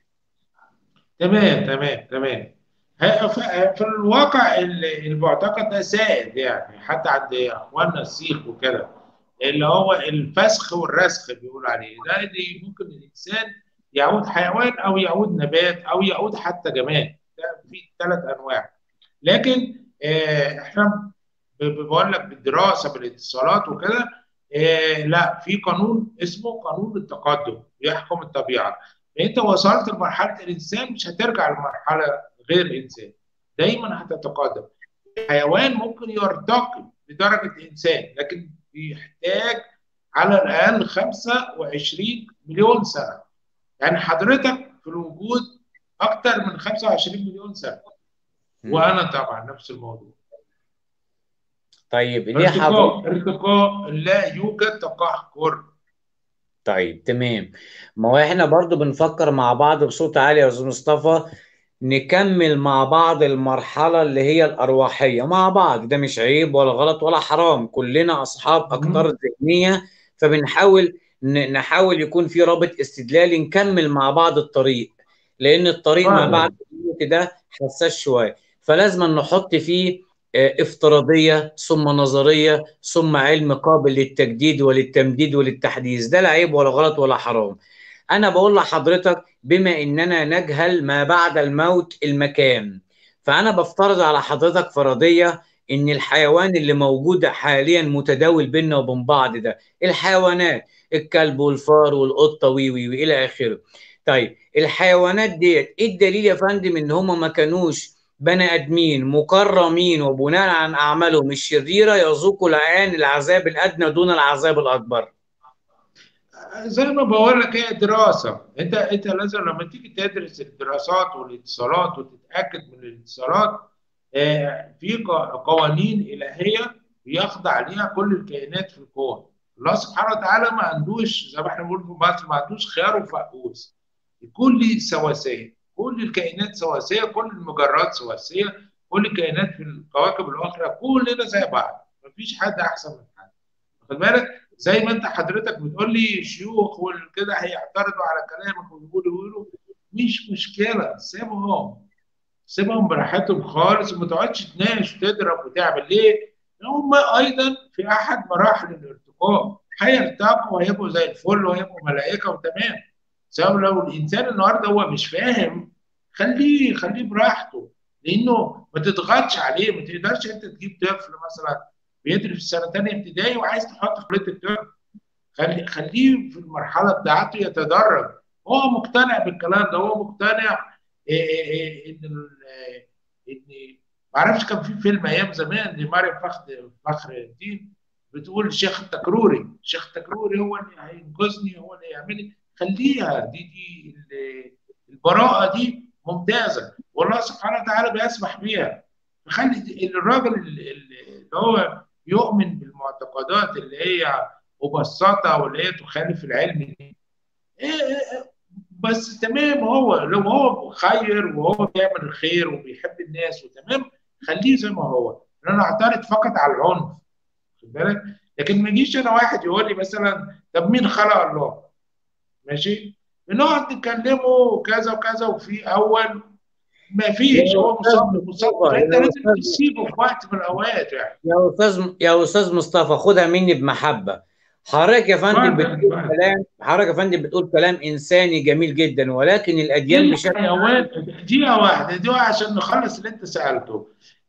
تمام تمام تمام ه- ف- في الواقع ال- المعتقد ده سائد يعني حتى عند اخواننا السيخ وكده اللي هو الفسخ والرسخ بيقول عليه ده اللي ممكن الانسان يعود حيوان او يعود نبات او يعود حتى جماد ده في ثلاث انواع لكن آه، احنا ب- ب- بقول لك بالدراسه بالاتصالات وكده آه، لا في قانون اسمه قانون التقدم بيحكم الطبيعه انت وصلت لمرحله الانسان مش هترجع لمرحله غير انسان دايما هتتقدم الحيوان ممكن يرتقي لدرجه انسان لكن بيحتاج على الاقل 25 مليون سنه يعني حضرتك في الوجود اكتر من 25 مليون سنه مم. وانا طبعا نفس الموضوع طيب ليه حضرتك ارتقاء ارتقاء لا يوجد تقهقر طيب تمام ما هو احنا برضو بنفكر مع بعض بصوت عالي يا استاذ مصطفى نكمل مع بعض المرحلة اللي هي الأرواحية مع بعض ده مش عيب ولا غلط ولا حرام كلنا أصحاب أقطار ذهنية فبنحاول ن- نحاول يكون في رابط استدلالي نكمل مع بعض الطريق لأن الطريق ما فعلا. بعد الموت ده حساس شوية فلازم نحط فيه آه، افتراضية ثم نظرية ثم علم قابل للتجديد وللتمديد وللتحديث ده لا عيب ولا غلط ولا حرام أنا بقول لحضرتك بما إننا نجهل ما بعد الموت المكان فأنا بفترض على حضرتك فرضية إن الحيوان اللي موجود حاليا متداول بيننا وبين بعض ده الحيوانات الكلب والفار والقطة وي وي وي إلى آخره طيب الحيوانات ديت إيه الدليل يا فندم إن هم ما كانوش بني آدمين مكرمين وبناء عن أعمالهم الشريرة يذوقوا الآن العذاب الأدنى دون العذاب الأكبر زي ما بقول لك هي دراسه انت انت لازم لما تيجي تدرس الدراسات والاتصالات وتتاكد من الاتصالات آه، في ق- قوانين الهيه بيخضع ليها كل الكائنات في الكون الله سبحانه وتعالى ما عندوش زي ما احنا بنقول في مصر ما عندوش خيار وفقوس الكل سواسيه كل الكائنات سواسيه كل المجرات سواسيه كل الكائنات في الكواكب الاخرى كلنا زي بعض مفيش حد احسن من حد واخد بالك زي ما انت حضرتك بتقول لي شيوخ وكده هيعترضوا على كلامك ويقولوا يقولوا مش مشكله سيبهم سيبهم براحتهم خالص وما تقعدش تناقش وتضرب وتعمل ليه؟ هم ايضا في احد مراحل الارتقاء هيرتقوا وهيبقوا زي الفل وهيبقوا ملائكه وتمام سواء لو الانسان النهارده هو مش فاهم خليه خليه براحته لانه ما تضغطش عليه ما تقدرش انت تجيب طفل مثلا بيدرس في سنه ثانيه ابتدائي وعايز تحطه في كليه الطب خلي خليه في المرحله بتاعته يتدرج هو مقتنع بالكلام ده هو مقتنع إيه إيه إيه ان ال- ان ما اعرفش كان في فيلم ايام زمان لمريم فخر فخر الدين بتقول الشيخ التكروري الشيخ التكروري هو اللي هينقذني هو اللي يعمل خليها دي دي ال- البراءه دي ممتازه والله سبحانه وتعالى بيسمح بيها فخلي الراجل اللي اللي هو يؤمن بالمعتقدات اللي هي مبسطه واللي هي تخالف العلم دي إيه إيه إيه بس تمام هو لو هو خير وهو بيعمل الخير وبيحب الناس وتمام خليه زي ما هو انا اعترض فقط على العنف خد بالك لكن ما يجيش انا واحد يقول لي مثلا طب مين خلق الله ماشي بنقعد نتكلمه وكذا وكذا وفي اول ما فيش هو مصاب مصاب فانت لازم تسيبه في وقت من الاوقات يعني يا استاذ يا استاذ مصطفى خدها مني بمحبه حضرتك يا فندم اتفضل، بتقول اتفضل. كلام حضرتك يا فندم بتقول كلام انساني جميل جدا ولكن الاديان بشكل الحيوان دقيقة واحدة دي عشان نخلص اللي انت سألته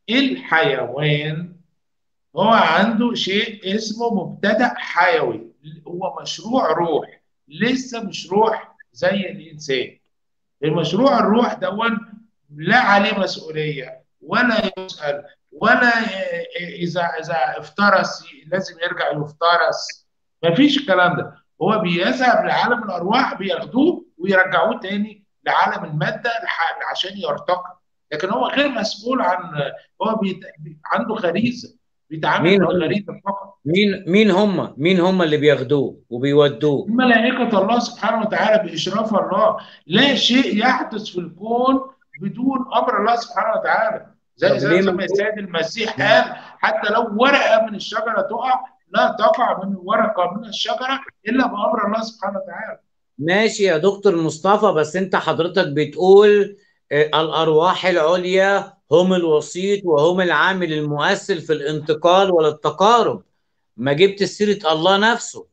الحيوان هو عنده شيء اسمه مبتدأ حيوي هو مشروع روح لسه مش روح زي الإنسان المشروع الروح دون لا عليه مسؤولية ولا يسأل ولا إذا إذا افترس لازم يرجع يفترس مفيش الكلام ده هو بيذهب لعالم الأرواح بياخدوه ويرجعوه تاني لعالم المادة لح- عشان يرتقي لكن هو غير مسؤول عن هو بيت... عنده غريزة بيتعامل مين هو؟ بالغريزة فقط مين مين هم مين هم اللي بياخدوه وبيودوه ملائكة الله سبحانه وتعالى بإشراف الله لا شيء يحدث في الكون بدون أمر الله سبحانه وتعالى زي طب زي ليه زي ما- ما السيد المسيح قال حتى لو ورقة من الشجرة تقع لا تقع من ورقة من الشجرة إلا بأمر الله سبحانه وتعالى ماشي يا دكتور مصطفى بس انت حضرتك بتقول آه، الارواح العليا هم الوسيط وهم العامل المؤثر في الانتقال والتقارب ما جبت سيرة الله نفسه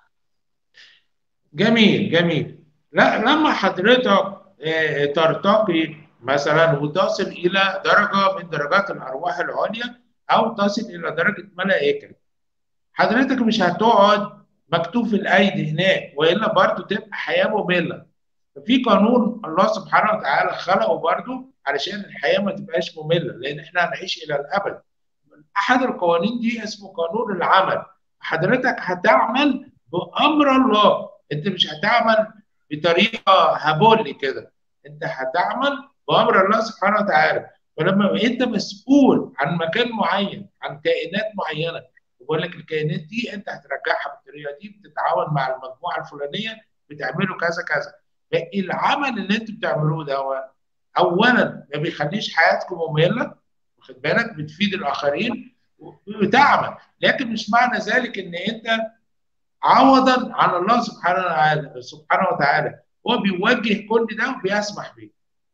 جميل جميل لا لما حضرتك آه، ترتقي مثلا وتصل إلى درجة من درجات الأرواح العليا أو تصل إلى درجة ملائكة حضرتك مش هتقعد مكتوف الايدي هناك والا برضه تبقى حياه ممله في قانون الله سبحانه وتعالى خلقه برضه علشان الحياه ما تبقاش ممله لان احنا هنعيش الى الابد احد القوانين دي اسمه قانون العمل حضرتك هتعمل بامر الله انت مش هتعمل بطريقه هبولي كده انت هتعمل بامر الله سبحانه وتعالى فلما انت مسؤول عن مكان معين عن كائنات معينه بقول لك الكائنات دي انت هترجعها بالطريقه دي بتتعاون مع المجموعه الفلانيه بتعملوا كذا كذا العمل اللي انتوا بتعملوه ده اولا ما بيخليش حياتكم ممله واخد بالك بتفيد الاخرين وبتعمل لكن مش معنى ذلك ان انت عوضا عن الله سبحانه وتعالى سبحانه وتعالى هو بيوجه كل ده وبيسمح بيه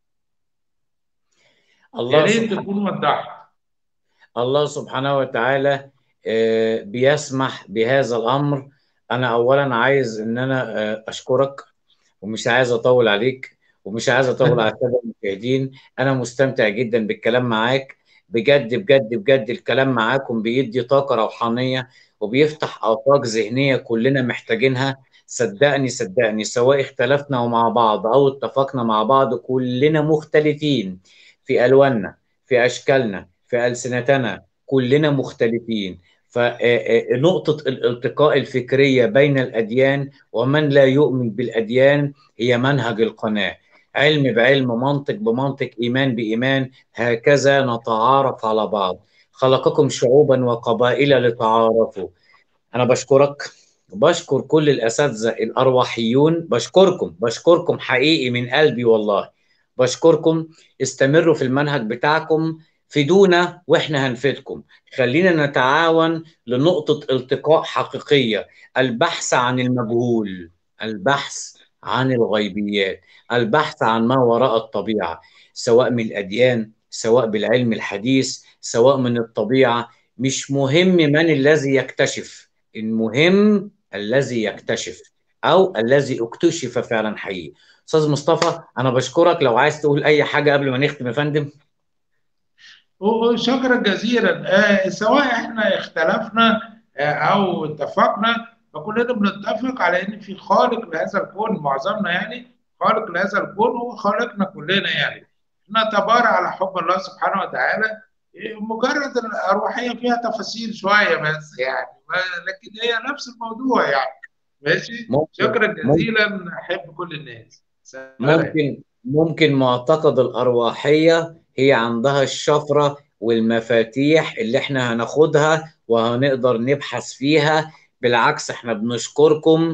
الله يا ريت سبحانه تكون وضحت الله سبحانه وتعالى آه، بيسمح بهذا الأمر أنا أولا عايز إن أنا آه، أشكرك ومش عايز أطول عليك ومش عايز أطول على السادة المشاهدين أنا مستمتع جدا بالكلام معاك بجد بجد بجد الكلام معاكم بيدي طاقة روحانية وبيفتح آفاق ذهنية كلنا محتاجينها صدقني صدقني سواء اختلفنا مع بعض أو اتفقنا مع بعض كلنا مختلفين في ألواننا في أشكالنا في ألسنتنا كلنا مختلفين فنقطة الالتقاء الفكرية بين الأديان ومن لا يؤمن بالأديان هي منهج القناة علم بعلم منطق بمنطق إيمان بإيمان هكذا نتعارف على بعض خلقكم شعوبا وقبائل لتعارفوا أنا بشكرك بشكر كل الأساتذة الأرواحيون بشكركم بشكركم حقيقي من قلبي والله بشكركم استمروا في المنهج بتاعكم فيدونا واحنا هنفيدكم خلينا نتعاون لنقطة التقاء حقيقية البحث عن المجهول البحث عن الغيبيات البحث عن ما وراء الطبيعة سواء من الأديان سواء بالعلم الحديث سواء من الطبيعة مش مهم من الذي يكتشف المهم الذي يكتشف أو الذي اكتشف فعلا حقيقي أستاذ مصطفى أنا بشكرك لو عايز تقول أي حاجة قبل ما نختم يا فندم وشكرا جزيلا آه، سواء احنا اختلفنا آه، او اتفقنا فكلنا بنتفق على ان في خالق لهذا الكون معظمنا يعني خالق لهذا الكون هو خالقنا كلنا يعني نتبارى على حب الله سبحانه وتعالى آه، مجرد الأروحية فيها تفاصيل شوية بس يعني ما- لكن هي نفس الموضوع يعني ماشي ممكن شكرا ممكن جزيلا أحب كل الناس سلام ممكن ممكن معتقد الأرواحية هي عندها الشفرة والمفاتيح اللي احنا هناخدها وهنقدر نبحث فيها بالعكس احنا بنشكركم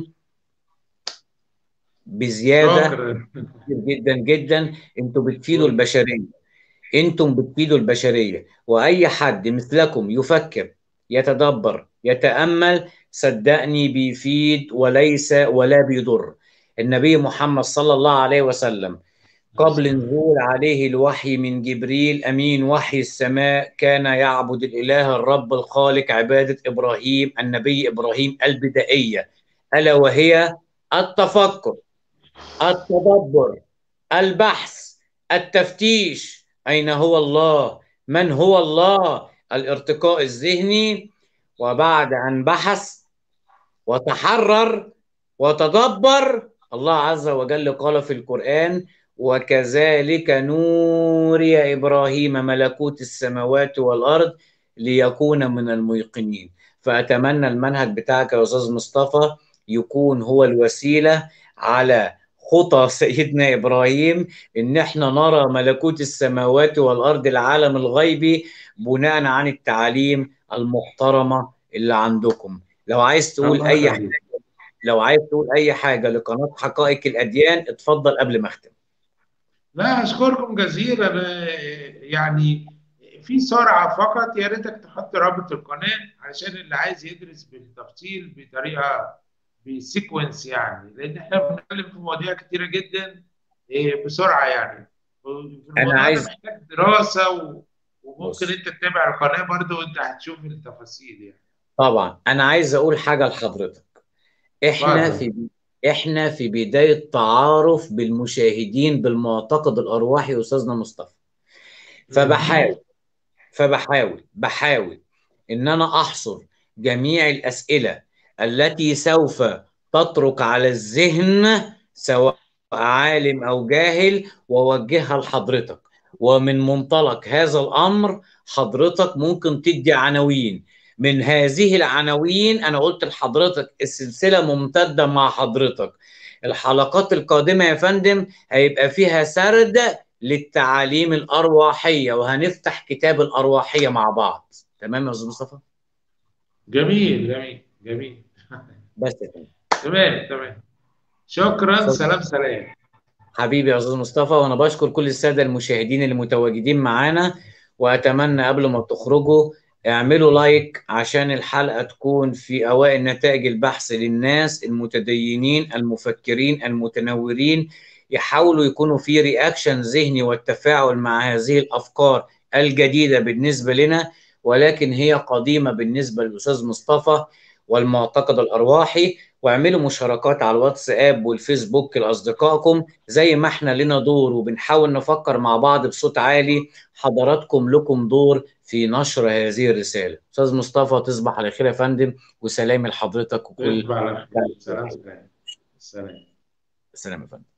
بزيادة شكرا كتير جدا جدا انتوا بتفيدوا البشرية انتم بتفيدوا البشرية واي حد مثلكم يفكر يتدبر يتأمل صدقني بيفيد وليس ولا بيضر النبي محمد صلى الله عليه وسلم قبل نزول عليه الوحي من جبريل أمين وحي السماء كان يعبد الإله الرب الخالق عبادة إبراهيم النبي إبراهيم البدائية ألا وهي التفكر التدبر البحث التفتيش أين هو الله من هو الله الارتقاء الذهني وبعد أن بحث وتحرر وتدبر الله عز وجل قال في القرآن وكذلك نوري إبراهيم ملكوت السماوات والأرض ليكون من الميقنين فأتمنى المنهج بتاعك يا أستاذ مصطفى يكون هو الوسيلة على خطى سيدنا إبراهيم إن احنا نرى ملكوت السماوات والأرض العالم الغيبي بناء عن التعاليم المحترمة اللي عندكم لو عايز تقول الله أي يخليك حاجة لو عايز تقول أي حاجة لقناة حقائق الأديان اتفضل قبل ما أختم لا أشكركم جزيلا آه، يعني في سرعة فقط يا ريتك تحط رابط القناة علشان اللي عايز يدرس بالتفصيل بطريقة بسيكونس يعني لأن احنا بنتكلم في مواضيع كتيرة جدا آه، بسرعة يعني في أنا الموضوع ده عايز محتاج دراسة و- وممكن بص أنت تتابع القناة برضو وأنت هتشوف التفاصيل يعني طبعا أنا عايز أقول حاجة لحضرتك إحنا اتفضل في إحنا في بداية تعارف بالمشاهدين بالمعتقد الأرواحي يا أستاذنا مصطفى فبحاول مهم. فبحاول بحاول ان انا احصر جميع الاسئله التي سوف تطرق على الذهن سواء عالم او جاهل واوجهها لحضرتك ومن منطلق هذا الامر حضرتك ممكن تدي عناوين من هذه العناوين انا قلت لحضرتك السلسله ممتده مع حضرتك الحلقات القادمة يا فندم هيبقى فيها سرد للتعاليم الأرواحية وهنفتح كتاب الأرواحية مع بعض تمام يا أستاذ مصطفى؟ جميل جميل جميل بس يا فندم تمام تمام شكرا شكرا. سلام سلام حبيبي يا استاذ مصطفى وانا بشكر كل الساده المشاهدين اللي متواجدين معانا واتمنى قبل ما تخرجوا اعملوا لايك عشان الحلقه تكون في اوائل نتائج البحث للناس المتدينين المفكرين المتنورين يحاولوا يكونوا في رياكشن ذهني والتفاعل مع هذه الافكار الجديده بالنسبه لنا ولكن هي قديمه بالنسبه للاستاذ مصطفى والمعتقد الارواحي واعملوا مشاركات على الواتساب والفيسبوك لاصدقائكم زي ما احنا لنا دور وبنحاول نفكر مع بعض بصوت عالي حضراتكم لكم دور في نشر هذه الرساله استاذ مصطفى تصبح على خير يا فندم وسلام لحضرتك وكل تصبح على خير سلام سلام سلام سلام يا فندم